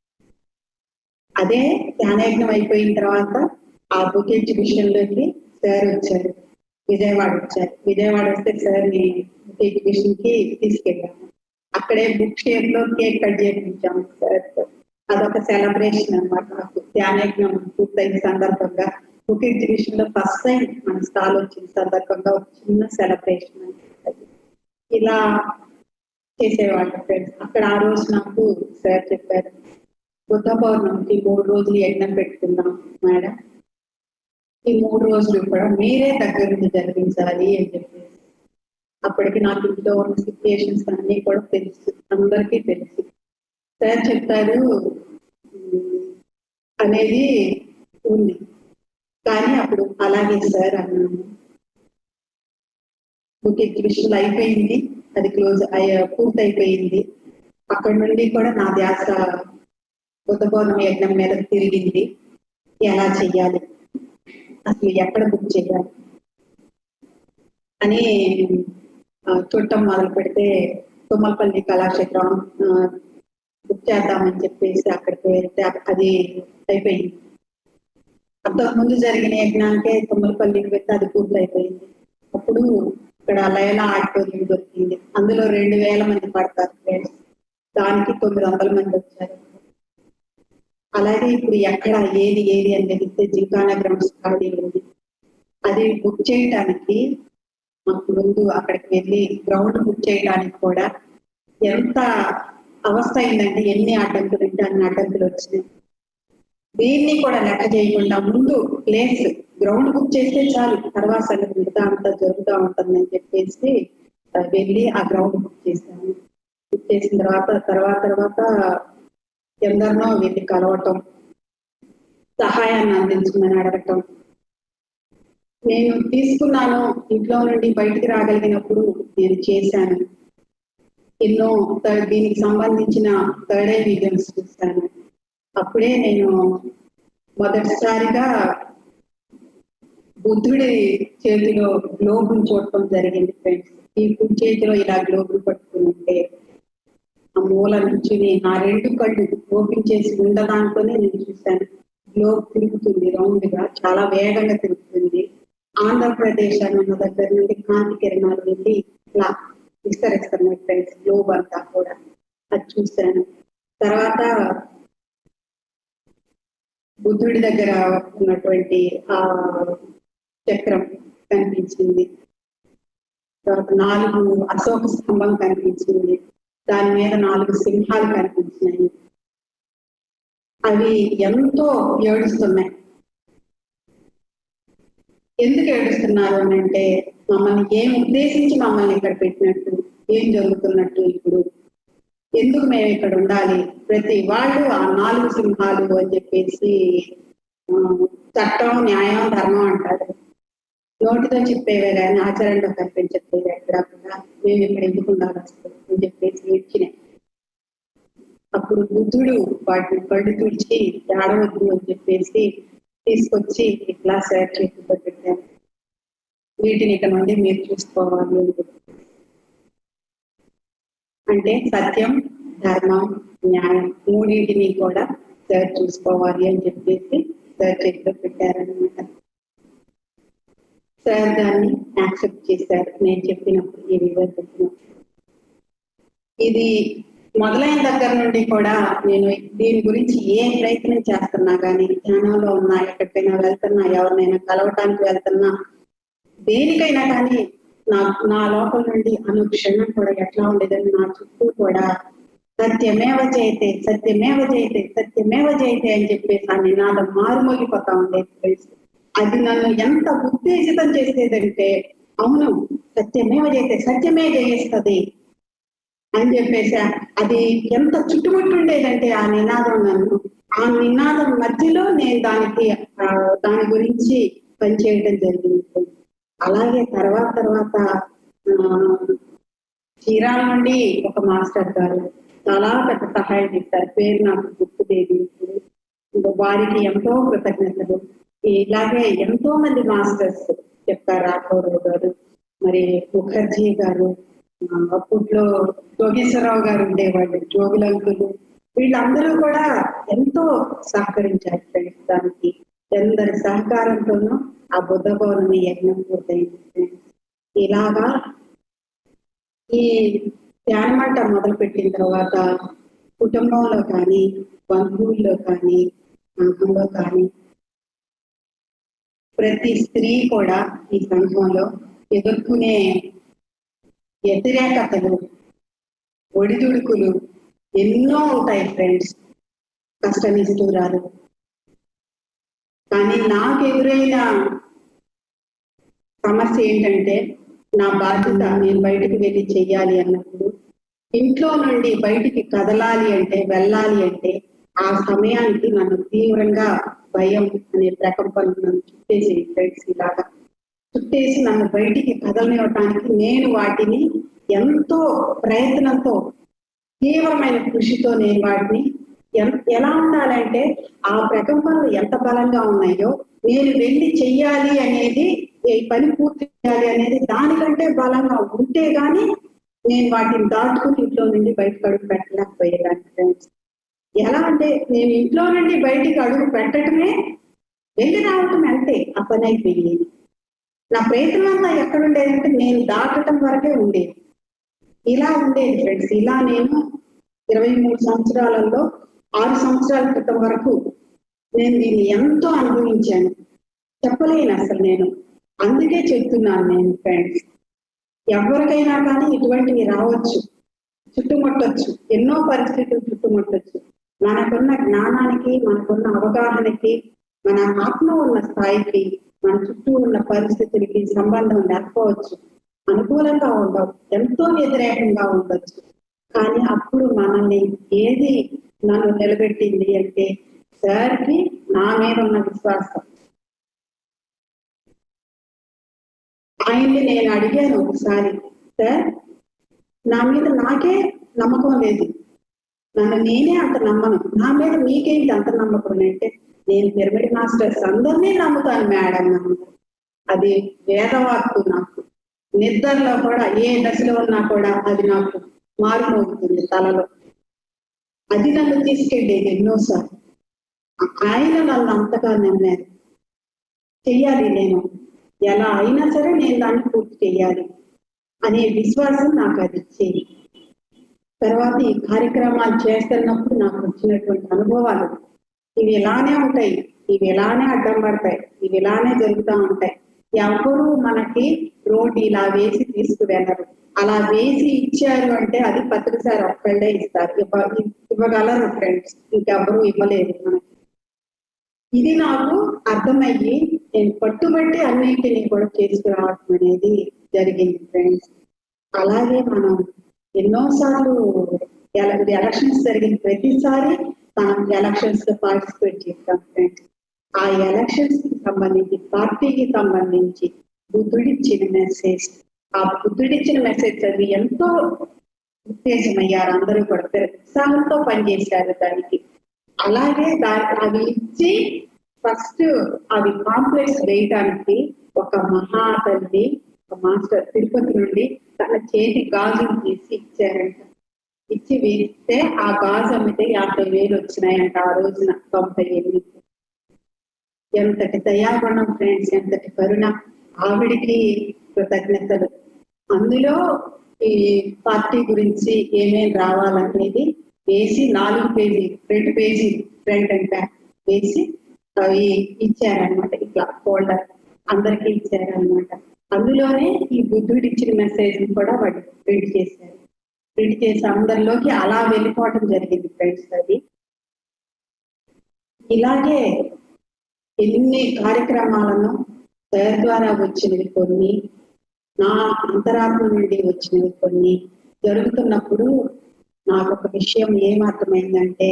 అదే ధ్యానయజ్ఞం అయిపోయిన తర్వాత ఆ బుక్ ఎగ్జిబిషన్ లోకి సార్ వచ్చారు విజయవాడ వచ్చారు విజయవాడ వస్తే సార్ ని బుక్ ఎగ్జిబిషన్ కి తీసుకెళ్ళాము అక్కడే బుక్ షేప్ లో కేక్ కట్ చేయించాము సార్ తో. అదొక సెలబ్రేషన్ అన్నమాట నాకు ధ్యానయజ్ఞం పూర్తయిన సందర్భంగా బుక్ ఎగ్జిబిషన్ లో ఫస్ట్ టైం మన స్టాల్ వచ్చిన సందర్భంగా ఒక చిన్న సెలబ్రేషన్ అది ఇలా చేసేవాళ్ళు ఫ్రెండ్స్ అక్కడ ఆ రోజు నాకు సార్ చెప్పారు బుద్ధ పౌర్ణమికి మూడు రోజులు యజ్ఞం పెట్టుకుందాం మేడం ఈ మూడు రోజులు కూడా మీరే దగ్గర నుండి జరిపించాలి అని చెప్పేసి అప్పటికి నాకు ఇంట్లో ఉన్న సిచ్యుయేషన్స్ అన్ని కూడా తెలుసు అందరికీ తెలుసు సార్ చెప్తారు "ఉమ్, అనేది ఉంది కానీ అప్పుడు అలాగే సార్ అన్నాను బుక్ ఎగ్జిబిషన్ అయిపోయింది అది క్లోజ్ అయ్యా పూర్తి అయిపోయింది అక్కడ నుండి కూడా నా ధ్యాస బుద్ధ పౌర్ణమి యజ్ఞం మీద తిరిగింది ఎలా చెయ్యాలి అసలు ఎక్కడ బుక్ చేయాలి అని ఆ, చూడటం మొదలు పెడితే తుమ్మలపల్లి కళాక్షేత్రం ఆ, బుక్ చేద్దామని చెప్పేసి అక్కడికి వెళ్తే అది అయిపోయింది అంతకు ముందు జరిగిన యజ్ఞానికే తుమ్మలపల్లికి వెళ్తే అది పూర్తి అయిపోయింది అప్పుడు ఇక్కడ లయలా ఆడిటోరియం దొరికింది అందులో రెండు వేల మంది పడతారు ఫ్రెండ్స్ దానికి తొమ్మిది వందల మంది వచ్చారు అలాగే ఇప్పుడు ఎక్కడ ఏది ఏది అని తెలిస్తే జింకానా గ్రౌండ్స్ ఖాళీ ఉంది అది బుక్ చేయడానికి మాకు ముందు అక్కడికి వెళ్ళి గ్రౌండ్ బుక్ చేయడానికి కూడా ఎంత అవస్థ అయిందంటే ఎన్ని అడ్డంకులు అంటే అన్ని అడ్డంకులు వచ్చినాయి దీన్ని కూడా లెక్క చేయకుండా ముందు ప్లేస్ గ్రౌండ్ బుక్ చేస్తే చాలు తర్వాత సంగతి మిగతా అంతా జరుగుతూ ఉంటుందని చెప్పేసి ఆ, వెళ్ళి ఆ గ్రౌండ్ బుక్ చేశాను బుక్ చేసిన తర్వాత తర్వాత తర్వాత ఎందరినో వెళ్ళి కలవటం సహాయాన్ని అందించమని అడగటం నేను తీసుకున్నాను ఇంట్లో నుండి బయటికి రాగలిగినప్పుడు నేను చేశాను ఎన్నో థర్డ్ దీనికి సంబంధించిన థర్డ్ ఐ వీడియోస్ చూశాను అప్పుడే నేను మొదటిసారిగా బుద్ధుడి చేతిలో గ్లోబుని చూడటం జరిగింది ఫ్రెండ్స్ ఈ కుడి చేతిలో ఇలా గ్లోబులు పట్టుకుని ఉంటే ఆ మూల నుంచుని నా రెండు కళ్ళు ఓపెన్ చేసి ఉండదాంతోనే నేను చూశాను గ్లోబ్ తిరుగుతుంది రౌండ్ గా చాలా వేగంగా తిరుగుతుంది ఆంధ్రప్రదేశ్ అని ఉన్న దగ్గర నుండి కాంతి కిరణాలు వెళ్ళి ఇలా విస్తరిస్తున్నాయి ఫ్రెండ్స్ గ్లోబ్ అంతా కూడా అది చూశాను తర్వాత బుద్ధుడి దగ్గర ఉన్నటువంటి ఆ చక్రం కనిపించింది తర్వాత నాలుగు అశోక స్తంభం కనిపించింది దాని మీద నాలుగు సింహాలు కనిపించినాయి అవి ఎంతో ఏడుస్తున్నాయి ఎందుకు ఏడుస్తున్నారు అని అంటే మమ్మల్ని ఏం ఉద్దేశించి మమ్మల్ని ఇక్కడ పెట్టినట్టు ఏం జరుగుతున్నట్టు ఇప్పుడు ఎందుకు మేము ఇక్కడ ఉండాలి ప్రతి వాళ్ళు ఆ నాలుగు సింహాలు అని చెప్పేసి ఆ, చట్టం న్యాయం ధర్మం అంటారు నోటితో చెప్పేవే కానీ ఆచరణలో కనిపించట్లేదు ఎక్కడ కూడా మేము ఇక్కడ ఎందుకు ఉండాలి అసలు అని చెప్పేసి ఏడ్చినాయి అప్పుడు బుద్ధుడు వాటిని కళ్ళు తుడిచి ఏడవద్దు అని చెప్పేసి తీసుకొచ్చి ఇట్లా సేర్ చేతితో పెట్టాను వీటిని ఇక నుండి మీరు చూసుకోవాలి అని చెప్పి. అంటే సత్యం ధర్మం న్యాయం మూడింటిని కూడా సార్ చూసుకోవాలి అని చెప్పేసి సార్ చేతిలో పెట్టారనమాట సార్ దాన్ని యాక్సెప్ట్ చేశారు నేను చెప్పినప్పుడు ఈ వివరం చెప్పినప్పుడు ఇది మొదలైన దగ్గర నుండి కూడా నేను దీని గురించి ఏ ప్రయత్నం చేస్తున్నా కానీ ధ్యానంలో ఉన్నా ఎక్కడికైనా వెళ్తున్నా ఎవరినైనా కలవటానికి వెళ్తున్నా దేనికైనా కానీ నా నా లోపల నుండి అనుక్షణం కూడా ఎట్లా ఉండేదని నా చుట్టూ కూడా సత్యమేవ జయతే సత్యమేవ జయతే సత్యమేవ జయతే అని చెప్పేసి ఆ నినాదం మారుమోగిపోతా ఉండేది ఫ్రెండ్స్ అది నన్ను ఎంత ఉత్తేజితం చేసేదంటే అవును సత్యమేవ జయతే సత్యమే జయిస్తుంది అని చెప్పేసి అది ఎంత చుట్టుముట్టుండేదంటే ఆ నినాదం నన్ను ఆ నినాదం మధ్యలో నేను దానికి ఆ, దాని గురించి పనిచేయడం జరిగింది అలాగే తర్వాత తర్వాత ఆ, చీరాల నుండి ఒక మాస్టర్ గారు చాలా పెద్ద సహాయం చేశారు పేరు నాకు గుర్తు లేదు ఇప్పుడు. ఇంకా వారికి ఎంతో కృతజ్ఞతలు ఇలాగే ఎంతో మంది మాస్టర్స్ చెప్తారు రాఘవరావు గారు మరి ముఖర్జీ గారు ఆ, అప్పట్లో జోగేశ్వరరావు గారు ఉండేవాళ్ళు జోగులంకులు వీళ్ళందరూ కూడా ఎంతో సహకరించారు ఫ్రెండ్స్ దానికి ఎందరి సహకారంతోనూ ఆ బుద్ధ పౌర్ణమి యజ్ఞం పూర్తయింది ఫ్రెండ్స్ ఇలాగా ఈ ధ్యానమంట మొదలు పెట్టిన తర్వాత కుటుంబంలో కానీ బంధువుల్లో కానీ సంఘంలో కానీ ప్రతి స్త్రీ కూడా ఈ సంఘంలో ఎదుర్కొనే వ్యతిరేకతలు ఒడిదుడుకులు ఎన్నో ఉంటాయి ఫ్రెండ్స్ కష్టనిష్ఠురాలు కానీ నాకు ఎదురైన సమస్య ఏంటంటే నా బాధ్యత నేను బయటికి వెళ్ళి చెయ్యాలి అన్నప్పుడు ఇంట్లో నుండి బయటికి కదలాలి అంటే వెళ్ళాలి అంటే ఆ సమయానికి నన్ను తీవ్రంగా భయం అనే ప్రకంపన నన్ను చుట్టేసి ఫ్రెండ్స్ ఇలాగా చుట్టేసి నన్ను బయటికి కదలనివ్వటానికి నేను వాటిని ఎంతో ప్రయత్నంతో తీవ్రమైన కృషితో నేను వాటిని ఎం- ఎలా ఉండాలంటే ఆ ప్రకంపనలు ఎంత బలంగా ఉన్నాయో నేను వెళ్ళి చెయ్యాలి అనేది ఈ పని పూర్తి చేయాలి అనేది దానికంటే బలంగా ఉంటే గాని నేను వాటిని దాటుకుని ఇంట్లో నుండి బయటకు అడుగు పెట్టలేకపోయేదాన్ని ఫ్రెండ్స్ ఎలా అంటే నేను ఇంట్లో నుండి బయటికి అడుగు పెట్టడమే వెళ్ళి రావటం అంతే ఆ పని అయిపోయింది నా ప్రయత్నం అంతా ఎక్కడ ఉండేదంటే నేను దాటడం వరకే ఉండేది ఇలా ఉండేది ఫ్రెండ్స్ ఇలా నేను ఇరవై మూడు సంవత్సరాలలో ఆరు సంవత్సరాల క్రితం వరకు నేను దీన్ని ఎంతో అనుభవించాను చెప్పలేను అసలు నేను అందుకే చెప్తున్నాను నేను ఫ్రెండ్స్ ఎవరికైనా కానీ ఇటువంటివి రావచ్చు చుట్టుముట్టొచ్చు ఎన్నో పరిస్థితులు చుట్టుముట్టొచ్చు మనకున్న జ్ఞానానికి మనకున్న అవగాహనకి మన ఆత్మ ఉన్న స్థాయికి మన చుట్టూ ఉన్న పరిస్థితులకి సంబంధం లేకపోవచ్చు అనుకూలంగా ఉండవు ఎంతో వ్యతిరేకంగా ఉండొచ్చు కానీ అప్పుడు మనల్ని ఏది నన్ను నిలబెట్టింది అంటే సార్కి నా మీద ఉన్న విశ్వాసం ఆయన్ని నేను అడిగాను ఒకసారి సార్ నా మీద నాకే నమ్మకం లేదు నన్ను నేనే అంత నమ్మను నా మీద మీకేంటి అంత నమ్మకం అంటే నేను పిరమిడ్ మాస్టర్స్ అందరినీ నమ్ముతాను మేడం నన్ను అది వేదవాక్కు నాకు నిద్రలో కూడా ఏ దశలో ఉన్నా కూడా అది నాకు మారుమోగుతుంది తలలో అది నన్ను తీసుకెళ్ళేది ఎన్నోసార్లు ఆయన నన్ను అంతగా నమ్మారు చెయ్యాలి నేను ఎలా అయినా సరే నేను దాన్ని పూర్తి చెయ్యాలి అనే విశ్వాసం నాకు అది ఇచ్చేది తర్వాత ఈ కార్యక్రమాలు చేస్తున్నప్పుడు నాకు వచ్చినటువంటి అనుభవాలు ఇవి ఇలానే ఉంటాయి ఇవి ఇలానే అడ్డం పడతాయి ఇవి ఇలానే జరుగుతూ ఉంటాయి ఎవరు మనకి రోడ్డు ఇలా వేసి తీసుకువెళ్ళరు అలా వేసి ఇచ్చారు అంటే అది పత్రికసారి ఒక్కళ్ళే ఇస్తారు ఇవ్వ ఇవ్వగలరు ఫ్రెండ్స్ ఇంకెవరు ఇవ్వలేదు మనకి ఇది నాకు అర్థమయ్యి నేను పట్టుబట్టి అన్నింటినీ కూడా చేసుకురావడం అనేది జరిగింది ఫ్రెండ్స్ అలాగే మనం ఎన్నోసార్లు ఎలక్షన్స్ జరిగిన ప్రతిసారి మనం ఎలక్షన్స్ లో పార్టిసిపేట్ చేస్తాం ఫ్రెండ్స్ ఆ ఎలక్షన్స్ కి సంబంధించి పార్టీకి సంబంధించి బుద్ధుడిచ్చిన మెసేజ్ ఆ బుద్ధుడిచ్చిన మెసేజ్ చదివి ఎంతో ఉత్తేజమయ్యారు అందరూ కూడా ఉత్సాహంతో పనిచేశారు దానికి అలాగే దాని అవి ఇచ్చి ఫస్ట్ అవి కాంప్లెక్స్ వేయడానికి ఒక మహాతల్లి ఒక మాస్టర్ తిరుపతి నుండి తన చేతి గాజులు తీసి ఇచ్చారంట ఇచ్చి వేస్తే ఆ గాజు అమ్మితే యాభై వేలు వచ్చినాయంట ఆ రోజున తొంభై ఎనిమిది ఎంతటి దయాగుణం ఫ్రెండ్స్ ఎంతటి కరుణ ఆవిడికి కృతజ్ఞతలు అందులో ఈ పార్టీ గురించి ఏమేమి రావాలనేది వేసి నాలుగు పేజీ రెండు పేజీ ఫ్రంట్ అండ్ బ్యాక్ వేసి అవి ఇచ్చారనమాట ఇట్లా ఫోల్డర్ అందరికీ ఇచ్చారనమాట అందులోనే ఈ బుద్ధుడు ఇచ్చిన మెసేజ్ కూడా వాళ్ళు ప్రింట్ చేశారు ప్రింట్ చేసి అందరిలోకి అలా వెళ్ళిపోవటం జరిగింది ఫ్రెండ్స్ అది ఇలాగే ఎన్ని కార్యక్రమాలను సార్ ద్వారా వచ్చినవి కొన్ని నా అంతరాత్మ నుండి వచ్చినవి కొన్ని జరుగుతున్నప్పుడు నాకు ఒక విషయం ఏమర్థమైందంటే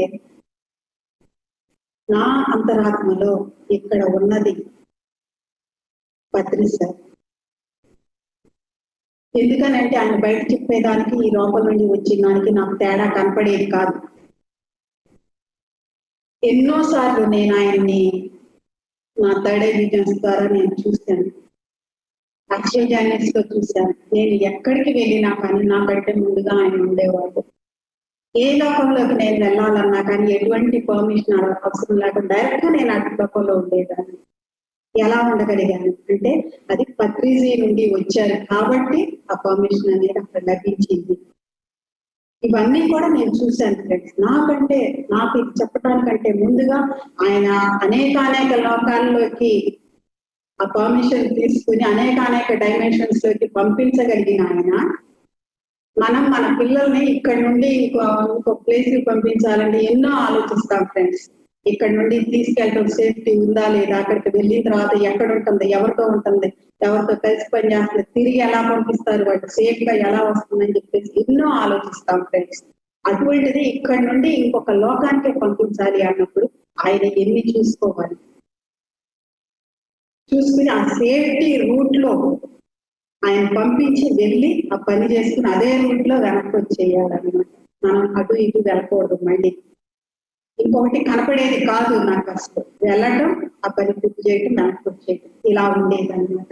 నా అంతరాత్మలో ఇక్కడ ఉన్నది పత్రి సార్ ఎందుకనంటే ఆయన బయట చెప్పేదానికి ఈ లోపల నుండి వచ్చిన దానికి నాకు తేడా కనపడేది కాదు ఎన్నోసార్లు నేను ఆయన్ని నా థర్డ్ ఎవిజన్స్ ద్వారా నేను చూశాను అక్షయ జాయినర్స్ లో చూశాను నేను ఎక్కడికి వెళ్ళినా కానీ నాకంటే ముందుగా ఆయన ఉండేవాడు ఏ లోకంలోకి నేను వెళ్ళాలన్నా కానీ ఎటువంటి పర్మిషన్ అవసరం లేకుండా డైరెక్ట్ గా నేను అటు లోకంలో ఉండేదాన్ని ఎలా ఉండగలిగాను అంటే అది పత్రిజీ నుండి వచ్చారు కాబట్టి ఆ పర్మిషన్ అనేది అక్కడ లభించింది ఇవన్నీ కూడా నేను చూశాను ఫ్రెండ్స్ నాకంటే నాకు ఇది చెప్పడానికంటే ముందుగా ఆయన అనేక అనేక లోకాల్లోకి ఆ పర్మిషన్ తీసుకుని అనేక అనేక డైమెన్షన్స్ లోకి పంపించగలిగిన ఆయన మనం మన పిల్లల్ని ఇక్కడ నుండి ఇంకో ఇంకో ప్లేస్ కి పంపించాలంటే ఎన్నో ఆలోచిస్తాం ఫ్రెండ్స్ ఇక్కడ నుండి తీసుకెళ్ళడం సేఫ్టీ ఉందా లేదా అక్కడికి వెళ్ళిన తర్వాత ఎక్కడ ఉంటుంది ఎవరితో ఉంటుంది ఎవరితో కలిసి పని చేస్తుంది తిరిగి ఎలా పంపిస్తారు వాళ్ళు సేఫ్ గా ఎలా వస్తుందని చెప్పేసి ఎన్నో ఆలోచిస్తాం ఫ్రెండ్స్ అటువంటిది ఇక్కడ నుండి ఇంకొక లోకానికి పంపించాలి అన్నప్పుడు ఆయన ఎన్ని చూసుకోవాలి చూసుకుని ఆ సేఫ్టీ రూట్ లో ఆయన పంపించి వెళ్ళి ఆ పని చేసుకుని అదే రూట్ లో వెనక్కి వచ్చేయాలన్నమాట మనం అటు ఇటు వెళ్ళకూడదు మళ్ళీ ఇంకొకటి కనపడేది కాదు నాకు అసలు వెళ్ళటం ఆ పని పూర్తి చేయటం వెనక్కి వచ్చేయటం ఇలా ఉండేది అనమాట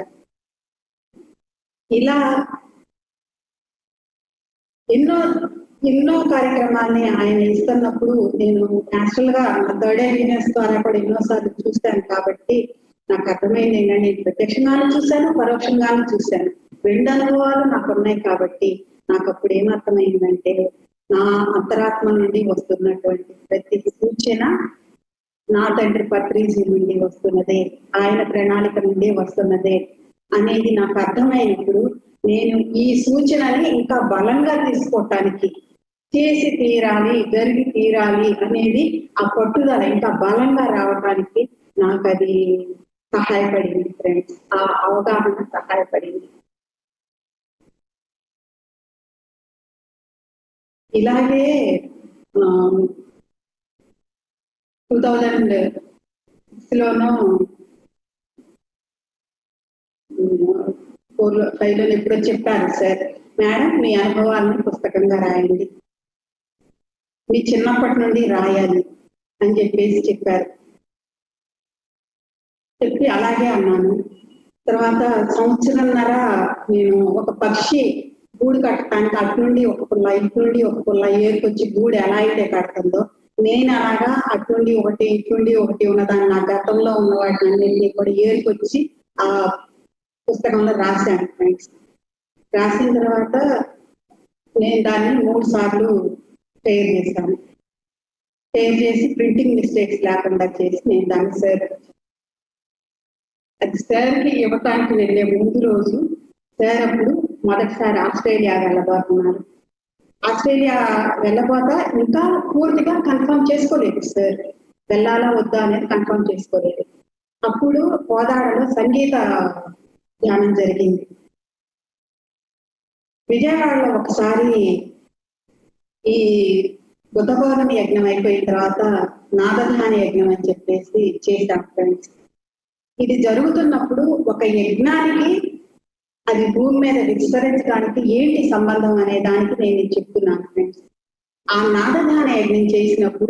ఇలా ఎన్నో ఎన్నో కార్యక్రమాల్ని ఆయన ఇస్తున్నప్పుడు నేను నేచురల్ గా థర్డ్ ఎవినెన్స్ ద్వారా కూడా ఎన్నోసార్లు చూశాను కాబట్టి నాకు అర్థమైంది ఏంటంటే నేను ప్రత్యక్షంగాను చూశాను పరోక్షంగాను చూశాను రెండు అనుభవాలు నాకు ఉన్నాయి కాబట్టి నాకు అప్పుడు ఏమర్థమైందంటే నా అంతరాత్మ నుండి వస్తున్నటువంటి ప్రతి సూచన నా తండ్రి పత్రిజీ నుండి వస్తున్నదే ఆయన ప్రణాళిక నుండి వస్తున్నదే అనేది నాకు అర్థమైనప్పుడు నేను ఈ సూచనని ఇంకా బలంగా తీసుకోవటానికి చేసి తీరాలి జరిగి తీరాలి అనేది ఆ పట్టుదల ఇంకా బలంగా రావడానికి నాకు అది సహాయపడింది ఫ్రెండ్స్ ఆ అవగాహన సహాయపడింది ఇలాగే టూ థౌజండ్ లోను ఫోర్ ఫైవ్ లో ఎప్పుడో చెప్పారు సార్ మేడం మీ అనుభవాలను పుస్తకంగా రాయండి మీ చిన్నప్పటి నుండి రాయాలి అని చెప్పేసి చెప్పారు చెప్పి అలాగే అన్నాను తర్వాత సంవత్సరంన్నర నేను ఒక పక్షి గూడు కట్టడానికి అటు నుండి ఒక పుల్ల ఇటు నుండి ఒక పుల్ల ఏరుకొచ్చి గూడు ఎలా అయితే కడుతుందో నేను అలాగా అటు నుండి ఒకటి ఇటు నుండి ఒకటి ఉన్నదాన్ని నా గతంలో ఉన్న వాటిని అన్నింటినీ కూడా ఏరుకొచ్చి ఆ పుస్తకంలో రాశాను ఫ్రెండ్స్ రాసిన తర్వాత నేను దాన్ని మూడు సార్లు షేర్ చేశాను షేర్ చేసి ప్రింటింగ్ మిస్టేక్స్ లేకుండా చేసి నేను దాన్ని సార్ అది సార్కి ఇవ్వటానికి వెళ్ళే ముందు రోజు సార్ అప్పుడు మొదటిసారి ఆస్ట్రేలియా వెళ్ళబోతున్నారు ఆస్ట్రేలియా వెళ్ళబోతా ఇంకా పూర్తిగా కన్ఫర్మ్ చేసుకోలేదు సార్ వెళ్ళాలా వద్దా అనేది కన్ఫర్మ్ చేసుకోలేదు అప్పుడు కోదాడలో సంగీత ధ్యానం జరిగింది విజయవాడలో ఒకసారి ఈ బుద్ధ పౌర్ణమి యజ్ఞం అయిపోయిన తర్వాత నాదధాన యజ్ఞం అని చెప్పేసి చేశాం ఫ్రెండ్స్ ఇది జరుగుతున్నప్పుడు ఒక యజ్ఞానికి అది భూమి మీద విస్తరించడానికి ఏంటి సంబంధం అనే దానికి నేను ఇది చెప్తున్నాను ఫ్రెండ్స్ ఆ నాదధాన యజ్ఞం చేసినప్పుడు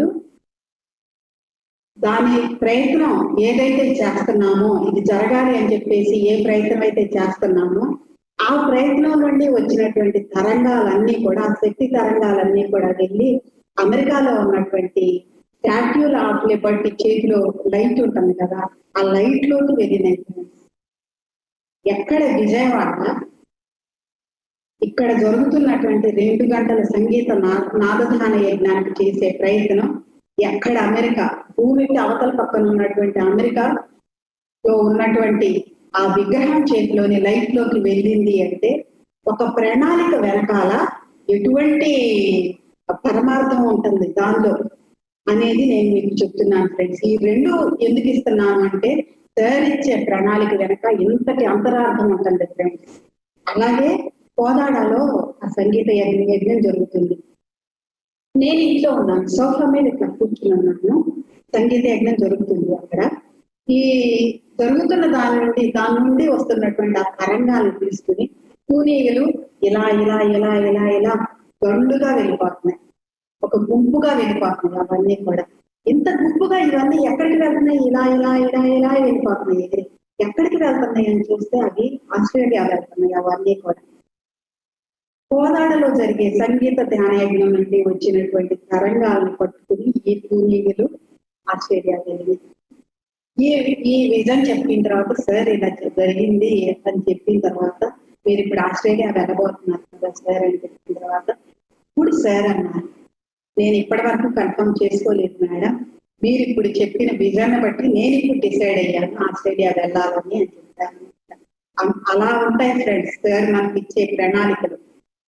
దాని ప్రయత్నం ఏదైతే చేస్తున్నామో ఇది జరగాలి అని చెప్పేసి ఏ ప్రయత్నం అయితే చేస్తున్నామో ఆ ప్రయత్నం నుండి వచ్చినటువంటి తరంగాలన్నీ కూడా ఆ శక్తి తరంగాలన్నీ కూడా వెళ్ళి అమెరికాలో ఉన్నటువంటి స్టాట్యూల్ ఆఫ్ లిబర్టీ చేతిలో లైట్ ఉంటుంది కదా ఆ లైట్ లోకి వెళ్ళినాయి ఎక్కడ విజయవాడ ఇక్కడ జరుగుతున్నటువంటి రెండు గంటల సంగీత నా- నాదధాన యజ్ఞానికి చేసే ప్రయత్నం ఎక్కడ అమెరికా భూమికి అవతల పక్కన ఉన్నటువంటి అమెరికా లో ఉన్నటువంటి ఆ విగ్రహం చేతిలోని లైట్ లోకి వెళ్ళింది అంటే ఒక ప్రణాళిక వెనకాల ఎటువంటి పరమార్థం ఉంటుంది దానిలో అనేది నేను మీకు చెప్తున్నాను ఫ్రెండ్స్ ఈ రెండు ఎందుకు ఇస్తున్నాను అంటే సార్ ఇచ్చే ప్రణాళిక వెనక ఇంతటి అంతరార్థం ఉంటుంది ఫ్రెండ్స్ అలాగే కోదాడలో ఆ సంగీత యజ్ఞం యజ్ఞం జరుగుతుంది నేను ఇంట్లో ఉన్నాను సోఫా మీద ఇట్లా కూర్చుని ఉన్నాను సంగీత యజ్ఞం జరుగుతుంది అక్కడ ఈ జరుగుతున్న దాని నుండి దాని నుండి వస్తున్నటువంటి ఆ తరంగాలను తీసుకుని కూనీగలు ఇలా ఇలా ఇలా ఇలా ఇలా గండుగా వెళ్ళిపోతున్నాయి ఒక గుంపుగా వెళ్ళిపోతున్నాయి అవన్నీ కూడా ఇంత గుంపుగా ఇవన్నీ ఎక్కడికి వెళ్తున్నాయి ఇలా ఇలా ఇలా ఇలా వెళ్ళిపోతున్నాయి ఎగిరి ఎక్కడికి వెళ్తున్నాయి అని చూస్తే అవి ఆస్ట్రేలియా వెళ్తున్నాయి అవన్నీ కూడా కోదాడలో జరిగే సంగీత ధ్యాన యజ్ఞం నుండి వచ్చినటువంటి తరంగాలను పట్టుకుని ఈ కూనీగలు ఆస్ట్రేలియా వెళ్ళింది ఈ ఈ విజన్ చెప్పిన తర్వాత సార్ ఇలా జరిగింది అని చెప్పిన తర్వాత మీరు ఇప్పుడు ఆస్ట్రేలియా వెళ్ళబోతున్నారు కదా సార్ అని చెప్పిన తర్వాత ఇప్పుడు సార్ అన్నారు నేను ఇప్పటి వరకు కన్ఫర్మ్ చేసుకోలేదు మేడం మీరు ఇప్పుడు చెప్పిన విజన్ బట్టి నేను ఇప్పుడు డిసైడ్ అయ్యాను ఆస్ట్రేలియా వెళ్ళాలని అని చెప్పాను అం- అలా ఉంటాయి ఫ్రెండ్స్ సార్ మనకి ఇచ్చే ప్రణాళికలు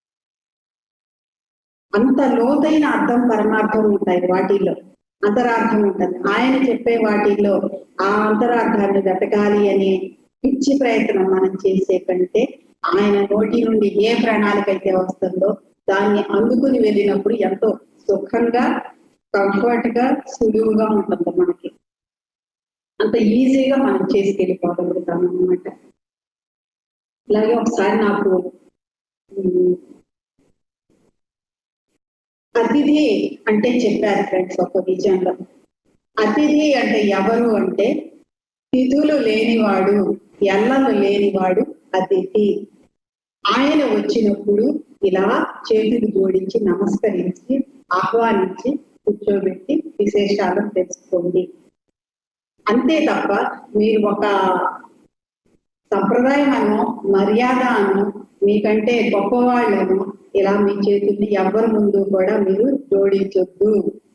అంత లోతైన అర్థం పరమార్థం ఉంటాయి వాటిల్లో అంతరార్థం ఉంటుంది ఆయన చెప్పే వాటిల్లో ఆ అంతరార్థాన్ని వెతకాలి అనే పిచ్చి ప్రయత్నం మనం చేసే కంటే ఆయన నోటి నుండి ఏ ప్రణాళిక అయితే వస్తుందో దాన్ని అందుకుని వెళ్ళినప్పుడు ఎంతో సుఖంగా కంఫర్ట్ గా సులువుగా ఉంటుంది మనకి అంత ఈజీగా మనం చేసుకెళ్ళిపోగలుగుతాం అన్నమాట అలాగే ఒకసారి నాకు ఉమ్, అతిథి అంటే చెప్పారు ఫ్రెండ్స్ ఒక విజయంలో అతిథి అంటే ఎవరు అంటే తిథులు లేనివాడు ఎల్లలు లేనివాడు అతిథి ఆయన వచ్చినప్పుడు ఇలా చేతులు జోడించి నమస్కరించి ఆహ్వానించి కూర్చోబెట్టి విశేషాలు తెలుసుకోండి అంతే తప్ప మీరు ఒక సంప్రదాయం అను మర్యాద అను మీకంటే గొప్పవాళ్ళను ఇలా మీ చేతుల్ని ఎవరి ముందు కూడా మీరు జోడించొద్దు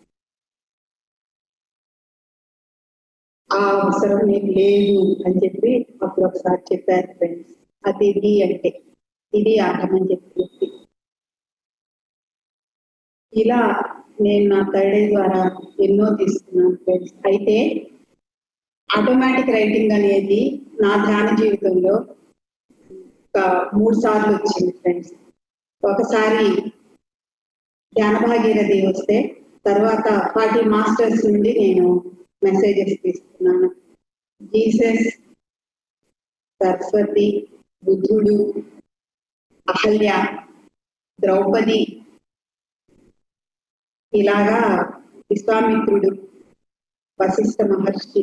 ఆ అవసరం మీకు లేదు అని చెప్పి అప్పుడు ఒకసారి చెప్పారు ఫ్రెండ్స్ అది ఇది అంటే ఇది అర్థం అని చెప్పి ఇలా నేను నా థర్డ్ ఐ ద్వారా ఎన్నో తీసుకున్నాను ఫ్రెండ్స్ అయితే ఆటోమేటిక్ రైటింగ్ అనేది నా ధ్యాన జీవితంలో ఒక మూడు సార్లు వచ్చింది ఫ్రెండ్స్ ఒకసారి ధ్యాన భాగీరథి వస్తే తర్వాత పార్టీ మాస్టర్స్ నుండి నేను మెసేజెస్ తీసుకున్నాను జీసస్ సరస్వతి బుద్ధుడు అహల్య ద్రౌపది ఇలాగా విశ్వామిత్రుడు వశిష్ఠ మహర్షి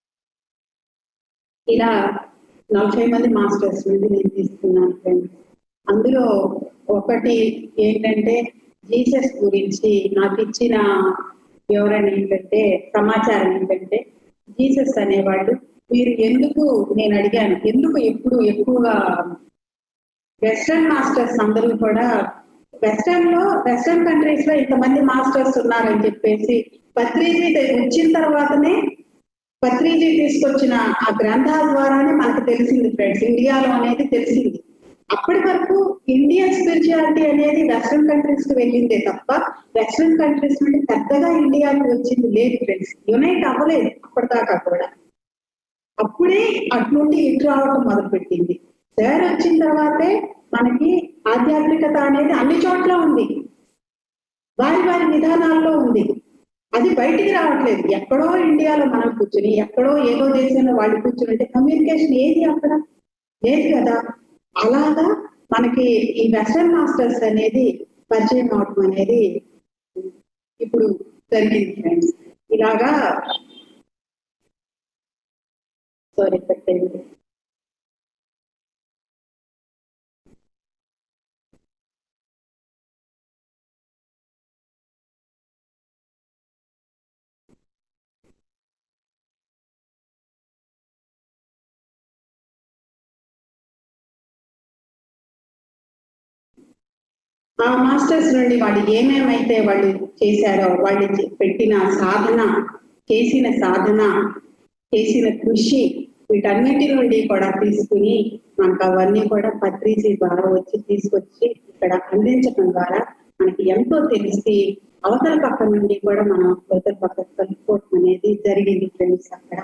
ఇలా నలభై మంది మాస్టర్స్ నుండి నేను తీసుకున్నాను ఫ్రెండ్స్ అందులో ఒకటి ఏంటంటే జీసస్ గురించి నాకు ఇచ్చిన వివరణ ఏంటంటే సమాచారం ఏంటంటే జీసస్ అనేవాళ్ళు మీరు ఎందుకు నేను అడిగాను ఎందుకు ఎప్పుడు ఎక్కువగా వెస్టర్న్ మాస్టర్స్ అందరూ కూడా వెస్టర్న్ లో వెస్టర్న్ కంట్రీస్ లో ఇంతమంది మాస్టర్స్ ఉన్నారని చెప్పేసి పత్రిజీ వచ్చిన తర్వాతనే పత్రిజీ తీసుకొచ్చిన ఆ గ్రంథాల ద్వారానే మనకు తెలిసింది ఫ్రెండ్స్ ఇండియాలో అనేది తెలిసింది అప్పటి వరకు ఇండియన్ స్పిరిచువాలిటీ అనేది వెస్ట్రన్ కంట్రీస్ కి వెళ్ళిందే తప్ప వెస్ట్రన్ కంట్రీస్ నుండి పెద్దగా ఇండియాకి వచ్చింది లేదు ఫ్రెండ్స్ యునైట్ అవ్వలేదు అప్పటిదాకా కూడా అప్పుడే అట్నుండి ఇటు రావటం మొదలుపెట్టింది సార్ వచ్చిన తర్వాతే మనకి ఆధ్యాత్మికత అనేది అన్ని చోట్ల ఉంది వారి వారి విధానాల్లో ఉంది అది బయటికి రావట్లేదు ఎక్కడో ఇండియాలో మనం కూర్చుని ఎక్కడో ఏదో దేశంలో వాళ్ళు కూర్చుని అంటే కమ్యూనికేషన్ ఏది అక్కడ లేదు కదా అలాగా మనకి ఈ వెస్టర్న్ మాస్టర్స్ అనేది పరిచయం అవటం అనేది ఇప్పుడు జరిగింది ఫ్రెండ్స్ ఇలాగా సారీ పెట్టండి ఆ మాస్టర్స్ నుండి వాళ్ళు ఏమేమైతే వాళ్ళు చేశారో వాళ్ళు చే- పెట్టిన సాధన చేసిన సాధన చేసిన కృషి వీటన్నిటి నుండి కూడా తీసుకుని మనకు అవన్నీ కూడా పత్రిజీ ద్వారా వచ్చి తీసుకొచ్చి ఇక్కడ అందించడం ద్వారా మనకి ఎంతో తెలిసి అవతల పక్క నుండి కూడా మనం అవతల పక్క కలుపుకోవటం అనేది జరిగింది ఫ్రెండ్స్ అక్కడ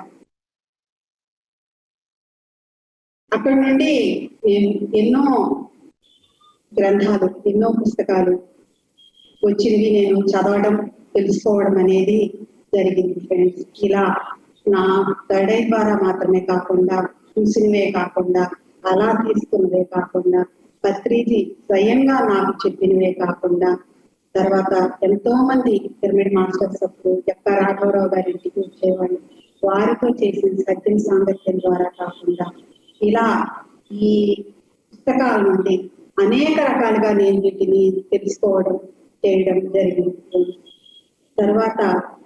అక్కడ నుండి నేను ఎన్నో గ్రంథాలు ఎన్నో పుస్తకాలు వచ్చినవి నేను చదవడం తెలుసుకోవడం అనేది జరిగింది ఫ్రెండ్స్ ఇలా నా గడై ద్వారా మాత్రమే కాకుండా చూసినవే కాకుండా అలా తీసుకున్నవే కాకుండా పత్రిజీ స్వయంగా నాకు చెప్పినవే కాకుండా తర్వాత ఎంతో మంది పిరమిడ్ మాస్టర్స్ అప్పుడు ఎక్క రాఘవరావు గారి ఇంటికి వచ్చేవాళ్ళు వారితో చేసిన సత్యం సాంగత్యం ద్వారా కాకుండా ఇలా ఈ పుస్తకాల నుండి అనేక రకాలుగా నేను వీటిని తెలుసుకోవడం చేయడం జరిగింది తర్వాత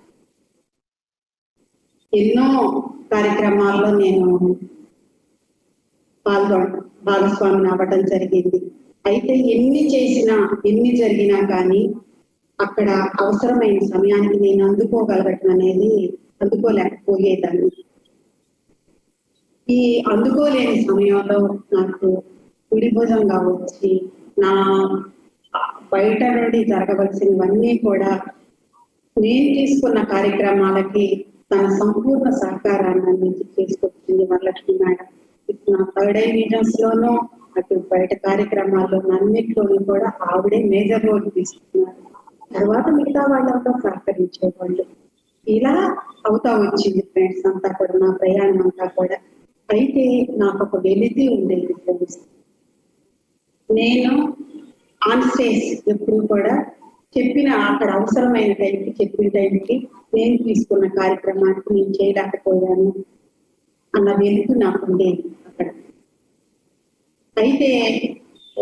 ఎన్నో కార్యక్రమాల్లో నేను పాల్గొన భాగస్వామిని అవ్వడం జరిగింది అయితే ఎన్ని చేసినా ఎన్ని జరిగినా కానీ అక్కడ అవసరమైన సమయానికి నేను అందుకోగలగటం అనేది అందుకోలేకపోయేదాన్ని ఈ అందుకోలేని సమయంలో నాకు కుడి భుజంగా వచ్చి నా బయట నుండి జరగవలసినవన్నీ కూడా నేను తీసుకున్న కార్యక్రమాలకి తన సంపూర్ణ సహకారాన్ని అందించి తీసుకొచ్చింది వరలక్ష్మి మేడం ఇటు నా థర్డ్ ఐ మీటింగ్స్ లోనూ అటు బయట కార్యక్రమాల్లో అన్నిట్లోనూ కూడా ఆవిడే మేజర్ రోల్ తీసుకున్నారు తర్వాత మిగతా వాళ్ళంతా సహకరించేవాళ్ళు ఇలా అవుతా వచ్చింది ఫ్రెండ్స్ అంతా కూడా నా ప్రయాణం అంతా కూడా అయితే నాకు ఒక వెలితి ఉండేది ఫ్రెండ్స్ నేను ఆన్ స్టేజ్ ఎప్పుడు కూడా చెప్పిన అక్కడ అవసరమైన టైంకి చెప్పిన టైంకి నేను తీసుకున్న కార్యక్రమానికి నేను చేయలేకపోయాను అన్న వెలుగు నాకు ఉండేది అక్కడ అయితే ఓ,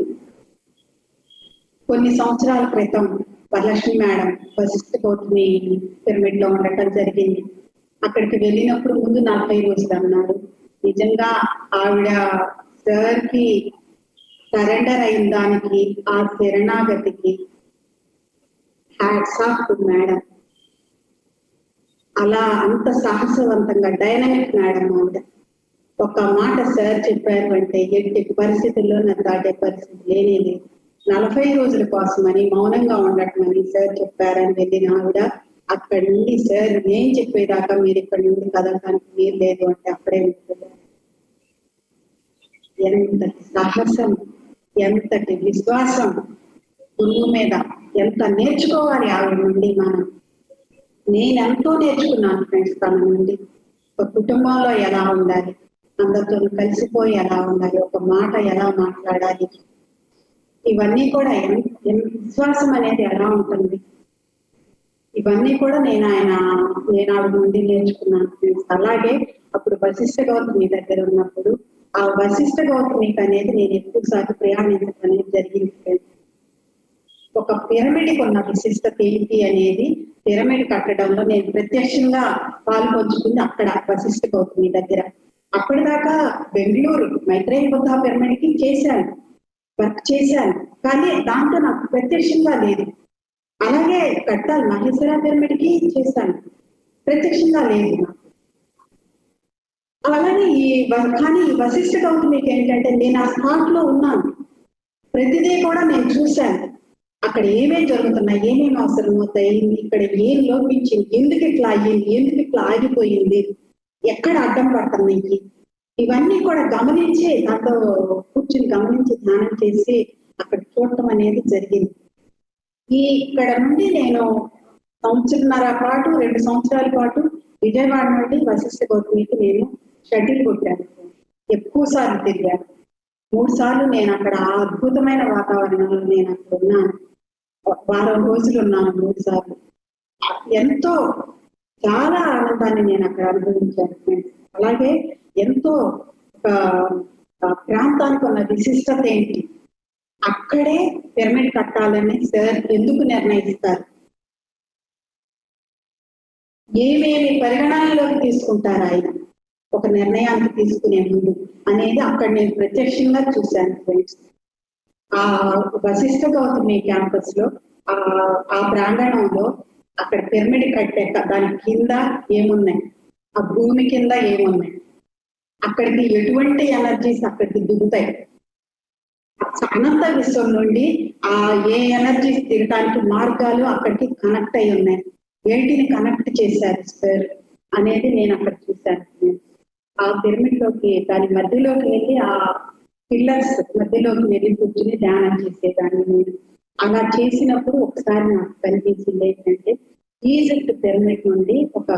కొన్ని సంవత్సరాల క్రితం వరలక్ష్మి మేడం వశిష్ఠ కోటిని పిరమిడ్ లో ఉండటం జరిగింది అక్కడికి వెళ్ళినప్పుడు ముందు నలభై రోజులు అన్నారు నిజంగా ఆవిడ సార్ కి సరెండర్ అయిన దానికి ఆ శరణాగతికి హ్యాట్స్ ఆఫ్ టు మేడం అలా అంత సాహసవంతంగా డైనమిక్ మేడం ఆవిడ ఒక మాట సార్ చెప్పారు అంటే ఎట్టి పరిస్థితుల్లో నాకు దాటే పరిస్థితి లేనే లేదు నలభై రోజుల కోసమని మౌనంగా ఉండటమని సార్ చెప్పారని వెళ్ళిన ఆవిడ అక్కడి నుండి సార్ నేను చెప్పేదాకా మీరు ఇక్కడి నుండి కదలడానికి వీలు లేదు అంటే అక్కడే ఉంటుంది ఎంతటి సాహసం ఎంతటి విశ్వాసం గురువు మీద ఎంత నేర్చుకోవాలి ఆవిడ నుండి మనం నేను ఎంతో నేర్చుకున్నాను ఫ్రెండ్స్ తన నుండి ఒక కుటుంబంలో ఎలా ఉండాలి అందరితో కలిసిపోయి ఎలా ఉండాలి ఒక మాట ఎలా మాట్లాడాలి ఇవన్నీ కూడా ఎన్- ఎన్- విశ్వాసం అనేది ఎలా ఉంటుంది ఇవన్నీ కూడా నేను ఆయన నేను ఆవిడ నుండి నేర్చుకున్నాను ఫ్రెండ్స్ అలాగే అప్పుడు వశిష్ఠ గౌతమి దగ్గర ఉన్నప్పుడు ఆ వశిష్ఠ గౌతమికి అనేది నేను ఎక్కువ సార్లు ప్రయాణించడం అనేది జరిగింది ఫ్రెండ్స్ ఒక పిరమిడ్ ఉన్న విశిష్టత ఏంటి అనేది పిరమిడ్ కట్టడంలో నేను ప్రత్యక్షంగా పాల్పంచుకుంది అక్కడ వశిష్ఠ గౌతమి దగ్గర అప్పటిదాకా బెంగళూరు మైత్రేయ బుద్ధ పిరమిడ్ కి చేశాను వర్క్ చేశాను కానీ దాంట్లో నాకు ప్రత్యక్షంగా లేదు అలాగే కట్టాలి మహేశ్వర పిరమిడ్ కి చేశాను ప్రత్యక్షంగా లేదు నాకు అలాగే ఈ వ- కానీ ఈ వశిష్ఠ గౌతమికి ఏంటంటే నేను ఆ స్పాట్ లో ఉన్నాను ప్రతిదీ కూడా నేను చూశాను అక్కడ ఏమేమి జరుగుతున్నాయి ఏమేమి అవసరం అవుతాయి ఇక్కడ ఏం లోపించింది ఎందుకు ఇట్లా అయ్యింది ఎందుకు ఇట్లా ఆగిపోయింది ఎక్కడ అడ్డం పడుతున్నాయి ఇవన్నీ కూడా గమనించి నాతో కూర్చుని గమనించి ధ్యానం చేసి అక్కడ చూడటం అనేది జరిగింది ఈ ఇక్కడ నుండి నేను సంవత్సరన్నర పాటు రెండు సంవత్సరాల పాటు విజయవాడ నుండి వశిష్ఠ గౌతమికి నేను షటిల్ కొట్టాను ఎక్కువ సార్లు తిరిగాను మూడు సార్లు నేను అక్కడ ఆ అద్భుతమైన వాతావరణంలో నేను అక్కడ ఉన్నాను వారం రోజులు ఉన్నాను మూడు సార్లు ఎంతో చాలా ఆనందాన్ని నేను అక్కడ అనుభవించాను friends. అలాగే ఎంతో ఒక ఆ ప్రాంతానికి ఉన్న విశిష్టత ఏంటి అక్కడే పిరమిడ్ కట్టాలని సార్ ఎందుకు నిర్ణయిస్తారు ఏమేమి పరిగణనలోకి తీసుకుంటారు ఆయన ఒక నిర్ణయానికి తీసుకునే ముందు అనేది అక్కడ నేను ప్రత్యక్షంగా చూశాను ఫ్రెండ్స్ ఆ వశిష్ఠ గౌతమి క్యాంపస్ లో ఆ ఆ ప్రాంగణంలో అక్కడ పిరమిడ్ కట్టే దాని కింద ఏమున్నాయి ఆ భూమి కింద ఏమున్నాయి అక్కడికి ఎటువంటి ఎనర్జీస్ అక్కడికి దిగుతాయి అనంత విశ్వం నుండి ఆ ఏ ఎనర్జీస్ దిగటానికి మార్గాలు అక్కడికి కనెక్ట్ అయి ఉన్నాయి వేటిని కనెక్ట్ చేశారు సార్ అనేది నేను అక్కడ చూశాను ఆ పిరమిడ్ లోకి దాని మధ్యలోకి వెళ్ళి ఆ పిల్లర్స్ మధ్యలోకి వెళ్ళి కూర్చుని ధ్యానం చేసేదాన్ని నేను అలా చేసినప్పుడు ఒకసారి నాకు కనిపించింది ఏంటంటే ఈజిప్ట్ పిరమిడ్ నుండి ఒక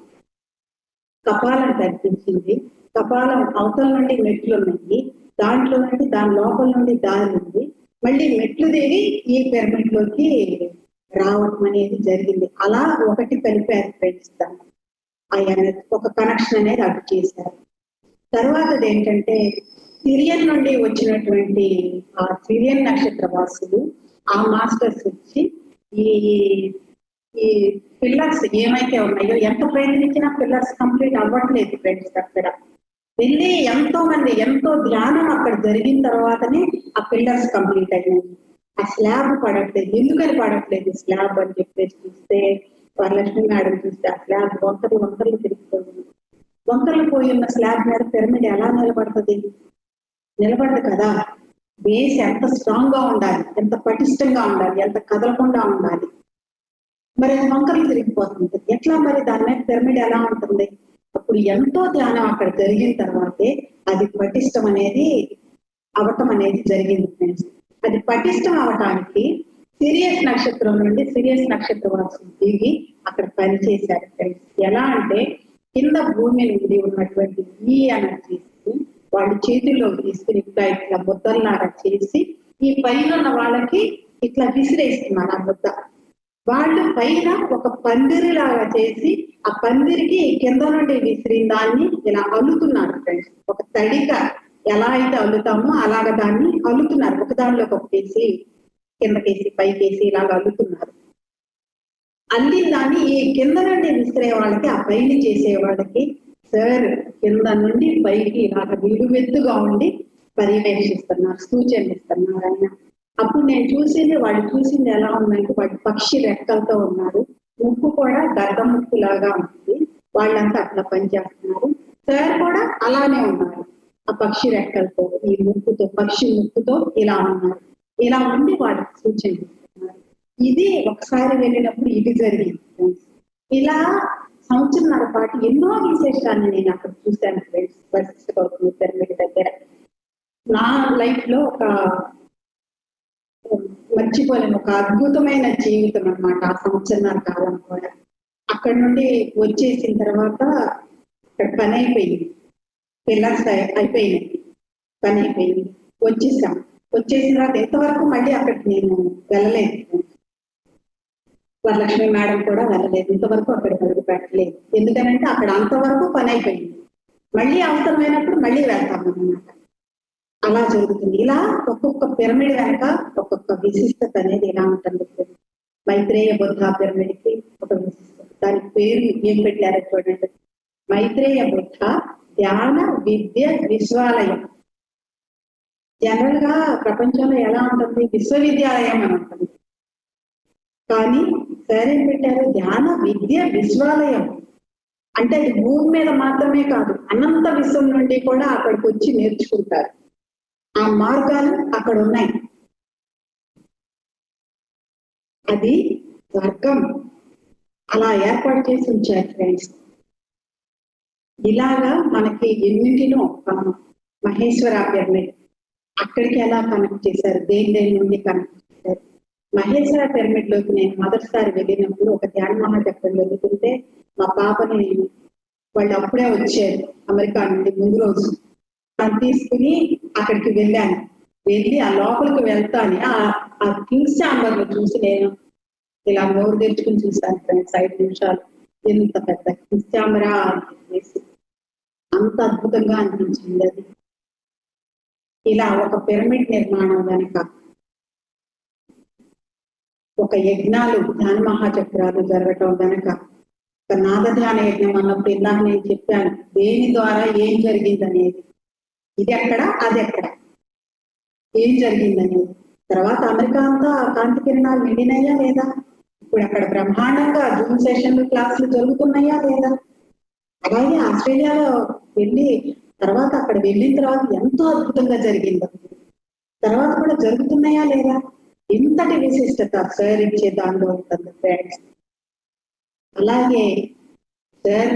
కపాలం కనిపించింది కపాలం అవతల నుండి మెట్లు ఉన్నాయి దాంట్లో నుండి దాని లోపల నుండి దారి ఉంది మళ్ళీ మెట్లు దిగి ఈ పిరమిడ్ లోకి రావటం అనేది జరిగింది అలా ఒకటి కలిపారు ఫ్రెండ్స్ దాన్ని ఆయన ఒక కనెక్షన్ అనేది అడ్డు చేశారు తర్వాతది ఏంటంటే సిరియన్ నుండి వచ్చినటువంటి ఆ సిరియన్ నక్షత్ర వాసులు ఆ మాస్టర్స్ వచ్చి ఈ ఈ పిల్లర్స్ ఏమైతే ఉన్నాయో ఎంత ప్రయత్నించినా పిల్లర్స్ కంప్లీట్ అవ్వట్లేదు ఫ్రెండ్స్ అక్కడ వెళ్ళి ఎంతో మంది ఎంతో ధ్యానం అక్కడ జరిగిన తర్వాతనే ఆ పిల్లర్స్ కంప్లీట్ అయినాయి ఆ స్లాబ్ పడట్లేదు ఎందుకని పడట్లేదు స్లాబ్ అని చెప్పేసి చూస్తే వరలక్ష్మి మేడం చూస్తే ఆ స్లాబ్ వంకరలు వంకరలు తిరిగిపోయింది వంకరలు పోయి ఉన్న స్లాబ్ మీద పిరమిడ్ ఎలా నిలబడుతుంది నిలబడదు కదా బేస్ ఎంత స్ట్రాంగ్ గా ఉండాలి ఎంత పటిష్టంగా ఉండాలి ఎంత కదలకుండా ఉండాలి మరి అది వంకరలు తిరిగిపోతుంది ఎట్లా మరి దాని మీద పిరమిడ్ ఎలా ఉంటుంది అప్పుడు ఎంతో ధ్యానం అక్కడ జరిగిన తర్వాతే అది పటిష్టం అనేది అవటం అనేది జరిగింది ఫ్రెండ్స్ అది పటిష్టం అవటానికి సిరియస్ నక్షత్రం నుండి సిరియస్ నక్షత్ర వాసులు దిగి అక్కడ పనిచేశారు ఫ్రెండ్స్ ఎలా అంటే కింద భూమి నుండి ఉన్నటువంటి ఈ ఎనర్జీస్ వాళ్ళు చేతుల్లో తీసుకుని ఇట్లా ఇట్లా ముద్దల్లాగా చేసి ఈ పైన ఉన్న వాళ్ళకి ఇట్లా విసిరేస్తున్నారు ఆ ముద్ద వాళ్ళు పైన ఒక పందిరి లాగా చేసి ఆ పందిరికి కింద నుండి విసిరిన దాన్ని ఇలా అల్లుతున్నారు ఫ్రెండ్స్ ఒక తడిగా ఎలా అయితే అల్లుతామో అలాగ దాన్ని అల్లుతున్నారు ఒక దానిలోకి ఒకటేసి కిందకేసి పైకేసి ఇలాగ అల్లుతున్నారు అల్లిన దాన్ని ఈ కింద నుండి విసిరే వాళ్ళకి ఆ పైన చేసే వాళ్ళకి సార్ కింద నుండి పైకి ఇలాగ విడువెత్తుగా ఉండి పర్యవేక్షిస్తున్నారు సూచనలు ఇస్తున్నారు ఆయన అప్పుడు నేను చూసింది వాళ్ళు చూసింది ఎలా ఉందంటే వాడి పక్షి రెక్కలతో ఉన్నారు ముక్కు కూడా గద్ద ముక్కు లాగా ఉంది వాళ్ళంతా అట్లా పనిచేస్తున్నారు సార్ కూడా అలానే ఉన్నారు ఆ పక్షి రెక్కలతో ఈ ముక్కుతో పక్షి ముక్కుతో ఇలా ఉన్నారు ఇలా ఉండి వాళ్ళకి సూచన ఇస్తున్నారు. ఇది ఒకసారి వెళ్ళినప్పుడు ఇది జరిగింది ఫ్రెండ్స్ ఇలా సంవత్సరంన్నర పాటు ఎన్నో విశేషాన్ని నేను అక్కడ చూశాను ఫ్రెండ్స్ వశిష్ఠ గౌతమి పిరమిడ్ దగ్గర నా లైఫ్ లో ఒక మర్చిపోలేను ఒక అద్భుతమైన జీవితం అన్నమాట ఆ సంవత్సరాల కాలం కూడా అక్కడ నుండి వచ్చేసిన తర్వాత అక్కడ పని అయిపోయింది పిల్లర్స్ అయిపోయినాయి పని అయిపోయింది వచ్చేసాం వచ్చేసిన తర్వాత ఎంతవరకు మళ్ళీ అక్కడికి నేను వెళ్ళలేదు వరలక్ష్మి మేడం కూడా వెళ్ళలేదు ఇంతవరకు అక్కడ అడుగు పెట్టలేదు ఎందుకనంటే అక్కడ అంతవరకు పని అయిపోయింది మళ్ళీ అవసరమైనప్పుడు మళ్ళీ వెళ్తాం అన్నమాట అలా జరుగుతుంది ఇలా ఒక్కొక్క పిరమిడ్ వెనక ఒక్కొక్క విశిష్టత అనేది ఇలా ఉంటుంది మైత్రేయ బుద్ధ పిరమిడ్ కి ఒక విశిష్టత దాని పేరు ఏం పెట్టారో చూడండి మైత్రేయ బుద్ధ ధ్యాన విద్య విశ్వాలయం జనరల్ గా ప్రపంచంలో ఎలా ఉంటుంది విశ్వవిద్యాలయం అని ఉంటుంది కానీ సార్ ఏం పెట్టారు ధ్యాన విద్య విశ్వాలయం అంటే అది భూమి మీద మాత్రమే కాదు అనంత విశ్వం నుండి కూడా అక్కడికి వచ్చి నేర్చుకుంటారు ఆ మార్గాలు అక్కడ ఉన్నాయి అది స్వర్గం అలా ఏర్పాటు చేసి ఉంచారు ఫ్రెండ్స్ ఇలాగా మనకి ఎన్నింటినో ఆ, మహేశ్వర పిరమిడ్ అక్కడికి ఎలా కనెక్ట్ చేశారు దేని దేని నుండి కనెక్ట్ చేశారు మహేశ్వర పిరమిడ్ లోకి నేను మొదటిసారి వెళ్ళినప్పుడు ఒక ధ్యాన మహాచక్రం వెళ్తుంటే మా పాపని వాళ్ళు అప్పుడే వచ్చారు అమెరికా నుండి ముందు రోజు తను తీసుకుని అక్కడికి వెళ్ళాను వెళ్ళి ఆ లోపలికి వెళ్తాను ఆ ఆ కింగ్స్ ఛాంబర్ లో చూసి నేను ఇలా నోరు తెచ్చుకుని చూశాను ఫ్రెండ్స్ ఐదు నిమిషాలు ఎంత పెద్ద కింగ్స్ ఛాంబరా అని చెప్పేసి అంత అద్భుతంగా అనిపించింది అది ఇలా ఒక పిరమిడ్ నిర్మాణం వెనక ఒక యజ్ఞాలు ధ్యాన మహాచక్రాలు జరగటం వెనక ఒక నాదధ్యాన యజ్ఞం అన్నప్పుడు ఇందాక నేను చెప్పాను దేని ద్వారా ఏం జరిగింది అనేది ఇది ఎక్కడ అది ఎక్కడ ఏం జరిగింది అనేది తర్వాత అమెరికా అంతా కాంతి కిరణాలు నిండినాయా లేదా ఇప్పుడు అక్కడ బ్రహ్మాండంగా జూమ్ సెషన్లు క్లాసులు జరుగుతున్నాయా లేదా అలాగే ఆస్ట్రేలియాలో వెళ్ళి తర్వాత అక్కడ వెళ్ళిన తర్వాత ఎంతో అద్భుతంగా జరిగింది తర్వాత కూడా జరుగుతున్నాయా లేదా ఇంతటి విశిష్టత సార్ ఇచ్చే దానిలో ఉంటుంది ఫ్రెండ్స్ అలాగే సార్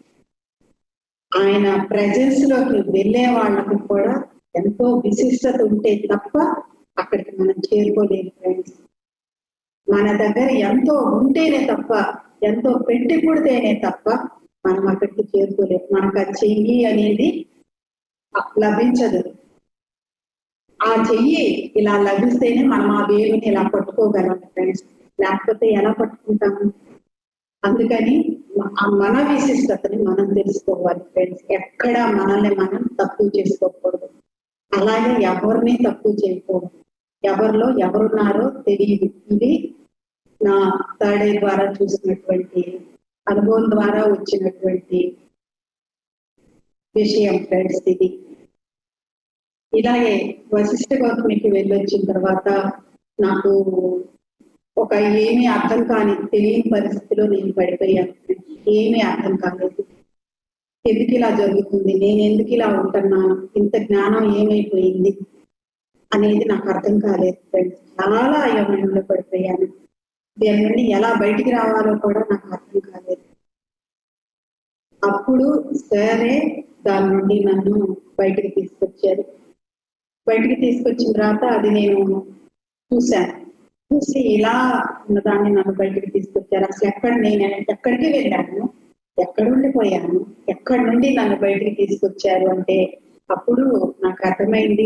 ఆయన ప్రజెన్స్ లోకి వెళ్ళే వాళ్ళకి కూడా ఎంతో విశిష్టత ఉంటే తప్ప అక్కడికి మనం చేరుకోలేము ఫ్రెండ్స్ మన దగ్గర ఎంతో ఉంటేనే తప్ప ఎంతో పెట్టి పుడితేనే తప్ప మనం అక్కడికి చేరుకోలేము మనకు ఆ చెయ్యి అనేది లభించదు ఆ చెయ్యి ఇలా లభిస్తేనే మనం ఆ వేలుని ఇలా పట్టుకోగలం ఫ్రెండ్స్ లేకపోతే ఎలా పట్టుకుంటాము అందుకని ఆ మన విశిష్టతని మనం తెలుసుకోవాలి ఫ్రెండ్స్ ఎక్కడ మనల్ని మనం తక్కువ చేసుకోకూడదు అలాగే ఎవరిని తక్కువ చేయకూడదు ఎవరిలో ఎవరున్నారో తెలియదు ఇది నా థర్డ్ ఐ ద్వారా చూసినటువంటి అనుభవం ద్వారా వచ్చినటువంటి విషయం ఫ్రెండ్స్ ఇది ఇలాగే వశిష్ఠ గౌతమికి వెళ్ళొచ్చిన తర్వాత నాకు ఒక ఏమీ అర్థం కాని తెలియని పరిస్థితిలో నేను పడిపోయాను ఏమీ అర్థం కాలేదు ఎందుకు ఇలా జరుగుతుంది నేను ఎందుకు ఇలా ఉంటున్నాను ఇంత జ్ఞానం ఏమైపోయింది అనేది నాకు అర్థం కాలేదు ఫ్రెండ్స్ చాలా అయోమయంలో పడిపోయాను దీని నుండి ఎలా బయటికి రావాలో కూడా నాకు అర్థం కాలేదు అప్పుడు సరే దాని నుండి నన్ను బయటికి తీసుకొచ్చారు బయటికి తీసుకొచ్చిన తర్వాత అది నేను చూశాను చూసి ఇలా ఉన్నదాన్ని నన్ను బయటికి తీసుకొచ్చారు అసలు ఎక్కడ నేను ఎక్కడికి వెళ్ళాను ఎక్కడ ఉండిపోయాను ఎక్కడి నుండి నన్ను బయటికి తీసుకొచ్చారు అంటే అప్పుడు నాకు అర్థమైంది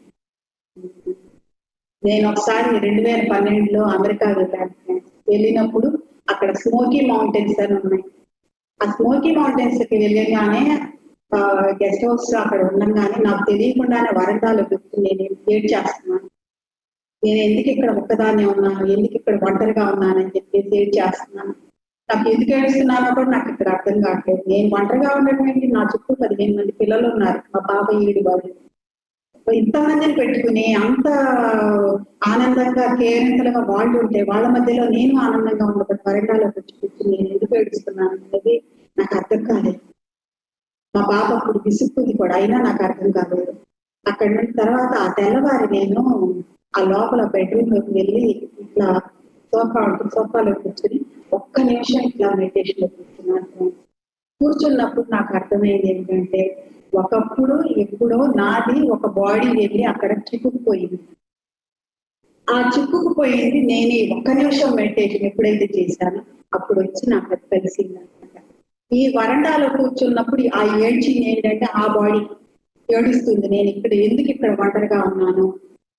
నేను ఒకసారి రెండు వేల పన్నెండులో అమెరికా వెళ్ళాను వెళ్ళినప్పుడు అక్కడ స్మోకీ మౌంటైన్స్ అని ఉన్నాయి ఆ స్మోకీ మౌంటైన్స్ కి వెళ్ళగానే గెస్ట్ హౌస్ లో అక్కడ ఉండగానే నాకు తెలియకుండానే వరండాలో కూర్చుని నేను ఏడ్ చేస్తున్నాను నేను ఎందుకు ఇక్కడ ఒక్కదాన్ని ఉన్నాను ఎందుకు ఇక్కడ ఒంటరిగా ఉన్నానని చెప్పేసి ఏడ్ చేస్తున్నాను నాకు ఎందుకు ఏడుస్తున్నానో కూడా నాకు ఇక్కడ అర్థం కావట్లేదు నేను ఒంటరిగా ఉండడం ఏంటి నా చుట్టూ పదిహేను మంది పిల్లలు ఉన్నారు మా పాప ఈడి వాళ్ళు ఇంతమందిని పెట్టుకుని అంత ఆనందంగా కేరింతలుగా వాళ్ళు ఉంటే వాళ్ళ మధ్యలో నేను ఆనందంగా ఉండదు వరండాలో వచ్చి కూర్చుని నేను ఎందుకు ఏడుస్తున్నాను అనేది నాకు అర్థం కాలేదు మా పాప అప్పుడు విసుక్కుంది కూడా అయినా నాకు అర్థం కాలేదు అక్కడి నుంచి తర్వాత ఆ తెల్లవారి నేను ఆ లోపల బెడ్రూమ్ లోకి వెళ్ళి ఇట్లా సోఫా ఉంటుంది సోఫాలో కూర్చొని ఒక్క నిమిషం ఇట్లా మెడిటేషన్ లో కూర్చున్నాను కూర్చున్నప్పుడు నాకు అర్థమైంది ఏంటంటే ఒకప్పుడు ఎప్పుడో నాది ఒక బాడీ వెళ్ళి అక్కడ చిక్కుకుపోయింది ఆ చిక్కుకుపోయింది నేను ఈ ఒక్క నిమిషం మెడిటేషన్ ఎప్పుడైతే చేశానో అప్పుడు వచ్చి నాకు అది తెలిసింది అనమాట ఈ వరండాలో కూర్చున్నప్పుడు ఆ ఏడ్చింది ఏంటంటే ఆ బాడీ ఏడుస్తుంది నేను ఇక్కడ ఎందుకు ఇక్కడ ఒంటరిగా ఉన్నాను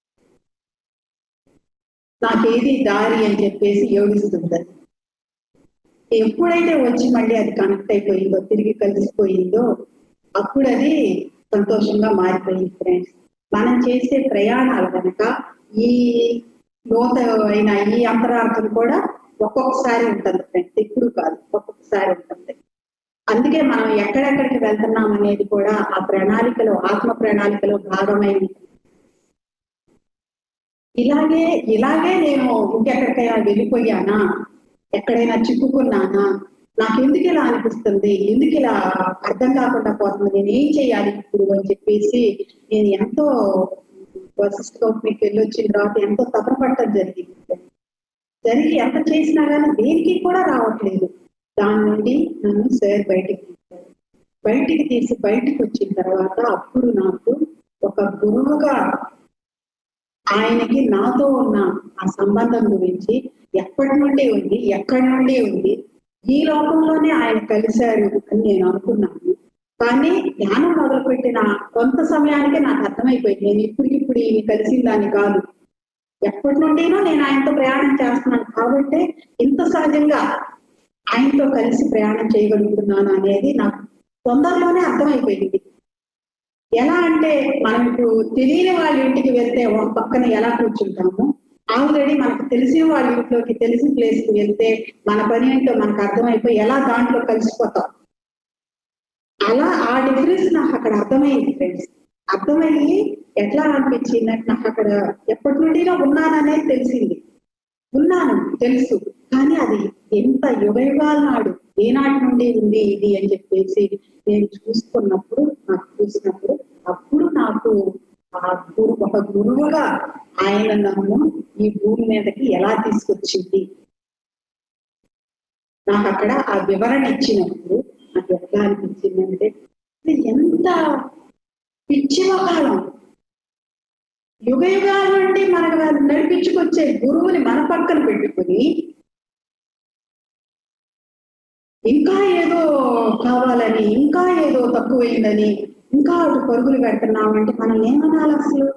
నాకేది దారి అని చెప్పేసి ఏడుస్తుంది అది. ఎప్పుడైతే వచ్చి మళ్ళీ అది కనెక్ట్ అయిపోయిందో తిరిగి కలిసిపోయిందో అప్పుడు అది సంతోషంగా మారిపోయింది ఫ్రెండ్స్ మనం చేసే ప్రయాణాలు కనుక ఈ లోత అయిన ఈ అంతరార్థం కూడా ఒక్కొక్కసారి ఉంటుంది ఫ్రెండ్స్ ఎప్పుడు కాదు ఒక్కొక్కసారి ఉంటుంది అందుకే మనం ఎక్కడెక్కడికి వెళ్తున్నాం అనేది కూడా ఆ ప్రణాళికలో ఆత్మ ప్రణాళికలో భాగమై ఉంటుంది ఇలాగే ఇలాగే నేను ఇంకెక్కడికైనా వెళ్ళిపోయానా ఎక్కడైనా చిక్కుకున్నానా నాకు ఎందుకు ఇలా అనిపిస్తుంది ఎందుకు ఇలా అర్థం కాకుండా పోతుంది నేను ఏం చేయాలి ఇప్పుడు అని చెప్పేసి నేను ఎంతో వశిష్ఠ కంపెనీకి వెళ్ళి వచ్చిన తర్వాత ఎంతో తపపడటం జరిగింది జరిగి ఎంత చేసినా కానీ దేనికి కూడా రావట్లేదు దాని నుండి నన్ను సార్ బయటికి తీశారు బయటికి తీసి బయటికి వచ్చిన తర్వాత అప్పుడు నాకు ఒక గురువుగా ఆయనకి నాతో ఉన్న ఆ సంబంధం గురించి ఎప్పటి నుండి ఉంది ఎక్కడి నుండి ఉంది ఈ లోకంలోనే ఆయన కలిశారు అని నేను అనుకున్నాను కానీ ధ్యానం మొదలుపెట్టిన కొంత సమయానికే నాకు అర్థమైపోయింది నేను ఇప్పటికిప్పుడు ఈయన కలిసిందాన్ని కాదు ఎప్పటి నుండినో నేను ఆయనతో ప్రయాణం చేస్తున్నాను కాబట్టి ఇంత సహజంగా ఆయనతో కలిసి ప్రయాణం చేయగలుగుతున్నాను అనేది నాకు తొందరలోనే అర్థమైపోయింది ఎలా అంటే మనం ఇప్పుడు తెలియని వాళ్ళ ఇంటికి వెళ్తే ఒక పక్కన ఎలా కూర్చుంటాము ఆల్రెడీ మనకు తెలిసిన వాళ్ళ ఇంట్లోకి తెలిసిన ప్లేస్ కి వెళ్తే మన పని ఏంటో మనకు అర్థమైపోయి ఎలా దాంట్లో కలిసిపోతాం అలా ఆ డిఫరెన్స్ నాకు అక్కడ అర్థమైంది ఫ్రెండ్స్ అర్థమయ్యి ఎట్లా అనిపించింది అంటే నాకు అక్కడ ఎప్పటి నుండినో ఉన్నాననేది తెలిసింది ఉన్నాను తెలుసు కానీ అది ఎంత యుగయుగాల నాడు ఏనాటి నుండి ఉంది ఇది అని చెప్పేసి నేను చూసుకున్నప్పుడు నాకు చూసినప్పుడు అప్పుడు నాకు ఆ గురు ఒక గురువుగా ఆయన నన్ను ఈ భూమి మీదకి ఎలా తీసుకొచ్చింది నాకు అక్కడ ఆ వివరణ ఇచ్చినప్పుడు నాకు ఎట్లా అనిపించింది అంటే ఇది ఎంత పిచ్చిన కాలం యుగ యుగాల నుండి మనకు నడిపించుకొచ్చే గురువుని మన పక్కన పెట్టుకుని ఇంకా ఏదో కావాలని ఇంకా ఏదో తక్కువైందని ఇంకా అటు పరుగులు పెడుతున్నామంటే మనం ఏమనాలి అసలు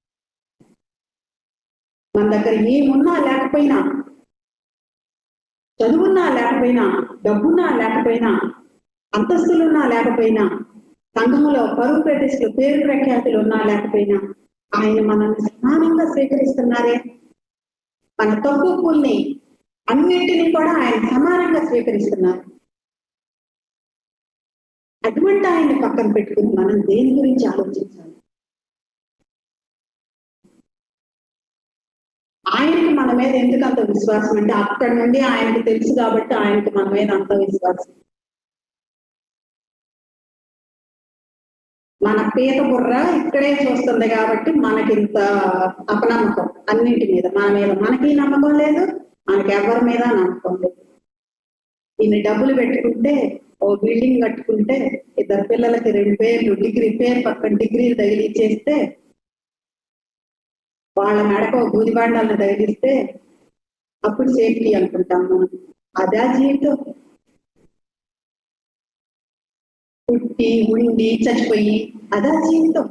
మన దగ్గర ఏమున్నా లేకపోయినా చదువున్నా లేకపోయినా డబ్బున్నా లేకపోయినా అంతస్తులున్నా లేకపోయినా సంఘంలో పరువు ప్రతిష్టలు పేరు ప్రఖ్యాతులు ఉన్నా లేకపోయినా ఆయన మనల్ని సమానంగా స్వీకరిస్తున్నారే మన తప్పుల్ని అన్నింటినీ కూడా ఆయన సమానంగా స్వీకరిస్తున్నారు అటువంటి ఆయన పక్కన పెట్టుకుని మనం దేని గురించి ఆలోచించాలి ఆయనకి మన మీద ఎందుకు అంత విశ్వాసం అంటే అక్కడి నుండి ఆయనకి తెలుసు కాబట్టి ఆయనకి మన మీద అంత విశ్వాసం మన పీత బుర్ర ఇక్కడే చూస్తుంది కాబట్టి మనకి ఇంత అపనమ్మకం అన్నింటి మీద మన మీద మనకి నమ్మకం లేదు మనకి ఎవరి మీద నమ్మకం లేదు ఈయన డబ్బులు పెట్టుకుంటే ఓ బిల్డింగ్ కట్టుకుంటే ఇద్దరు పిల్లలకి రెండు పేర్లు డిగ్రీ పేరు పక్కన డిగ్రీలు తగిలిచ్చేస్తే వాళ్ళ మెడకు ఓ బూదిబాండాలను తగిలిస్తే అప్పుడు సేఫ్టీ అనుకుంటాం మనం అదే జీవితం పుట్టి ఉండి చచ్చిపోయి అదా జీవితం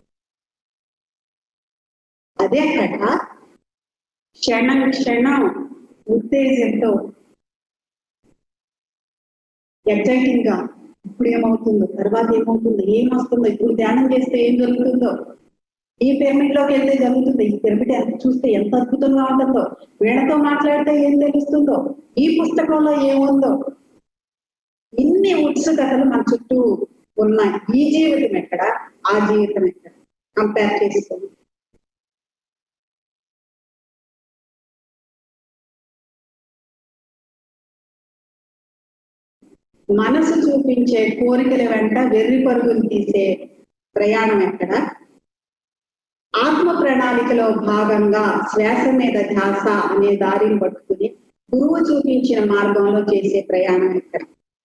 అదే అక్కడ క్షణం క్షణం ఉత్తేజంతో ఎగ్జైటింగ్ గా ఇప్పుడు ఏమవుతుందో తర్వాత ఏమవుతుందో ఏం వస్తుందో ఇప్పుడు ధ్యానం చేస్తే ఏం జరుగుతుందో ఈ పిరమిడ్ లోకి వెళ్తే జరుగుతుంది ఈ పిరమిడ్ ఎంత చూస్తే ఎంత అద్భుతంగా ఉంటుందో వీళ్ళతో మాట్లాడితే ఏం తెలుస్తుందో ఈ పుస్తకంలో ఏముందో ఇన్ని ఉత్సుకతలు మన చుట్టూ ఉన్నాయి ఈ జీవితం ఎక్కడ ఆ జీవితం ఎక్కడ కంపేర్ చేసుకొని మనసు చూపించే కోరికల వెంట వెర్రి పరుగులు తీసే ప్రయాణం ఎక్కడ ఆత్మ ప్రణాళికలో భాగంగా శ్వాస మీద ధ్యాస అనే దారిని పట్టుకుని గురువు చూపించిన మార్గంలో చేసే ప్రయాణం ఇక్కడ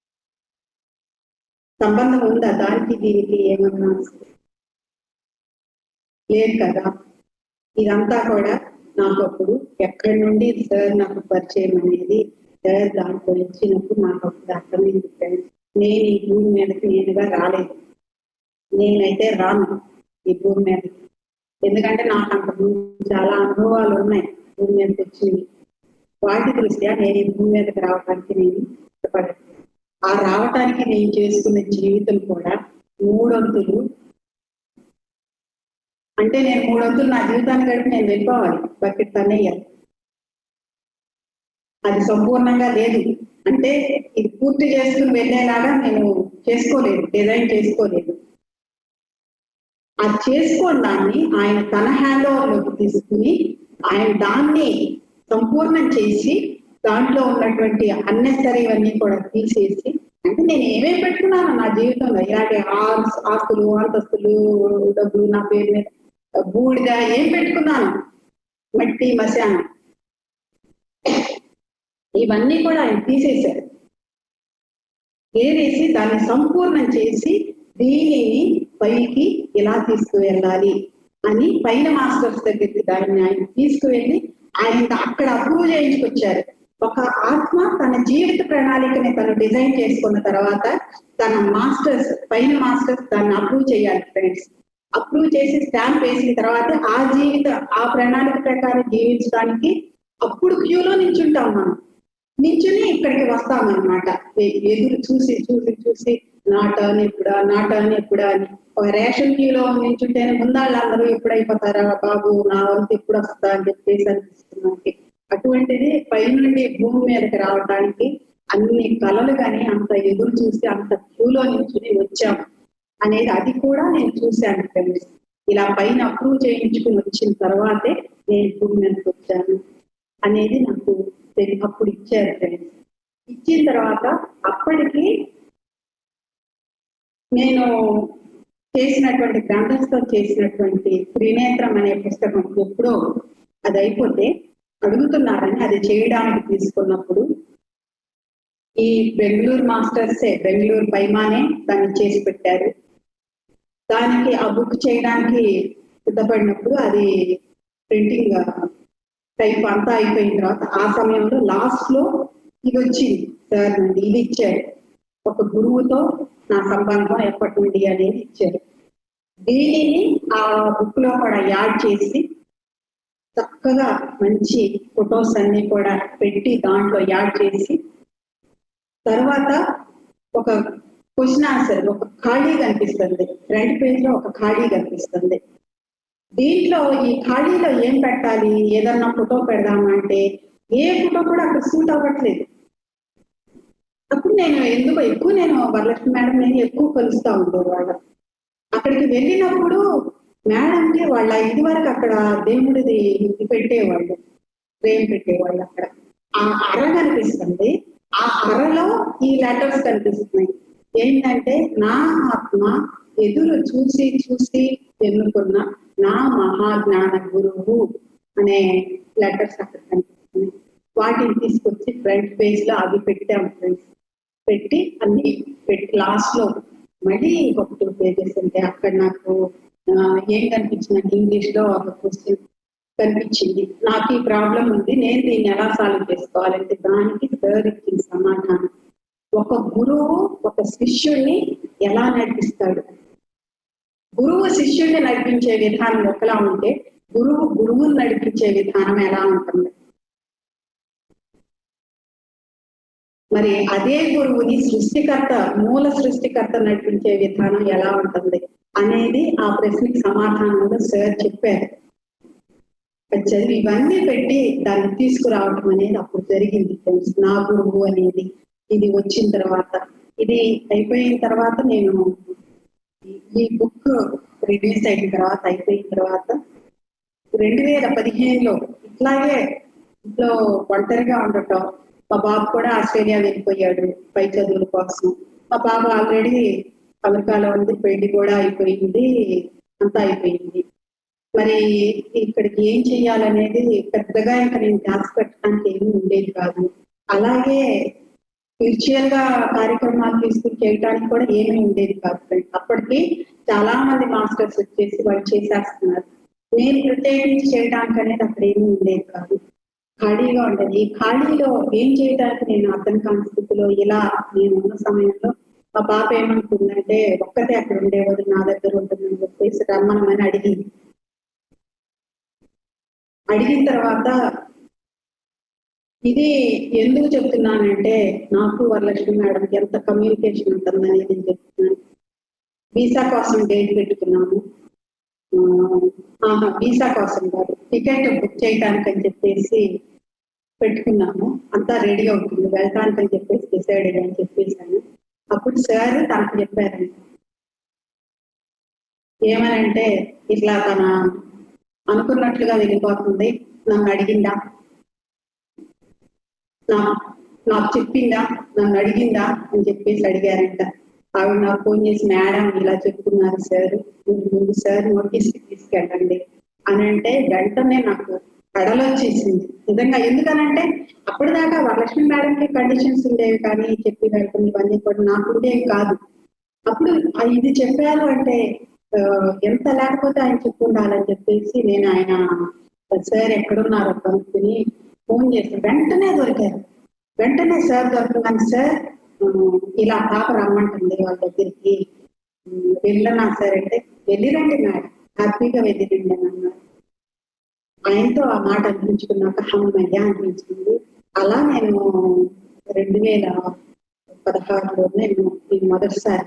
సంబంధం ఉందా దానికి దీనికి ఏమన్నా లేదు కదా ఇదంతా కూడా నాకు అప్పుడు ఎక్కడి నుండి సార్ నాకు పరిచయం అనేది సార్ దాంట్లో ఇచ్చినప్పుడు నాకు అప్పుడు అర్థమైంది ఫ్రెండ్స్ నేను ఈ భూమి మీదకి నేనుగా రాలేదు నేనైతే రాను ఈ భూమి మీదకి ఎందుకంటే నాకు అంత ముందు చాలా అనుభవాలు ఉన్నాయి భూమి మీదకి వచ్చినవి వాటి దృష్ట్యా నేను ఈ భూమి మీదకి రావడానికి నేను ఇష్టపడట్లేదు ఆ రావటానికి నేను చేసుకున్న జీవితం కూడా మూడొంతులు అంటే నేను మూడొంతులు నా జీవితాన్ని గడిపి నేను వెళ్ళిపోవాలి బకెట్ తన్నయ్యాలి అది సంపూర్ణంగా లేదు అంటే ఇది పూర్తి చేసుకుని వెళ్ళేలాగా నేను చేసుకోలేదు డిజైన్ చేసుకోలేదు అది చేసుకోని దాన్ని ఆయన తన హ్యాండ్ ఓవర్లోకి తీసుకుని ఆయన దాన్ని సంపూర్ణం చేసి దాంట్లో ఉన్నటువంటి అన్నెసరీ అన్ని కూడా తీసేసి అంటే నేను ఏమేమి పెట్టుకున్నాను నా జీవితంలో ఇలాంటి ఆస్ ఆస్తులు అంతస్తులు డబ్బులు నా పేరు మీద బూడిద ఏం పెట్టుకున్నాను మట్టి మశానం ఇవన్నీ కూడా ఆయన తీసేశారు ఏరేసి దాన్ని సంపూర్ణం చేసి దీనిని పైకి ఇలా తీసుకువెళ్ళాలి అని పైన మాస్టర్స్ దగ్గరికి దాన్ని ఆయన తీసుకువెళ్ళి ఆయన అక్కడ అప్రూవ్ చేయించుకొచ్చారు ఒక ఆత్మ తన జీవిత ప్రణాళికని తను డిజైన్ చేసుకున్న తర్వాత తన మాస్టర్స్ పైన మాస్టర్స్ దాన్ని అప్రూవ్ చేయాలి ఫ్రెండ్స్ అప్రూవ్ చేసి స్టాంప్ వేసిన తర్వాత ఆ జీవిత ఆ ప్రణాళిక ప్రకారం జీవించడానికి అప్పుడు క్యూలో నించుంటాం మనం నించుని ఇక్కడికి వస్తామన్నమాట ఎ- ఎదురు చూసి చూసి చూసి నా టర్న్ ఎప్పుడా నా టర్న్ ఎప్పుడా అని ఒక రేషన్ క్యూలో నించుంటేనే ముందాళ్ళు అందరూ ఎప్పుడు అయిపోతారా బాబు నా వంతు ఎప్పుడు వస్తా అని చెప్పేసి అనిపిస్తుంది మనకి అటువంటిది పైనుండి భూమి మీదకి రావడానికి అన్ని కళలు కానీ అంత ఎదురు చూసి అంత క్యూలో నించుని వచ్చాము అనేది అది కూడా నేను చూశాను ఫ్రెండ్స్ ఇలా పైన అప్రూవ్ చేయించుకుని వచ్చిన తర్వాతే నేను భూమి మీదకి వచ్చాను అనేది నాకు తెలి- అప్పుడు ఇచ్చారు ఫ్రెండ్స్ ఇచ్చిన తర్వాత అప్పటికి నేను చేసినటువంటి గ్రంథస్థ చేసినటువంటి త్రినేత్రం అనే పుస్తకం ఎప్పుడో అది అయిపోతే అడుగుతున్నారని అది చేయడానికి తీసుకున్నప్పుడు ఈ బెంగళూరు మాస్టర్సే బెంగళూరు పైమానే దాన్ని చేసి పెట్టారు దానికి ఆ బుక్ చేయడానికి సిద్ధపడినప్పుడు అది ప్రింటింగ్ టైప్ అంతా అయిపోయిన తర్వాత ఆ సమయంలో లాస్ట్ లో ఇది వచ్చింది సార్ నుండి ఇది ఇచ్చారు ఒక గురువుతో నా సంబంధం ఎప్పటి నుండి అనేది ఇచ్చారు దీనిని ఆ బుక్ లో కూడా యాడ్ చేసి చక్కగా మంచి ఫొటోస్ అన్ని కూడా పెట్టి దాంట్లో యాడ్ చేసి తర్వాత ఒక క్వశ్చన్ ఆన్సర్ ఒక ఖాళీ కనిపిస్తుంది ఫ్రంట్ పేజ్ లో ఒక ఖాళీ కనిపిస్తుంది దీంట్లో ఈ ఖాళీలో ఏం పెట్టాలి ఏదన్నా ఫోటో పెడదామంటే ఏ ఫోటో కూడా అక్కడ సూట్ అవ్వట్లేదు అప్పుడు నేను ఎందుకు ఎక్కువ నేను వరలక్ష్మి మేడం నేను ఎక్కువ కలుస్తా ఉండేది వాళ్ళ అక్కడికి వెళ్ళినప్పుడు మేడంకి వాళ్ళ ఇది వరకు అక్కడ దేవుడిది ఇది పెట్టేవాళ్ళు ఫ్రేమ్ పెట్టేవాళ్ళు అక్కడ ఆ అర కనిపిస్తుంది ఆ అరలో ఈ లెటర్స్ కనిపిస్తున్నాయి ఏంటంటే నా ఆత్మ ఎదురు చూసి చూసి ఎన్నుకున్న నా మహాజ్ఞాన గురువు అనే లెటర్స్ అక్కడ కనిపిస్తున్నాయి వాటిని తీసుకొచ్చి ఫ్రంట్ పేజ్ లో అవి పెట్టాం ఫ్రెండ్స్ పెట్టి అన్ని పెట్టి లాస్ట్ లో మళ్ళీ ఇంకొక టూ పేజెస్ ఉంటే అక్కడ నాకు ఆ, ఏం కనిపించింది ఇంగ్లీష్ లో ఒక క్వశ్చన్ కనిపించింది నాకు ఈ ప్రాబ్లం ఉంది నేను దీన్ని ఎలా సాల్వ్ చేసుకోవాలంటే దానికి సార్ ఇచ్చిన సమాధానం ఒక గురువు ఒక శిష్యుణ్ణి ఎలా నడిపిస్తాడు గురువు శిష్యుణ్ణి నడిపించే విధానం ఒకలా ఉంటే గురువు గురువుని నడిపించే విధానం ఎలా ఉంటుంది మరి అదే గురువుని సృష్టికర్త మూల సృష్టికర్త నడిపించే విధానం ఎలా ఉంటుంది అనేది ఆ ప్రశ్నకి సమాధానంలో సార్ చెప్పారు అది చదివి ఇవన్నీ పెట్టి దాన్ని తీసుకురావటం అనేది అప్పుడు జరిగింది ఫ్రెండ్స్ నా గురువు అనేది ఇది వచ్చిన తర్వాత ఇది అయిపోయిన తర్వాత నేను ఈ- ఈ బుక్ రిలీజ్ అయిన తర్వాత అయిపోయిన తర్వాత రెండు వేల పదిహేనులో ఇట్లాగే ఇంట్లో ఒంటరిగా ఉండటం మా బాబు కూడా ఆస్ట్రేలియా వెళ్ళిపోయాడు పై చదువుల కోసం మా బాబు ఆల్రెడీ అమెరికాలో ఉంది పెళ్లి కూడా అయిపోయింది అంతా అయిపోయింది మరి ఇక్కడికి ఏం చెయ్యాలనేది పెద్దగా ఇంకా నేను ధ్యాస పెట్టడానికి ఏమీ ఉండేది కాదు అలాగే స్పిరిచువల్ గా కార్యక్రమాలు తీసుకుని చేయడానికి కూడా ఏమీ ఉండేది కాదు friends. అప్పటికి చాలా మంది మాస్టర్స్ వచ్చేసి వాళ్ళు చేసేస్తున్నారు నేను ప్రత్యేకించి చేయడానికి అనేది అక్కడ ఏమీ ఉండేది కాదు ఖాళీగా ఉండేది ఈ ఖాళీలో ఏం చేయడానికి నేను అర్థం కాని స్థితిలో ఇలా నేను ఉన్న సమయంలో మా పాప ఏమనుకుందంటే ఒక్కతే అక్కడ ఉండేవాడు నా దగ్గర ఉంటుందని చెప్పేసి రమ్మనమని అడిగింది అడిగిన తర్వాత ఇది ఎందుకు చెప్తున్నానంటే నాకు వరలక్ష్మి మేడంకి ఎంత కమ్యూనికేషన్ ఉంటుందని నేను చెప్తున్నాను వీసా కోసం డేట్ పెట్టుకున్నాము ఆ, ఆహా, వీసా కోసం కాదు టికెట్ బుక్ చేయడానికి అని చెప్పేసి పెట్టుకున్నాము అంతా రెడీ అవుతుంది వెళ్ళటానికి అని చెప్పేసి డిసైడ్ అయ్యని చెప్పేసాను అప్పుడు సార్ తనకు చెప్పారండి ఏమనంటే ఇట్లా తన అనుకున్నట్లుగా వెళ్ళిపోతుంది నన్ను అడిగిందా నా నాకు చెప్పిందా నన్ను అడిగిందా అని చెప్పేసి అడిగారంట ఆవిడ నాకు ఫోన్ చేసి మేడం ఇలా చెప్తున్నారు సార్ మీరు ముందు సార్ నోటీస్ తీసుకెళ్ళండి అని అంటే వెంటనే నాకు కడలొచ్చేసింది నిజంగా ఎందుకనంటే అప్పటిదాకా వరలక్ష్మి మేడంకి కండిషన్స్ ఉండేవి కానీ చెప్పి వెళ్ళటం ఇవన్నీ కూడా నాకు ఉండేవి కాదు అప్పుడు ఆ ఇది చెప్పారు అంటే ఆ, ఎంత లేకపోతే ఆయన చెప్పు ఉండాలని చెప్పేసి నేను ఆయన సార్ ఎక్కడున్నారో కనుక్కుని ఫోన్ చేసి వెంటనే దొరికారు వెంటనే సార్ దొరకగానే సార్ ఆ, ఇలా పాప రమ్మంటుంది వాళ్ళ దగ్గరికి ఉమ్, వెళ్ళనా సార్ అంటే వెళ్ళిరండి మేడం హ్యాపీగా వెళ్ళిరండి అని అన్నారు ఆయనతో ఆ మాట అనిపించుకున్నాక హమ్మయ్య అనిపించింది అలా నేను రెండు వేల పదహారులో నేను ఈ మొదటిసారి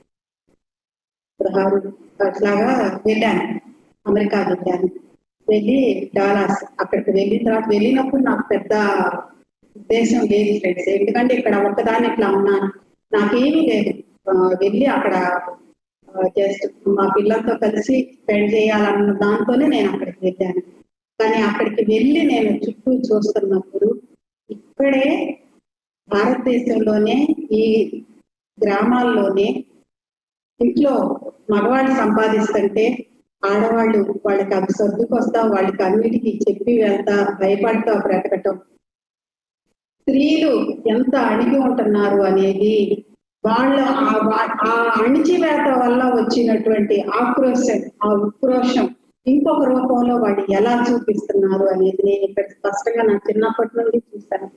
పదహారు అట్లాగా వెళ్ళాను అమెరికా వెళ్ళాను వెళ్ళి డాలాస్ అక్కడికి వెళ్ళిన తర్వాత వెళ్ళినప్పుడు నాకు పెద్ద ఉద్దేశం లేదు ఫ్రెండ్స్ ఎందుకంటే ఇక్కడ ఒక్కదాన్ని ఇట్లా ఉన్నాను నాకేమీ లేదు ఆ, వెళ్ళి అక్కడ జస్ట్ మా పిల్లలతో కలిసి స్పెండ్ చేయాలన్న దాంతోనే నేను అక్కడికి వెళ్ళాను కానీ అక్కడికి వెళ్ళి నేను చుట్టూ చూస్తున్నప్పుడు ఇక్కడే భారతదేశంలోనే ఈ గ్రామాల్లోనే ఇంట్లో మగవాళ్ళు సంపాదిస్తుంటే ఆడవాళ్ళు వాళ్ళకి అవి సర్దుకొస్తా వాళ్ళకి అన్నిటికీ చెప్పి వెళ్తా భయపడతా బ్రతకటం స్త్రీలు ఎంత అణిగి ఉంటున్నారు అనేది వాళ్ళ ఆ వా- ఆ అణిచివేత వల్ల వచ్చినటువంటి ఆక్రోశం ఆ ఉక్రోషం ఇంకొక రూపంలో వాళ్ళు ఎలా చూపిస్తున్నారు అనేది నేను ఇక్కడ స్పష్టంగా నా చిన్నప్పటి నుండి చూస్తాను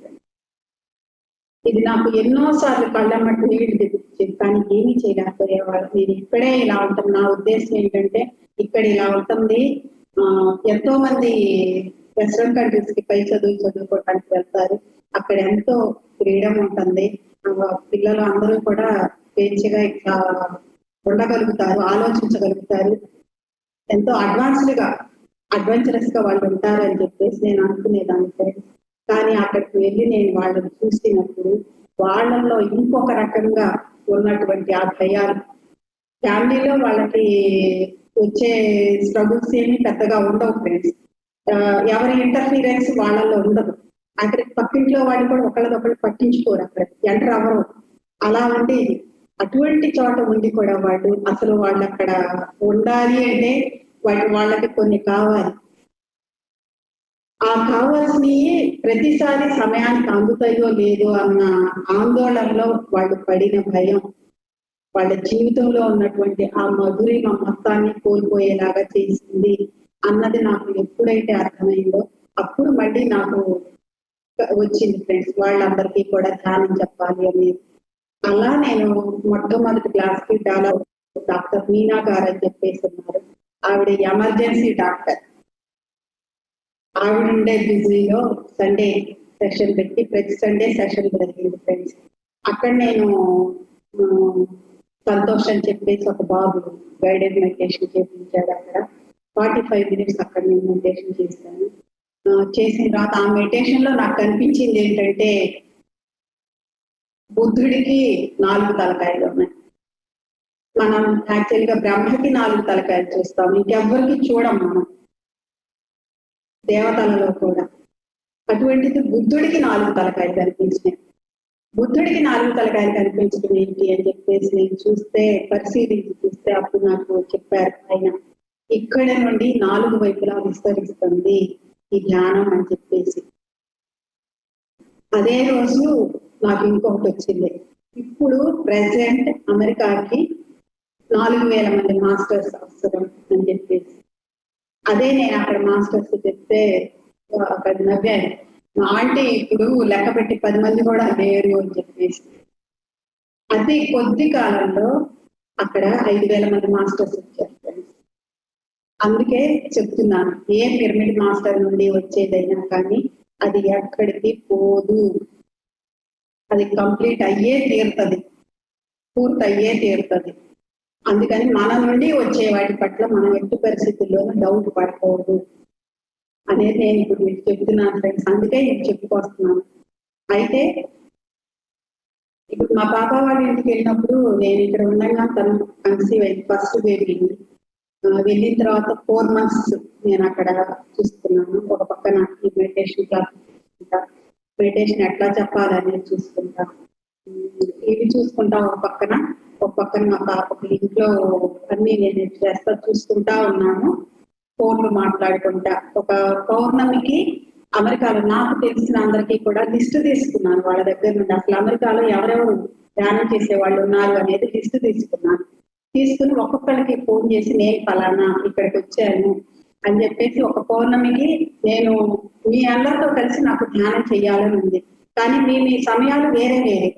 ఇది నాకు ఎన్నో సార్లు కళ్ళమ్మటి నీళ్లు తెప్పించింది కానీ ఏమీ చేయలేకపోయేవాళ్ళు నేను ఇక్కడే ఇలా ఉంటుంది నా ఉద్దేశం ఏంటంటే ఇక్కడ ఇలా ఉంటుంది ఆ, ఎంతో మంది వెస్ట్రన్ కంట్రీస్ కి పై చదువు చదువుకోవడానికి వెళ్తారు అక్కడ ఎంతో ఫ్రీడమ్ ఉంటుంది ఆ, పిల్లలు అందరూ కూడా స్వేచ్ఛగా ఇట్లా ఉండగలుగుతారు ఆలోచించగలుగుతారు ఎంతో అడ్వాన్స్డ్ గా అడ్వెంచరస్ గా వాళ్ళు ఉంటారు అని చెప్పేసి నేను అనుకునేదాన్ని friends. కానీ అక్కడికి వెళ్ళి నేను వాళ్ళని చూసినప్పుడు వాళ్ళల్లో ఇంకొక రకంగా ఉన్నటువంటి ఆ భయాలు ఫ్యామిలీలో వాళ్ళకి వచ్చే స్ట్రగుల్స్ ఏమి పెద్దగా ఉండవు ఫ్రెండ్స్ ఎవరి ఇంటర్ఫీరెన్స్ వాళ్ళల్లో ఉండదు అక్కడికి పక్కింట్లో వాళ్ళు కూడా ఒకళ్ళదొకళ్ళు పట్టించుకోరు అక్కడ ఎంటర్ అవ్వరు అలా ఉండేది అటువంటి చోట ఉండి కూడా వాళ్ళు అసలు వాళ్ళు అక్కడ ఉండాలి అంటే వాళ్ళ వాళ్ళకి కొన్ని కావాలి ఆ కావాల్సినవి ప్రతిసారి సమయానికి అందుతాయో లేదో అన్న ఆందోళనలో వాళ్ళు పడిన భయం వాళ్ళ జీవితంలో ఉన్నటువంటి ఆ మధురిమ మొత్తాన్ని కోల్పోయేలాగా చేసింది అన్నది నాకు ఎప్పుడైతే అర్థమైందో అప్పుడు మళ్ళీ నాకు వచ్చింది ఫ్రెండ్స్ వాళ్ళందరికీ కూడా ధ్యానం చెప్పాలి అనేది అలా నేను మొట్టమొదటి క్లాస్ కి చాలా డాక్టర్ మీనా గారు అని చెప్పేసి ఉన్నారు ఆవిడ ఎమర్జెన్సీ డాక్టర్ ఆవిడ ఉండే బిజీలో సండే సెషన్ పెట్టి ప్రతి సండే సెషన్ జరిగింది ఫ్రెండ్స్ అక్కడ నేను ఆ, సంతోష్ అని చెప్పేసి ఒక బాబు గైడెడ్ మెడిటేషన్ చేయించాడు అక్కడ ఫార్టీ ఫైవ్ మినిట్స్ అక్కడ నేను మెడిటేషన్ చేశాను ఆ, చేసిన తర్వాత ఆ మెడిటేషన్ లో నాకు కనిపించింది ఏంటంటే బుద్ధుడికి నాలుగు తలకాయలు ఉన్నాయి మనం యాక్చువల్ గా బ్రహ్మకి నాలుగు తలకాయలు చూస్తాం ఇంకెవ్వరికి చూడం మనం దేవతలలో కూడా అటువంటిది బుద్ధుడికి నాలుగు తలకాయలు కనిపించినాయి బుద్ధుడికి నాలుగు తలకాయలు కనిపించడం ఏంటి అని చెప్పేసి నేను చూస్తే పరిశీలించి చూస్తే అప్పుడు నాకు చెప్పారు ఆయన ఇక్కడి నుండి నాలుగు వైపులా విస్తరిస్తుంది ఈ ధ్యానం అని చెప్పేసి అదే రోజు నాకు ఇంకొకటి వచ్చింది ఇప్పుడు ప్రెసెంట్ అమెరికాకి నాలుగు వేల మంది మాస్టర్స్ అవసరం అని చెప్పేసి అదే నేను అక్కడ మాస్టర్స్ చెప్తే ఆ, అక్కడ నవ్వాను మా ఆంటీ ఇప్పుడు లెక్క పెట్టి పది మంది కూడా లేరు అని చెప్పేసి అతి కొద్ది కాలంలో అక్కడ ఐదు వేల మంది మాస్టర్స్ వచ్చారు friends. అందుకే చెప్తున్నాను ఏ పిరమిడ్ మాస్టర్ నుండి వచ్చేదైనా కానీ అది ఎక్కడికి పోదు అది కంప్లీట్ అయ్యే తీరుతుంది పూర్తి అయ్యే తీరుతుంది అందుకని మన నుండి వచ్చే వాటి పట్ల మనం ఎట్టి పరిస్థితుల్లోనూ డౌట్ పడకూడదు అనేది నేను ఇప్పుడు మీకు చెప్తున్నాను ఫ్రెండ్స్ అందుకే నేను చెప్పుకొస్తున్నాను అయితే ఇప్పుడు మా పాప వాళ్ళ ఇంటికి వెళ్ళినప్పుడు నేను ఇక్కడ ఉండగా తను కన్సీవ్ అయింది ఫస్ట్ బేబీని వెళ్ళిన తర్వాత ఫోర్ మంత్స్ నేను అక్కడ చూస్తున్నాను ఒక పక్కన ఈ మెడిటేషన్ క్లాస్ మెడిటేషన్ ఎట్లా చెప్పాలనేది చూసుకుంటా ఉమ్, ఇవి చూసుకుంటా ఒక పక్కన ఒక పక్కన మా పాపకి ఇంట్లో అన్ని నేను చేస్తా చూసుకుంటా ఉన్నాను ఫోన్లు మాట్లాడుకుంటా ఒక పౌర్ణమికి అమెరికాలో నాకు తెలిసిన అందరికీ కూడా లిస్ట్ తీసుకున్నాను వాళ్ళ దగ్గర నుండి అసలు అమెరికాలో ఎవరెవరు ధ్యానం చేసే వాళ్ళు ఉన్నారు అనేది లిస్ట్ తీసుకున్నాను తీసుకుని ఒక్కొక్కరికి ఫోన్ చేసి నేను ఫలానా ఇక్కడికి వచ్చాను అని చెప్పేసి ఒక పౌర్ణమికి నేను మీ అందరితో కలిసి నాకు ధ్యానం చేయాలని ఉంది కానీ మీ మీ సమయాలు వేరే వేరే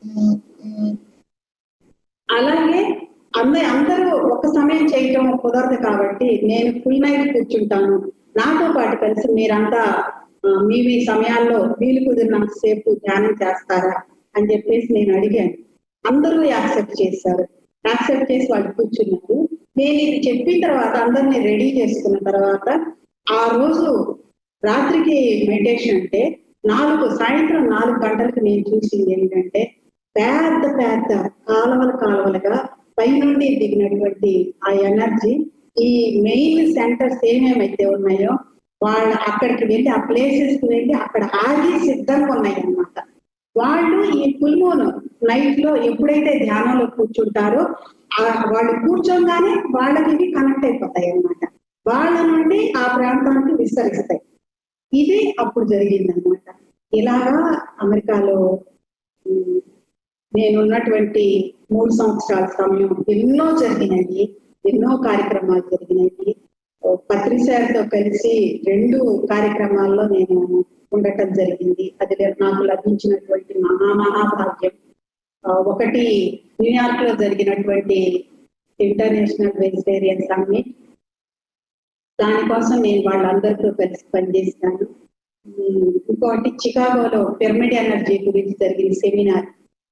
అలాగే అందరూ అందరూ ఒక సమయం చేయటం కుదరదు కాబట్టి నేను ఫుల్ నైట్ కూర్చుంటాను నాతో పాటు కలిసి మీరంతా ఆ, మీ మీ సమయాల్లో వీలు కుదిరినంత సేపు ధ్యానం చేస్తారా అని చెప్పేసి నేను అడిగాను అందరూ యాక్సెప్ట్ చేశారు యాక్సెప్ట్ చేసి వాళ్ళు కూర్చున్నారు నేను ఇది చెప్పిన తర్వాత అందరినీ రెడీ చేసుకున్న తర్వాత ఆ రోజు రాత్రికి మెడిటేషన్ అంటే నాలుగు సాయంత్రం నాలుగు గంటలకు నేను చూసింది ఏంటంటే పెద్ద పెద్ద కాలువల కాలువలుగా పైనుండి దిగినటువంటి ఆ ఎనర్జీ ఈ మెయిన్ సెంటర్స్ ఏమేమైతే ఉన్నాయో వాళ్ళ అక్కడికి వెళ్ళి ఆ ప్లేసెస్ కి వెళ్ళి అక్కడ ఆగి సిద్ధంగా ఉన్నాయి అన్నమాట వాళ్ళు ఈ ఫుల్మూన్ నైట్ లో ఎప్పుడైతే ధ్యానంలో కూర్చుంటారో ఆ వాళ్ళు కూర్చోగానే వాళ్ళకి ఇవి కనెక్ట్ అయిపోతాయి అన్నమాట వాళ్ళ నుండి ఆ ప్రాంతానికి విస్తరిస్తాయి ఇది అప్పుడు జరిగింది అనమాట ఇలాగా అమెరికాలో ఉమ్, నేనున్నటువంటి మూడు సంవత్సరాల సమయం ఎన్నో జరిగినాయి ఎన్నో కార్యక్రమాలు జరిగినాయి ఓ పత్రిసారితో కలిసి రెండు కార్యక్రమాల్లో నేను ఉండటం జరిగింది అది నాకు లభించినటువంటి మహా మహాభాగ్యం ఆ, ఒకటి న్యూయార్క్ లో జరిగినటువంటి ఇంటర్నేషనల్ వెజిటేరియన్ సమ్మిట్ దానికోసం నేను వాళ్ళందరితో కలిసి పనిచేస్తాను ఉమ్, ఇంకోటి చికాగోలో పిరమిడ్ ఎనర్జీ గురించి జరిగిన సెమినార్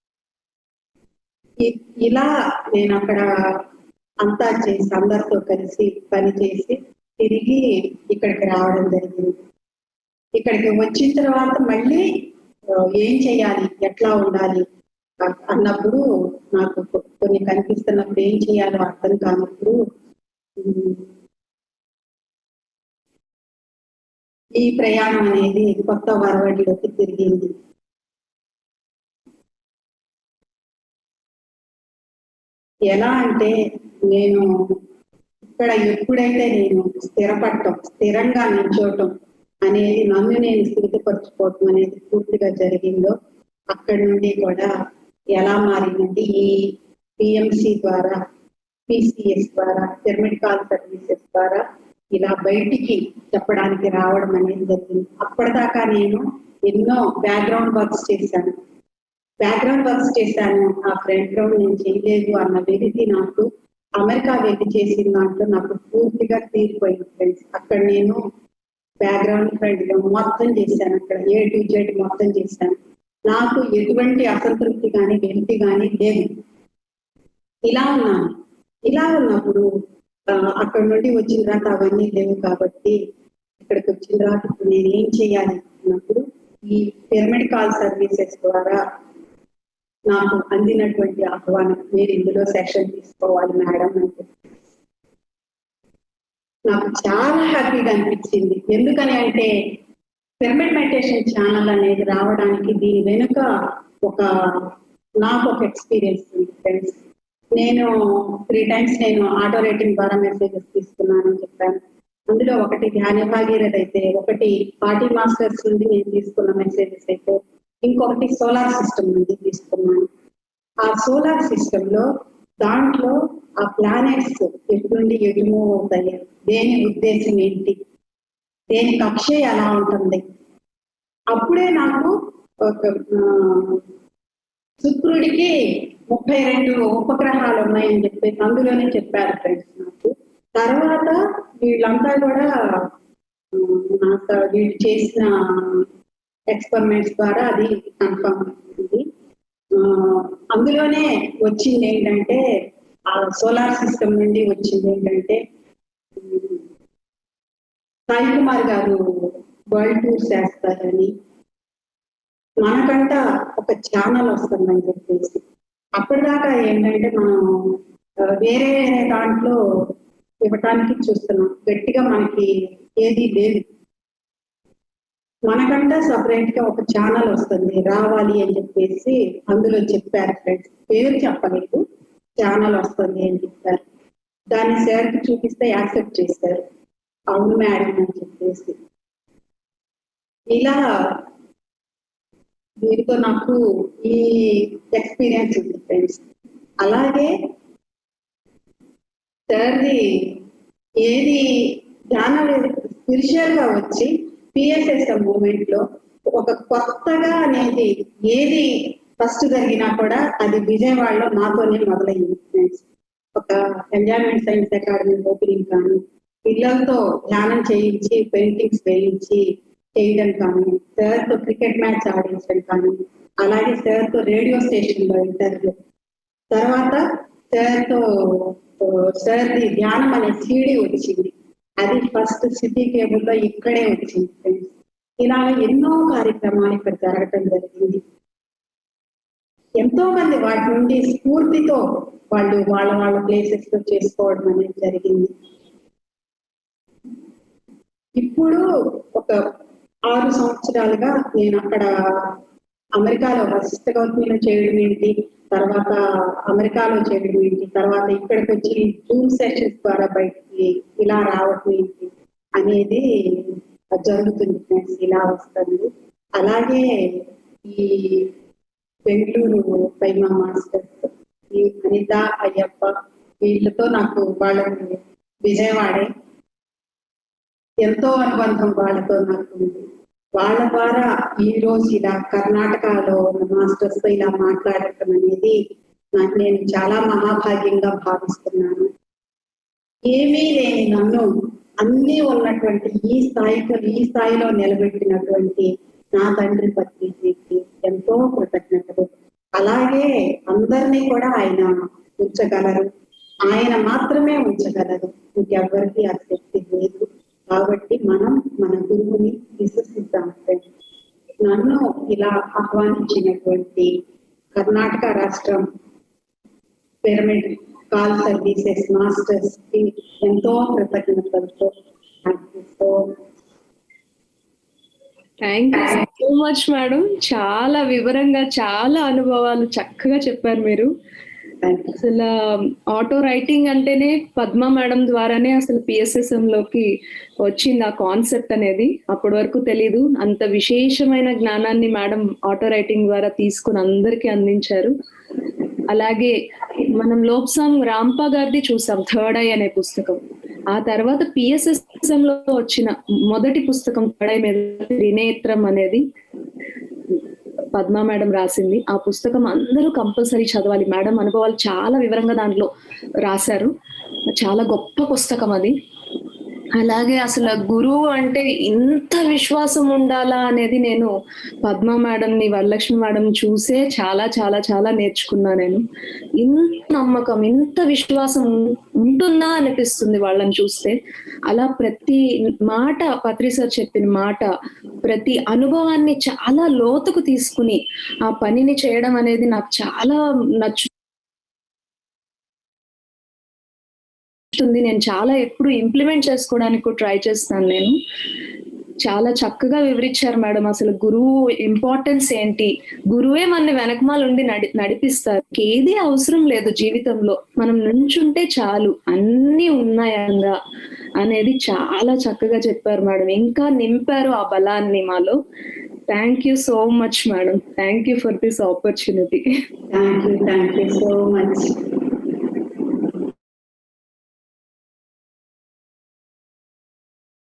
ఇ- ఇలా నేను అక్కడ అంతా చేసి అందరితో కలిసి పని చేసి తిరిగి ఇక్కడికి రావడం జరిగింది ఇక్కడికి వచ్చిన తర్వాత మళ్ళీ ఆ, ఏం చేయాలి ఎట్లా ఉండాలి అ- అన్నప్పుడు నాకు కొ- కొన్ని కనిపిస్తున్నప్పుడు ఏం చేయాలో అర్థం కానప్పుడు ఉమ్, ఈ ప్రయాణం అనేది కొత్త వరవడిలోకి తిరిగింది ఎలా అంటే నేను ఇక్కడ ఎప్పుడైతే నేను స్థిరపడటం స్థిరంగా నిల్చోవటం అనేది నన్ను నేను స్థిరపరచుకోవటం అనేది పూర్తిగా జరిగిందో అక్కడి నుండి కూడా ఎలా మారిందంటే ఈ పిఎంసి ద్వారా పిసిఎస్ ద్వారా పిరమిడ్ కాల్ సర్వీసెస్ ద్వారా ఇలా బయటికి చెప్పడానికి రావడం అనేది జరిగింది అప్పటిదాకా నేను ఎన్నో బ్యాక్గ్రౌండ్ వర్క్స్ చేశాను బ్యాక్గ్రౌండ్ వర్క్స్ చేశాను ఆ ఫ్రంట్ గ్రౌండ్ నేను చేయలేదు అన్న వెలితి నాకు అమెరికా వెళ్ళి చేసిన దాంట్లో నాకు పూర్తిగా తీరిపోయింది ఫ్రెండ్స్ అక్కడ నేను బ్యాక్గ్రౌండ్ ఫ్రంట్ గ్రౌండ్ మొత్తం చేశాను అక్కడ ఏ టు జెడ్ మొత్తం చేశాను నాకు ఎటువంటి అసంతృప్తి కానీ వెలితి కానీ లేదు ఇలా ఉన్నాను ఇలా ఉన్నప్పుడు ఆ, అక్కడ నుండి వచ్చిన తర్వాత అవన్నీ లేవు కాబట్టి ఇక్కడికి వచ్చిన తర్వాత ఇప్పుడు నేను ఏం చేయాలి అన్నప్పుడు ఈ పిరమిడ్ కాల్ సర్వీసెస్ ద్వారా నాకు అందినటువంటి ఆహ్వానం మీరు ఇందులో సెషన్ తీసుకోవాలి మేడం అని చెప్పి. నాకు చాలా హ్యాపీగా అనిపించింది ఎందుకని అంటే పిరమిడ్ మెడిటేషన్ ఛానల్ అనేది రావడానికి దీని వెనుక ఒక నాకు ఒక ఎక్స్పీరియన్స్ ఉంది ఫ్రెండ్స్ నేను త్రీ టైమ్స్ నేను ఆటో రేటింగ్ ద్వారా మెసేజెస్ తీసుకున్నానని చెప్పాను అందులో ఒకటి ధ్యాన భాగీరథ అయితే ఒకటి పార్టీ మాస్టర్స్ నుండి నేను తీసుకున్న మెసేజెస్ అయితే ఇంకొకటి సోలార్ సిస్టమ్ నుండి తీసుకున్నాను ఆ సోలార్ సిస్టమ్ లో దాంట్లో ఆ ప్లానెట్స్ ఎటు నుండి ఎటు మూవ్ అవుతాయి దేని ఉద్దేశం ఏంటి దేని కక్ష ఎలా ఉంటుంది అప్పుడే నాకు ఒక ఆ, శుక్రుడికి ముప్పై రెండు ఉపగ్రహాలు ఉన్నాయని చెప్పేసి అందులోనే చెప్పారు ఫ్రెండ్స్ నాకు తర్వాత వీళ్ళంతా కూడా ఉమ్, నాకు వీళ్ళు చేసిన ఎక్స్పెరిమెంట్స్ ద్వారా అది కన్ఫర్మ్ అయింది ఆ, అందులోనే వచ్చింది ఏంటంటే ఆ సోలార్ సిస్టమ్ నుండి వచ్చింది ఏంటంటే ఉమ్, సాయి కుమార్ గారు వరల్డ్ టూర్స్ చేస్తారని మనకంట ఒక ఛానల్ వస్తుందని చెప్పేసి అప్పటిదాకా ఏంటంటే మనం ఆ, వేరే వేరే దాంట్లో ఇవ్వటానికి చూస్తున్నాం గట్టిగా మనకి ఏది లేదు మనకంట సపరేట్ గా ఒక ఛానల్ వస్తుంది రావాలి అని చెప్పేసి అందులో చెప్పారు ఫ్రెండ్స్ పేరు చెప్పలేదు ఛానల్ వస్తుంది అని చెప్పారు దాన్ని సార్ కి చూపిస్తే యాక్సెప్ట్ చేశారు అవును మేడం అని చెప్పేసి ఇలా వీరితో నాకు ఈ ఎక్స్పీరియన్స్ ఉంది ఫ్రెండ్స్ అలాగే థర్డ్ది ఏది ధ్యానం స్పిరిచువల్ గా వచ్చి పిఎస్ఎస్ మూమెంట్ లో ఒక కొత్తగా అనేది ఏది ఫస్ట్ జరిగినా కూడా అది విజయవాడలో నాతోనే మొదలైంది ఫ్రెండ్స్ ఒక ఎంజాయ్మెంట్ సైన్స్ అకాడమీ ఓపెనింగ్ కానీ పిల్లలతో ధ్యానం చేయించి పెయింటింగ్స్ వేయించి చేయడం కానీ సార్ తో క్రికెట్ మ్యాచ్ ఆడించడం కానీ అలాగే సార్ తో రేడియో స్టేషన్ లో ఇంటర్వ్యూ తర్వాత సార్ తో సార్ ది ధ్యానం అనే సీడీ వచ్చింది అది ఫస్ట్ సిటీ కేబుల్ లో ఇక్కడే వచ్చింది ఫ్రెండ్స్ ఇలా ఎన్నో కార్యక్రమాలు ఇక్కడ జరగటం జరిగింది ఎంతో మంది వాటి నుండి స్ఫూర్తితో వాళ్ళు వాళ్ళ వాళ్ళ ప్లేసెస్ లో చేసుకోవడం అనేది జరిగింది ఇప్పుడు ఒక ఆరు సంవత్సరాలుగా నేను అక్కడ అమెరికాలో వశిష్ట గౌతమిలో చేయడం ఏంటి తర్వాత అమెరికాలో చేయడం ఏంటి తర్వాత ఇక్కడికి వచ్చి జూమ్ సెషన్స్ ద్వారా బయటికి ఇలా రావటం ఏంటి అనేది జరుగుతుంది ఫ్రెండ్స్ ఇలా వస్తుంది అలాగే ఈ బెంగళూరు పైమా మాస్టర్స్ ఈ అనిత అయ్యప్ప వీళ్ళతో నాకు వాళ్ళ విజయవాడే ఎంతో అనుబంధం వాళ్ళతో నాకు ఉంది వాళ్ళ ద్వారా ఈ రోజు ఇలా కర్ణాటకలో ఉన్న మాస్టర్స్ తో ఇలా మాట్లాడటం అనేది నాకు నేను చాలా మహాభాగ్యంగా భావిస్తున్నాను ఏమీ లేని నన్ను అన్ని ఉన్నటువంటి ఈ స్థాయితో ఈ స్థాయిలో నిలబెట్టినటువంటి నా తండ్రి పత్రికకి ఎంతో కృతజ్ఞతలు అలాగే అందరినీ కూడా ఆయన ఉంచగలరు ఆయన మాత్రమే ఉంచగలరు ఇంకెవ్వరికి ఆ శక్తి లేదు కాబట్టి మనం మన గురువుని విశ్వసిద్దాం friends. నన్ను ఇలా ఆహ్వానించినటువంటి కర్ణాటక రాష్ట్రం పిరమిడ్ కాల్ సర్వీసెస్ మాస్టర్స్ కి ఎంతో కృతజ్ఞతలతో thank you so
thank you so much madam చాలా వివరంగా చాలా అనుభవాలు చక్కగా చెప్పారు మీరు
థ్యాంక్ యూ
అసలు ఆటో రైటింగ్ అంటేనే పద్మ మేడం ద్వారానే అసలు పిఎస్ఎస్ఎం లోకి వచ్చింది ఆ కాన్సెప్ట్ అనేది అప్పటి వరకు తెలీదు అంత విశేషమైన జ్ఞానాన్ని మేడం ఆటో రైటింగ్ ద్వారా తీసుకుని అందరికీ అందించారు అలాగే మనం లోప్సాంగ్ రాంపా గారిది చూసాం థర్డ్ ఐ అనే పుస్తకం ఆ తర్వాత పిఎస్ఎస్ఎం లో వచ్చిన మొదటి పుస్తకం థర్డ్ ఐ మీద త్రినేత్రం అనేది పద్మ మేడం రాసింది ఆ పుస్తకం అందరూ కంపల్సరీ చదవాలి మేడం అనుభవాలు చాలా వివరంగా దాంట్లో రాశారు చాలా గొప్ప పుస్తకం అది అలాగే అసలు గురువు అంటే ఇంత విశ్వాసం ఉండాలా అనేది నేను పద్మ మేడంని వరలక్ష్మి మేడం చూసే చాలా చాలా చాలా నేర్చుకున్నా నేను ఇంత నమ్మకం ఇంత విశ్వాసం ఉంటుందా అనిపిస్తుంది వాళ్ళని చూస్తే అలా ప్రతి మాట పత్రి సార్ చెప్పిన మాట ప్రతి అనుభవాన్ని చాలా లోతుకు తీసుకుని ఆ పనిని చేయడం అనేది నాకు చాలా నచ్చు నచ్చుతుంది నేను చాలా ఎప్పుడు ఇంప్లిమెంట్ చేసుకోవడానికి ట్రై చేస్తాను నేను చాలా చక్కగా వివరించారు మేడం అసలు గురువు ఇంపార్టెన్స్ ఏంటి గురువే మన వెనకమాల ఉండి నడి నడిపిస్తారు ఏది అవసరం లేదు జీవితంలో మనం నుంచుంటే చాలు అన్ని ఉన్నాయంగా అనేది చాలా చక్కగా చెప్పారు మేడం ఇంకా నింపారు ఆ బలాన్ని మాలో thank you so much madam thank you for this opportunity
thank you thank you so much